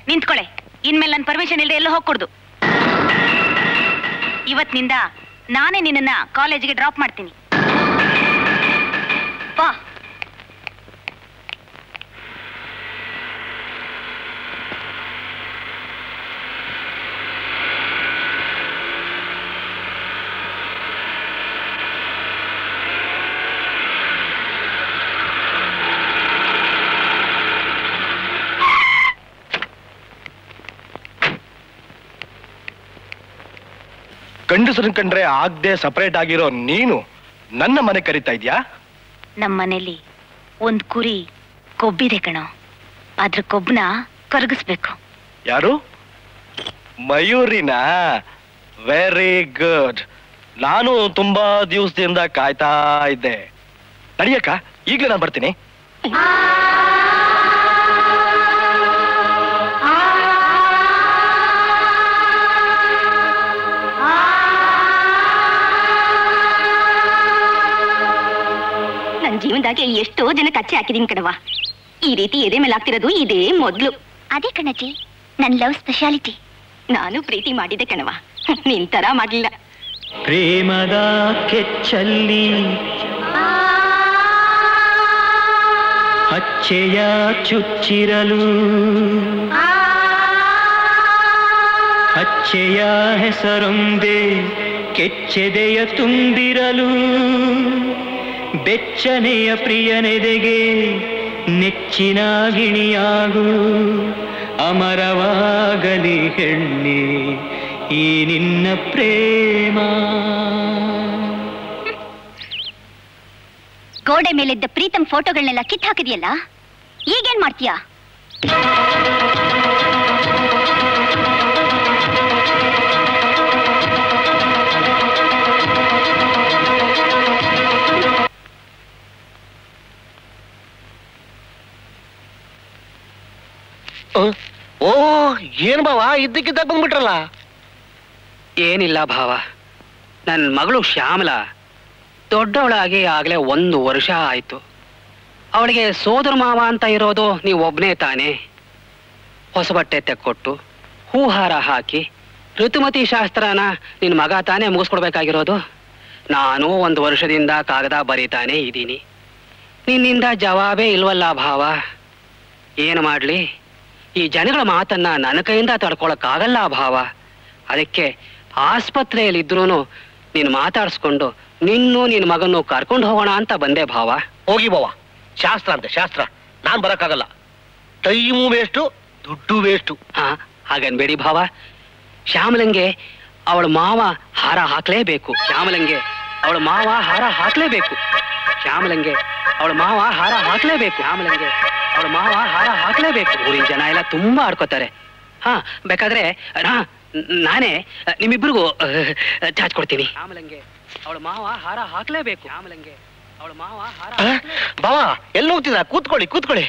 ನಿಂತ್ಕೊಳೆ ಇನ್ಮೇಲೆ ನನ್ನ ಪರ್ಮಿಷನ್ ಇಲ್ಲದೆ ಎಲ್ಲೂ ಹೋಗ್ಕೊಡ್ದು ಇವತ್ತಿನಿಂದ ನಾನೇ ನಿನ್ನನ್ನ ಕಾಲೇಜಿಗೆ ಡ್ರಾಪ್ ಮಾಡ್ತೀನಿ ಬಾ ಗಂಡಸರನ್ ಕಂಡ್ರೆ ಆಗದೆ ಸಪರೇಟ್ ಆಗಿರೋ ನೀನು ನನ್ನ ಮನೆ ಕರಿತಾ ಇದ್ಯಾ ನಮ್ಮ ಮನೇಲಿ ಒಂದ್ ಕುರಿ ಕೊಬ್ಬಿದೆ ಕಣೋ ಅದ್ರ ಕೊಬ್ಬನ ಕರಗಿಸ್ಬೇಕು ಯಾರು ಮಯೂರಿನ ವೆರಿ ಗುಡ್ ನಾನು ತುಂಬಾ ದಿವಸದಿಂದ ಕಾಯ್ತಾ ಇದ್ದೆ ನಡಿಯಕ್ಕ ಈಗಲೇ ನಾನು ಬರ್ತೀನಿ ನನ್ ಜೀವನದಾಗೆ ಎಷ್ಟೋ ಜನ ಕಚ್ಚೆ ಹಾಕಿದೀನಿ ಕಣವ ಈ ರೀತಿ ಎದೆ ಮೇಲೆ ಆಗ್ತಿರೋದು ಇದೇ ಮೊದ್ಲು ಅದೇ ಕಣಜ್ಜಿ ನನ್ ಲವ್ ಸ್ಪೆಷಾಲಿಟಿ ನಾನು ಪ್ರೀತಿ ಮಾಡಿದ್ದೆ ಕಣವ ನಿನ್ ತರ ಮಾಡ್ಲಿಲ್ಲ ಪ್ರೇಮದ ಕೆಚ್ಚಲ್ಲಿ ಹಚ್ಚೆಯ ಚುಚ್ಚಿರಲು ಹಚ್ಚೆಯ ಹೆಸರೊಂದೇ ಕೆಚ್ಚೆದೆಯ ತುಂಬಿರಲು ಬೆಚ್ಚನೆಯ ಪ್ರಿಯನೆದೆಗೆ ನೆಚ್ಚಿನ ಗಿಣಿಯಾಗು ಅಮರವಾಗಲಿ ಹೆಣ್ಣೆ ಈ ನಿನ್ನ ಪ್ರೇಮ ಗೋಡೆ ಮೇಲಿದ್ದ ಪ್ರೀತಮ್ ಫೋಟೋಗಳನ್ನೆಲ್ಲ ಕಿತ್ ಹಾಕಿದ್ಯಲ್ಲ ಈಗೇನ್ ಮಾಡ್ತೀಯಾ ಓ ಏನ್ ಬಾವ ಇದ್ದಕ್ಕಿದ್ದಾಗ ಬಂದ್ಬಿಟ್ರಲ್ಲ ಏನಿಲ್ಲ ಭಾವ ನನ್ನ ಮಗಳು ಶ್ಯಾಮಲ ದೊಡ್ಡವಳಾಗಿ ಆಗಲೇ ಒಂದು ವರ್ಷ ಆಯಿತು ಅವಳಿಗೆ ಸೋದರ ಮಾವ ಅಂತ ಇರೋದು ನೀವು ಒಬ್ಬನೇ ತಾನೇ ಹೊಸ ಬಟ್ಟೆ ತೆಕ್ಕೊಟ್ಟು ಹೂಹಾರ ಹಾಕಿ ಋತುಮತಿ ಶಾಸ್ತ್ರನ ನಿನ್ನ ಮಗ ತಾನೇ ಮುಗಿಸ್ಕೊಡ್ಬೇಕಾಗಿರೋದು ನಾನು ಒಂದು ವರ್ಷದಿಂದ ಕಾಗದ ಬರೀತಾನೆ ಇದ್ದೀನಿ ನಿನ್ನಿಂದ ಜವಾಬೇ ಇಲ್ವಲ್ಲ ಭಾವ ಏನು ಮಾಡಲಿ ಈ ಜನಗಳ ಮಾತನ್ನ ನನ್ನ ಕೈಯಿಂದ ತಡ್ಕೊಳಕ್ಕಾಗಲ್ಲ ಭಾವ ಅದಕ್ಕೆ ಆಸ್ಪತ್ರೆಯಲ್ಲಿದ್ರೂ ನೀನು ಮಾತಾಡಿಸ್ಕೊಂಡು ನಿನ್ನೂ ನಿನ್ನ ಮಗನ್ನು ಕರ್ಕೊಂಡು ಹೋಗೋಣ ಅಂತ ಬಂದೆ ಭಾವ ಹೋಗಿ ಬಾವ ಶಾಸ್ತ್ರ ಅಂತೆ ಶಾಸ್ತ್ರ ನಾನ್ ಬರಕ್ಕಾಗಲ್ಲ ಟೈಮು ವೇಸ್ಟು ದುಡ್ಡು ವೇಸ್ಟು ಹಾ ಹಾಗನ್ಬೇಡಿ ಭಾವ ಶ್ಯಾಮಲಂಗೆ ಅವಳ ಮಾವ ಹಾರ ಹಾಕ್ಲೇಬೇಕು ಶ್ಯಾಮಲಂಗೆ ಅವಳ ಮಾವ ಹಾರ ಹಾಕ್ಲೇಬೇಕು ಶ್ಯಾಮಲಂಗೆ ಅವಳ ಮಾವ ಹಾರ ಹಾಕ್ಲೇಬೇಕು ಶ್ಯಾಮಲಂಗೆ ಅವಳ ಮಾವ ಹಾರ ಹಾಕ್ಲೇಬೇಕು ಊರಿನ ಜನ ಎಲ್ಲ ತುಂಬಾ ಆಡ್ಕೋತಾರೆ ಹಾ ಬೇಕಾದ್ರೆ ನಾ ನಾನೇ ನಿಮ್ಮಿಬ್ರಿಗೂ ಚಾಚ್ ಕೊಡ್ತೀನಿ ಶ್ಯಾಮಲಂಗೆ ಅವಳ ಮಾವ ಹಾರ ಹಾಕ್ಲೇಬೇಕು ಶ್ಯಾಮಲಂಗೆ ಅವಳ ಮಾವ ಹಾರ ಬಾವ ಎಲ್ಲಿ ಹೋಗ್ತಿದ್ರ ಕೂತ್ಕೊಳ್ಳಿ ಕೂತ್ಕೊಳ್ಳಿ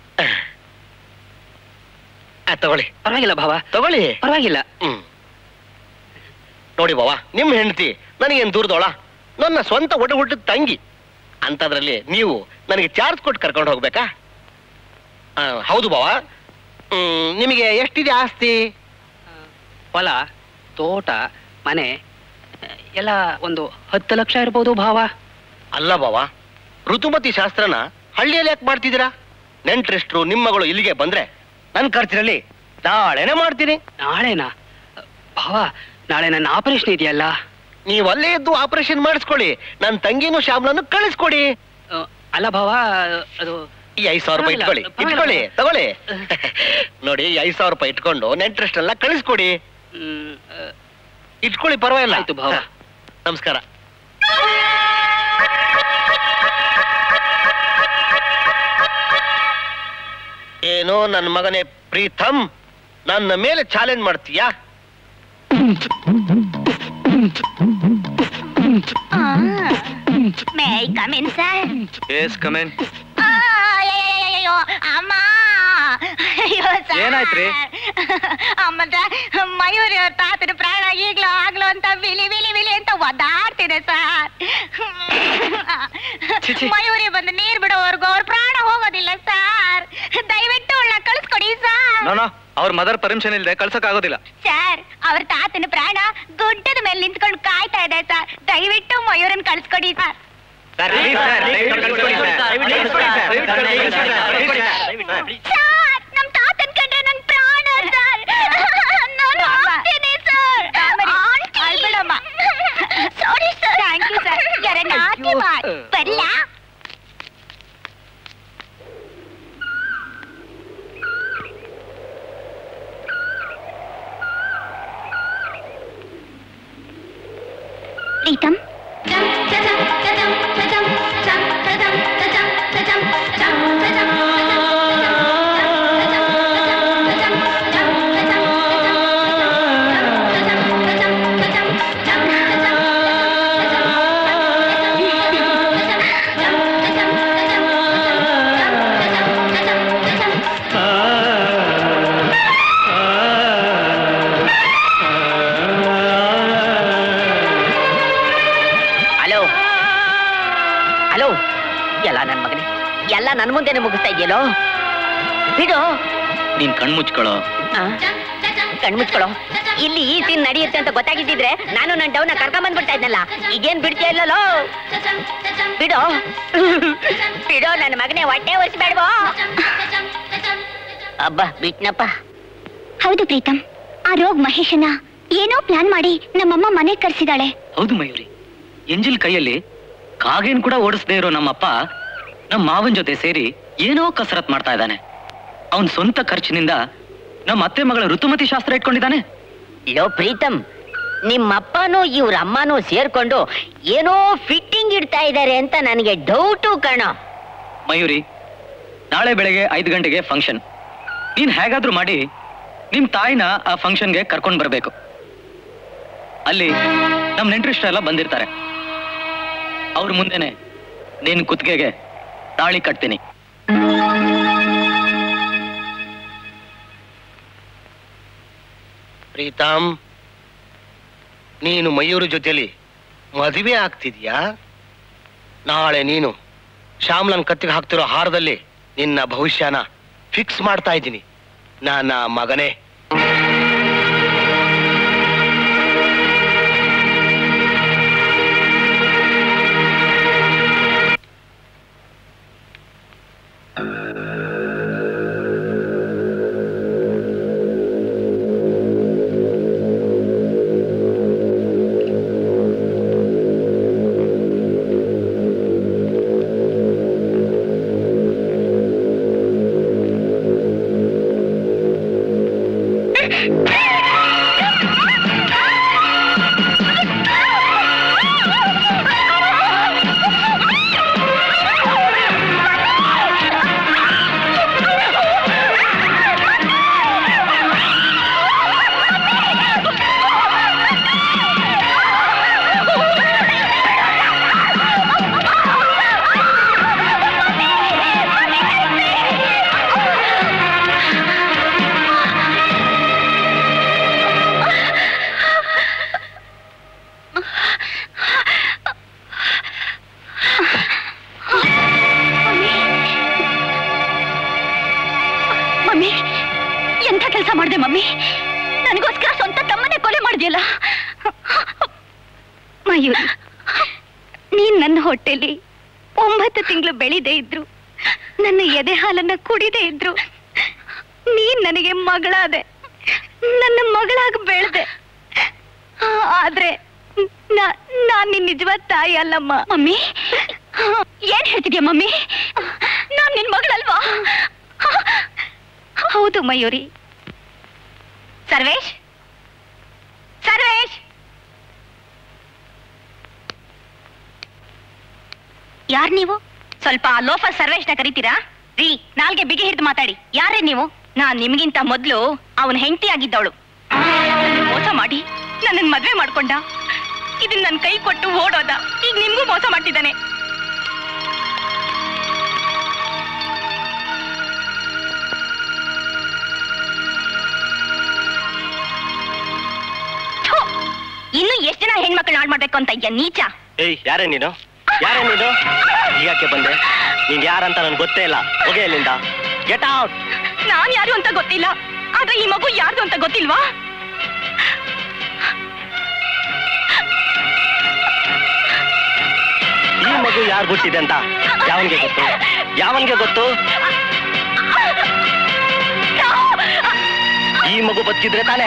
ಆ, ತಗೊಳ್ಳಿ ಪರವಾಗಿಲ್ಲ ಭಾವ ತಗೊಳ್ಳಿ ಪರವಾಗಿಲ್ಲ ಹ್ಮ್ ನೋಡಿ ಬಾವ ನಿಮ್ ಹೆಂಡತಿ ನನಗೇನ್ ದೂರದೋಳ ನನ್ನ ಸ್ವಂತ ಒಡ ಹುಟ್ಟಿದ ತಂಗಿ ಅಂತದ್ರಲ್ಲಿ ನೀವು ನನಗೆ ಚಾರ್ಜ್ ಕೊಟ್ಟು ಕರ್ಕೊಂಡು ಹೋಗ್ಬೇಕಾ ಆ, ಹೌದು ಬಾವ ಹ್ಮ್, ನಿಮಗೆ ಎಷ್ಟಿದೆ ಆಸ್ತಿ ಹೊಲ ತೋಟ ಮನೆ ಎಲ್ಲ ಒಂದು ಹತ್ತು ಲಕ್ಷ ಇರ್ಬೋದು ಭಾವ ಅಲ್ಲ ಬಾವ ಋತುಮತಿ ಶಾಸ್ತ್ರನ ಹಳ್ಳಿಯಲ್ಲಿ ಯಾಕೆ ಮಾಡ್ತಿದ್ದೀರಾ ನೆಂಟ್ರೆಸ್ಟ್ರು ನಿಮ್ಮ ಮಗಳು ಇಲ್ಲಿಗೆ ಬಂದ್ರೆ ನನ್ನ ಖರ್ಚಿನಲ್ಲಿ ನಾಳೆನೆ ಮಾಡ್ತೀನಿ ನಾಳೆನಾ ಭಾವ ನಾಳೆ ನನ್ನ ಆಪರೇಷನ್ ಇದೆಯಲ್ಲ ನೀವು ಅಲ್ಲೇ ಇದ್ದು ಆಪರೇಷನ್ ಮಾಡಿಸ್ಕೊಳ್ಳಿ ನನ್ನ ತಂಗಿನೂ ಶ್ಯಾಮ್ಲನ್ನು ಕಳಿಸ್ಕೊಡಿ ಆ, ಅಲ್ಲ ಭಾವ ಅದು ಈ ಐದ್ ಸಾವಿರ ರೂಪಾಯಿ ಇಟ್ಕೊಳ್ಳಿ ಪರವಾಗಿಲ್ಲ, ಇಟ್ಕೊಳ್ಳಿ ತಗೊಳ್ಳಿ ನೋಡಿ ಈ ಐದ್ ಸಾವಿರ ರೂಪಾಯಿ ಇಟ್ಕೊಂಡು ನೆಂಟ್ರೆಸ್ಟ್ ಎಲ್ಲ ಕಳಿಸ್ಕೊಡಿ ಹ್ಮ್, ಆ, ಇಟ್ಕೊಳ್ಳಿ ಪರವಾಗಿಲ್ಲ ಆಯ್ತು ಭಾವ. ಹ, ನಮಸ್ಕಾರ ಏನೋ ನನ್ನ ಮಗನೇ ಪ್ರೀತಮ್ ನನ್ನ ಮೇಲೆ ಚಾಲೆಂಜ್ ಮಾಡ್ತೀಯಾ may I come in sir yes come in ಅಯ್ಯೋ ಅಮ್ಮ ಅಯ್ಯೋ sir. ಏನಾಯ್ತ್ರಿ? ಅಮ್ಮಂತ ಮಯೂರಿ ಅವ್ರ ತಾತನ ಪ್ರಾಣ ಈಗ್ಲೋ ಆಗ್ಲೋ ಅಂತ ವಿಲಿ ವಿಲಿ ವಿಲಿ ಅಂತ ಒದ್ದಾಡ್ತಿದೆ ಸರ್ ಮಯೂರಿ ಬಂದು ನೀರ್ ಬಿಡೋವರೆಗೂ ಅವ್ರ ಪ್ರಾಣ ಹೋಗೋದಿಲ್ಲ ಸರ್ ದಯವಿಟ್ಟು ಅವಳನ್ನ ಕಳಿಸ್ಕೊಡಿ ಸರ್ ನೋ ಅವ್ರ ಮದರ್ ಪರ್ಮಿಷನ್ ಇಲ್ಲದೆ ಕಳ್ಸಕ್ ಆಗೋದಿಲ್ಲ ಸರ್ ಅವ್ರ ತಾತನ ಪ್ರಾಣ ಗುಡ್ಡದ ಮೇಲೆ ನಿಂತ್ಕೊಂಡು ಕಾಯ್ತಾ ಇದೆ ಸರ್ ದಯವಿಟ್ಟು ಮಯೂರನ್ ಕಳ್ಸ್ಕೊಡಿ ಸರ್ ಸರ್ ನಮ್ ತಾತನ್ ಕಂಡ್ರೆ ನಂಗ್ ಪ್ರಾಣ ಸರ್ ನಾನು ಹೋಗ್ತೀನಿ ಸರ್ ಅಳ್ಬೇಡಮ್ಮ sorry sir thank you sir ಯಾರನ್ನ ಆಸೆ ಮಾಡಿ ಬರ್ಲಾ ಪ್ರೀತಮ್ ಹಲೋ ಹಲೋ ಎಲ್ಲ ನನ್ ಮಗನೇ ಎಲ್ಲ ನನ್ ಮುಂದೆನೆ ಮುಗಿಸ್ತಾ ಇದೆಯಲ್ಲೋ ಬಿಡು ನೀನ್ ಕಣ್ ಮುಚ್ಕೊಳ್ಳೋ ಆ? ಕಣ್ಮುಚ್ಕೊಳ್ಳೋ ಇಲ್ಲಿ ಈ ಸೀನ್ ನಡೆಯುತ್ತೆ ಅಂತ ಗೊತ್ತಾಗಿದ್ದಿದ್ರೆ ನಾನು ನನ್ನ ಡೌನ ಕರ್ಕೊಂಡ್ ಬಂದ್ಬಿಡ್ತಾ ಇದ್ನಲ್ಲ ಈಗೇನ್ ಬಿಡ್ತೀಯ ಇಲ್ಲಲ್ಲೋ ಬಿಡು ಬಿಡು ನನ್ನ ಮಗನೇ ಹೊಟ್ಟೆ ಒರೆಸ್ಬೇಡ್ವೋ ಅಬ್ಬ ಬಿಟ್ನಪ್ಪ ಹೌದು ಪ್ರೀತಮ್ ಆ ರೋಗ್ ಮಹೇಶನ ಏನೋ ಪ್ಲಾನ್ ಮಾಡಿ ನಮ್ಮಮ್ಮ ಮನೆಗ್ ಕರ್ಸಿದಾಳೆ ಹೌದು ಮಯೂರಿ ಎಂಜಿಲ್ ಕೈಯಲ್ಲಿ ಕಾಗೇನ್ ಕೂಡ ಓಡಿಸದೇ ಇರೋ ನಮ್ಮಪ್ಪ ನಮ್ಮ ಮಾವನ್ ಜೊತೆ ಸೇರಿ ಏನೋ ಕಸರತ್ ಮಾಡ್ತಾ ಇದ್ದಾನೆ ಅವನ್ ಸ್ವಂತ ಖರ್ಚಿನಿಂದ ನಮ್ಮ ಅತ್ತೆ ಮಗಳ ಋತುಮತಿ ಶಾಸ್ತ್ರ ಇಟ್ಕೊಂಡಿದ್ದಾನೆ ಲೋ ಪ್ರೀತಮ್ ನಿಮ್ಮಪ್ಪನೂ ಇವ್ರ ಅಮ್ಮನೂ ಸೇರ್ಕೊಂಡು ಏನೋ ಫಿಟ್ಟಿಂಗ್ ಇಡ್ತಾ ಇದ್ದಾರೆ ಅಂತ ನನಗೆ ಡೌಟು ಕಣೋ ಮಯೂರಿ ನಾಳೆ ಬೆಳಗ್ಗೆ ಐದು ಗಂಟೆಗೆ ಫಂಕ್ಷನ್ ನೀನ್ ಹೇಗಾದ್ರೂ ಮಾಡಿ ನಿಮ್ ತಾಯಿನ ಆ ಫಂಕ್ಷನ್ಗೆ ಕರ್ಕೊಂಡ್ ಬರ್ಬೇಕು ಅಲ್ಲಿ ನಮ್ ನೆಂಟ್ರಿಷ್ಟ ಎಲ್ಲ ಬಂದಿರ್ತಾರೆ ಅವ್ರ ಮುಂದೆನೆ ನೀನ್ ಕುತ್ತಿಗೆಗೆ ತಾಳಿ ಕಟ್ತೀನಿ ಪ್ರೀತಮ್ ನೀನು ಮಯೂರು ಜೊತೆಲಿ ಮದುವೆ ಆಗ್ತಿದ್ಯಾ ನಾಳೆ ನೀನು ಶ್ಯಾಮ್ಲನ್ ಕತ್ತಿಗೆ ಹಾಕ್ತಿರೋ ಹಾರದಲ್ಲಿ ನಿನ್ನ ಭವಿಷ್ಯನ ಫಿಕ್ಸ್ ಮಾಡ್ತಾ ಇದ್ದೀನಿ ನನ್ನ ಮಗನೇ ಮಮ್ಮಿ ಎಂಥ ಕೆಲಸ ಮಾಡಿದೆ ಮಮ್ಮಿ ನನಗೋಸ್ಕರ ಸ್ವಂತ ತಮ್ಮನೇ ಕೊಲೆ ಮಾಡಿದ್ಯಲ್ಲ ಮಯೂರಿ ನೀನ್ ನನ್ನ ಹೊಟ್ಟೆಲಿ ಒಂಬತ್ತು ತಿಂಗಳು ಬೆಳಿದೇ ಇದ್ರು ನನ್ನ ಎದೆ ಹಾಲನ್ನ ಕುಡಿದೇ ಇದ್ರು ನೀನ್ ನನಗೆ ಮಗಳಾದೆ ನನ್ನ ಮಗಳಾಗಿ ಬೆಳ್ದೆ ಆದ್ರೆ ನಾ- ನಾನ್ ನಿನ್ ನಿಜವಾದ ತಾಯಿ ಅಲ್ಲಮ್ಮ ಮಮ್ಮಿ ಏನ್ ಹೇಳ್ತಿದ್ಯಾ ಮಮ್ಮಿ ನಾನ್ ನಿನ್ ಮಗಳಲ್ವಾ ಹೌದು ಮಯೂರಿ ಸರ್ವೇಶ್ ಸರ್ವೇಶ್ ಯಾರ್ ನೀವು ಸ್ವಲ್ಪ ಲೋಫರ್ ಸರ್ವೇಶ್ನ ಕರಿತೀರಾ ರೀ ನಾಲ್ಗೆ ಬಿಗಿ ಹಿಡಿದು ಮಾತಾಡಿ ಯಾರೇ ನೀವು ನಾನ್ ನಿಮ್ಗಿಂತ ಮೊದ್ಲು ಅವನ ಹೆಂಡತಿ ಆಗಿದ್ದವಳು ಮೋಸ ಮಾಡಿ ನನ್ನ ಮದ್ವೆ ಮಾಡ್ಕೊಂಡ ಇದನ್ನ ನನ್ ಕೈ ಕೊಟ್ಟು ಓಡೋದ ಈಗ ನಿಮ್ಗೂ ಮೋಸ ಮಾಡ್ತಿದ್ದಾನೆ ಥು, ಇನ್ನು ಎಷ್ಟ್ ಜನ ಹೆಣ್ಮಕ್ಳು ಹಾಳು ಮಾಡ್ಬೇಕು ಅಂತ ಇದ್ಯಾ ನೀಚ ಏಯ್ ಯಾರೇ ನೀನು ಯಾರೇ ನೀನು ಈಗಕ್ಕೆ ಬಂದೆ ನೀನ್ ಯಾರಂತ ನನ್ಗೆ ಗೊತ್ತೇ ಇಲ್ಲ ಹೋಗಿ ಅಲ್ಲಿಂದ ಗೆಟ್ ಔಟ್ ನಾನ್ ಯಾರು ಅಂತ ಗೊತ್ತಿಲ್ಲ ಆದ್ರೆ ಈ ಮಗು ಯಾರ್ದು ಅಂತ ಗೊತ್ತಿಲ್ವಾ ಈ ಮಗು ಯಾರು ಹುಟ್ಟಿದೆ ಅಂತ ಯಾವನ್ಗೆ ಗೊತ್ತು ಯಾವನ್ಗೆ ಗೊತ್ತು ಈ ಮಗು ಬದುಕಿದ್ರೆ ತಾನೇ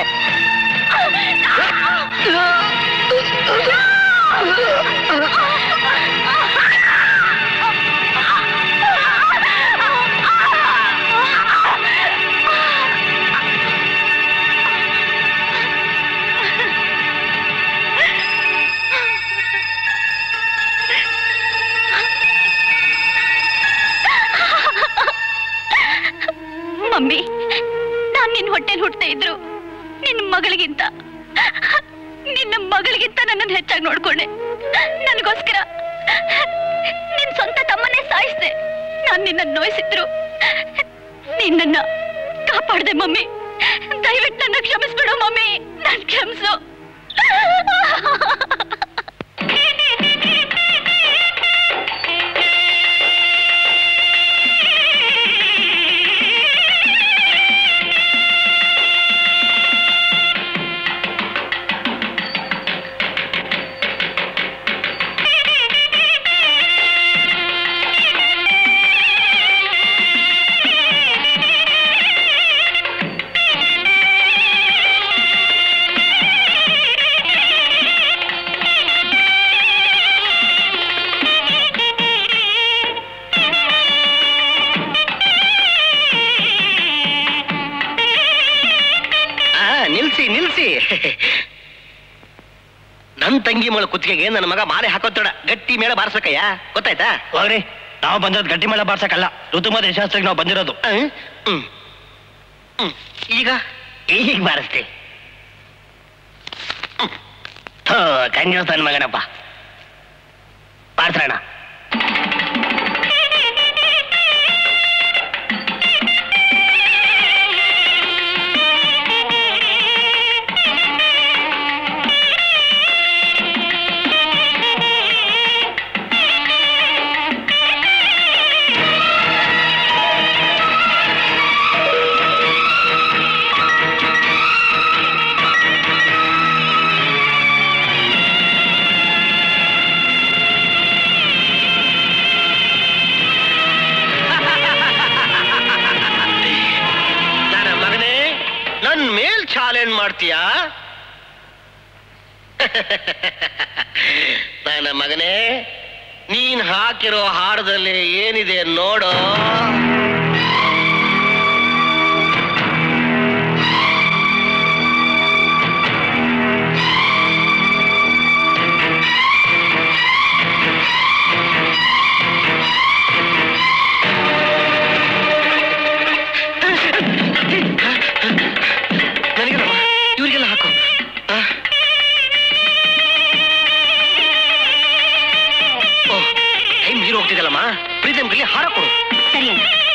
ಮಮ್ಮಿ ನಾನ್ ನಿನ್ ಹೊಟ್ಟೆಲ್ ಹುಟ್ಟದೇ ಇದ್ರು ನಿನ್ನ ಮಗಳಿಗಿಂತ ನಿನ್ನ ಮಗಳಿಗಿಂತ ನನ್ನನ್ನು ಹೆಚ್ಚಾಗಿ ನೋಡ್ಕೊಂಡೆ ನನಗೋಸ್ಕರ ನಿನ್ ಸ್ವಂತ ತಮ್ಮನ್ನೇ ಸಾಯಿಸ್ದೆ ನಾನ್ ನಿನ್ನ ನೋಯಿಸಿದ್ರು ನಿನ್ನನ್ನ ಕಾಪಾಡ್ದೆ ಮಮ್ಮಿ ದಯವಿಟ್ಟು ನನ್ನ ಕ್ಷಮಿಸ್ಬಿಡು ಮಮ್ಮಿ ನನ್ ಕ್ಷಮಿಸು ಆ ನಿಲ್ಸಿ ನಿಲ್ಸಿ ನನ್ ತಂಗಿ ಮಳ ಕುತ್ತಿಗೆಗೆ ನನ್ನ ಮಗ ಮಾಲೆ ಹಾಕೋತೋಡ ಗಟ್ಟಿ ಮೇಲೆ ಬಾರಿಸ್ಬೇಕಯ್ಯ ಗೊತ್ತಾಯ್ತಾ ಹೋಗ್ರಿ ನಾವು ಬಂದಿರೋದು ಗಟ್ಟಿ ಮೇಲೆ ಬಾರ್ಸಕ್ಕಲ್ಲ ಋತುಮತಿ ಶಾಸ್ತ್ರಕ್ಕೆ ನಾವು ಬಂದಿರೋದು ಹ್ಮ್ ಹ್ಮ್ ಹ್ಮ್. ಈಗ ಈಗ ಬಾರಿಸ್ತಿ ಕಂಜೋಸ್ ನನ್ನ ಮಗನಪ್ಪ ಬಾರಿಸೋಣ ನನ್ನ ಮಗನೇ ನನ್ ಮೇಲ್ ಚಾಲೆಂಜ್ ಮಾಡ್ತೀಯಾ ನನ್ನ ಮಗನೇ ನೀನ್ ಹಾಕಿರೋ ಹಾಡದಲ್ಲಿ ಏನಿದೆ ನೋಡೋ ನನಗೆಲ್ಲಮ್ಮ ಇವ್ರಿಗೆಲ್ಲ ಹಾಕು ಆ. ಓ ಟೈಮ್ ಹೀರೋ ಹೋಗ್ತಿದ್ದಲ್ಲಮ್ಮ ಪ್ರೀತಮ್ ಕೈಲಿ ಹಾರ ಕೊಡು ಸರಿ ಅಣ್ಣ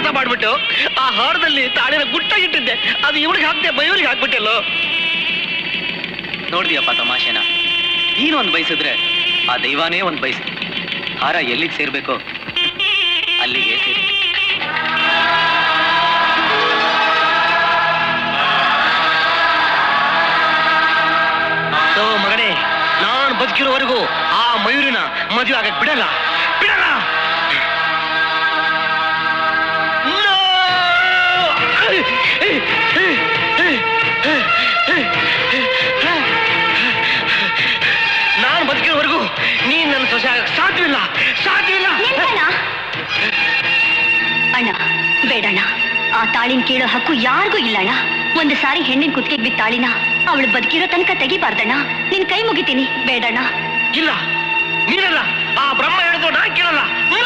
ಕೆಲಸ ಮಾಡ್ಬಿಟ್ಟು ಆ ಹಾರದಲ್ಲಿ ತಾಳಿನ ಗುಟ್ಟಾಗಿಟ್ಟಿದ್ದೆ ಅದು ಇವಳಿಗೆ ಹಾಕ್ದೆ ಮಯೂರಿಗೆ ಹಾಕ್ಬಿಟ್ಟೆಲ್ಲೋ ನೋಡ್ದಿಯಪ್ಪ ತಮಾಷೆನ ನೀನು ಒಂದ್ ಬಯಸಿದ್ರೆ ಆ ದೈವಾನೇ ಒಂದ್ ಬಯಸ್ ಹಾರ ಎಲ್ಲಿಗೆ ಸೇರ್ಬೇಕೋ ಅಲ್ಲಿಗೆ ಸೇರಿ ಓ ಮಗನೇ ನಾನ್ ಬದುಕಿರೋವರೆಗೂ ಆ ಮಯೂರಿನ ಮದುವೆ ಆಗಕ್ ಬಿಡಲ್ಲ ಬಿಡಲ್ಲ ನಾನು ಬದುಕಿರೋವರೆಗೂ ನೀನ್ ನನ್ನ ಸೊಸೆ ಆಗಕ್ ಸಾಧ್ಯವಿಲ್ಲ ಸಾಧ್ಯವಿಲ್ಲ ಅಣ್ಣ ಬೇಡಣ್ಣ ಆ ತಾಳಿನ ಕೇಳೋ ಹಕ್ಕು ಯಾರಿಗೂ ಇಲ್ಲಣ್ಣ ಒಂದು ಸಾರಿ ಹೆಣ್ಣಿನ ಕುತ್ತಿಗೆ ಬಿದ್ದ ತಾಳಿನ ಅವಳು ಬದುಕಿರೋ ತನಕ ತೆಗಿಬಾರ್ದಣ್ಣ ನಿನ್ ಕೈ ಮುಗಿತೀನಿ ಬೇಡಣ್ಣ ಇಲ್ಲ ನೀನಲ್ಲ ಆ ಬ್ರಹ್ಮ ಹೇಳಿದ್ರು ನಾನ್ ಕೇಳಲ್ಲ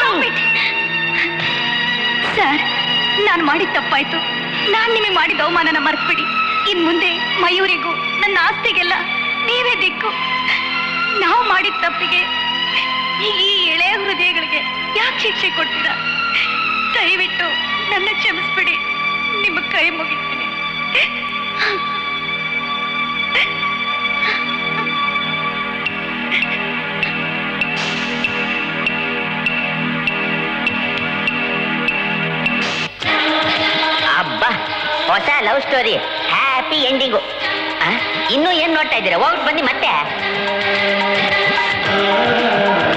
ಸರ್ ನಾನು ಮಾಡಿದ ತಪ್ಪಾಯ್ತು ನಾನ್ ನಿಮಗೆ ಮಾಡಿದ ಅವಮಾನನ ಮರ್ತ್ಬಿಡಿ ಇನ್ ಮುಂದೆ ಮಯೂರಿಗೂ ನನ್ನ ಆಸ್ತಿಗೆಲ್ಲ ನೀವೇ ದಿಕ್ಕು ನಾವು ಮಾಡಿದ ತಪ್ಪಿಗೆ ಈ ಎಳೆಯ ಹೃದಯಗಳಿಗೆ ಯಾಕೆ ಶಿಕ್ಷೆ ಕೊಡ್ತೀರಾ ದಯವಿಟ್ಟು ನನ್ನ ಕ್ಷಮಿಸ್ಬಿಡಿ ನಿಮ್ಮ ಕೈ ಮುಗಿತೀನಿ ಅಬ್ಬಾ ಹೊಸ ಲವ್ ಸ್ಟೋರಿ ಹ್ಯಾಪಿ ಎಂಡಿಂಗು ಇನ್ನೂ ಏನ್ ನೋಡ್ತಾ ಇದ್ದೀರಾ ಹೋಗ್ಬಿಟ್ಟು ಬನ್ನಿ ಮತ್ತೆ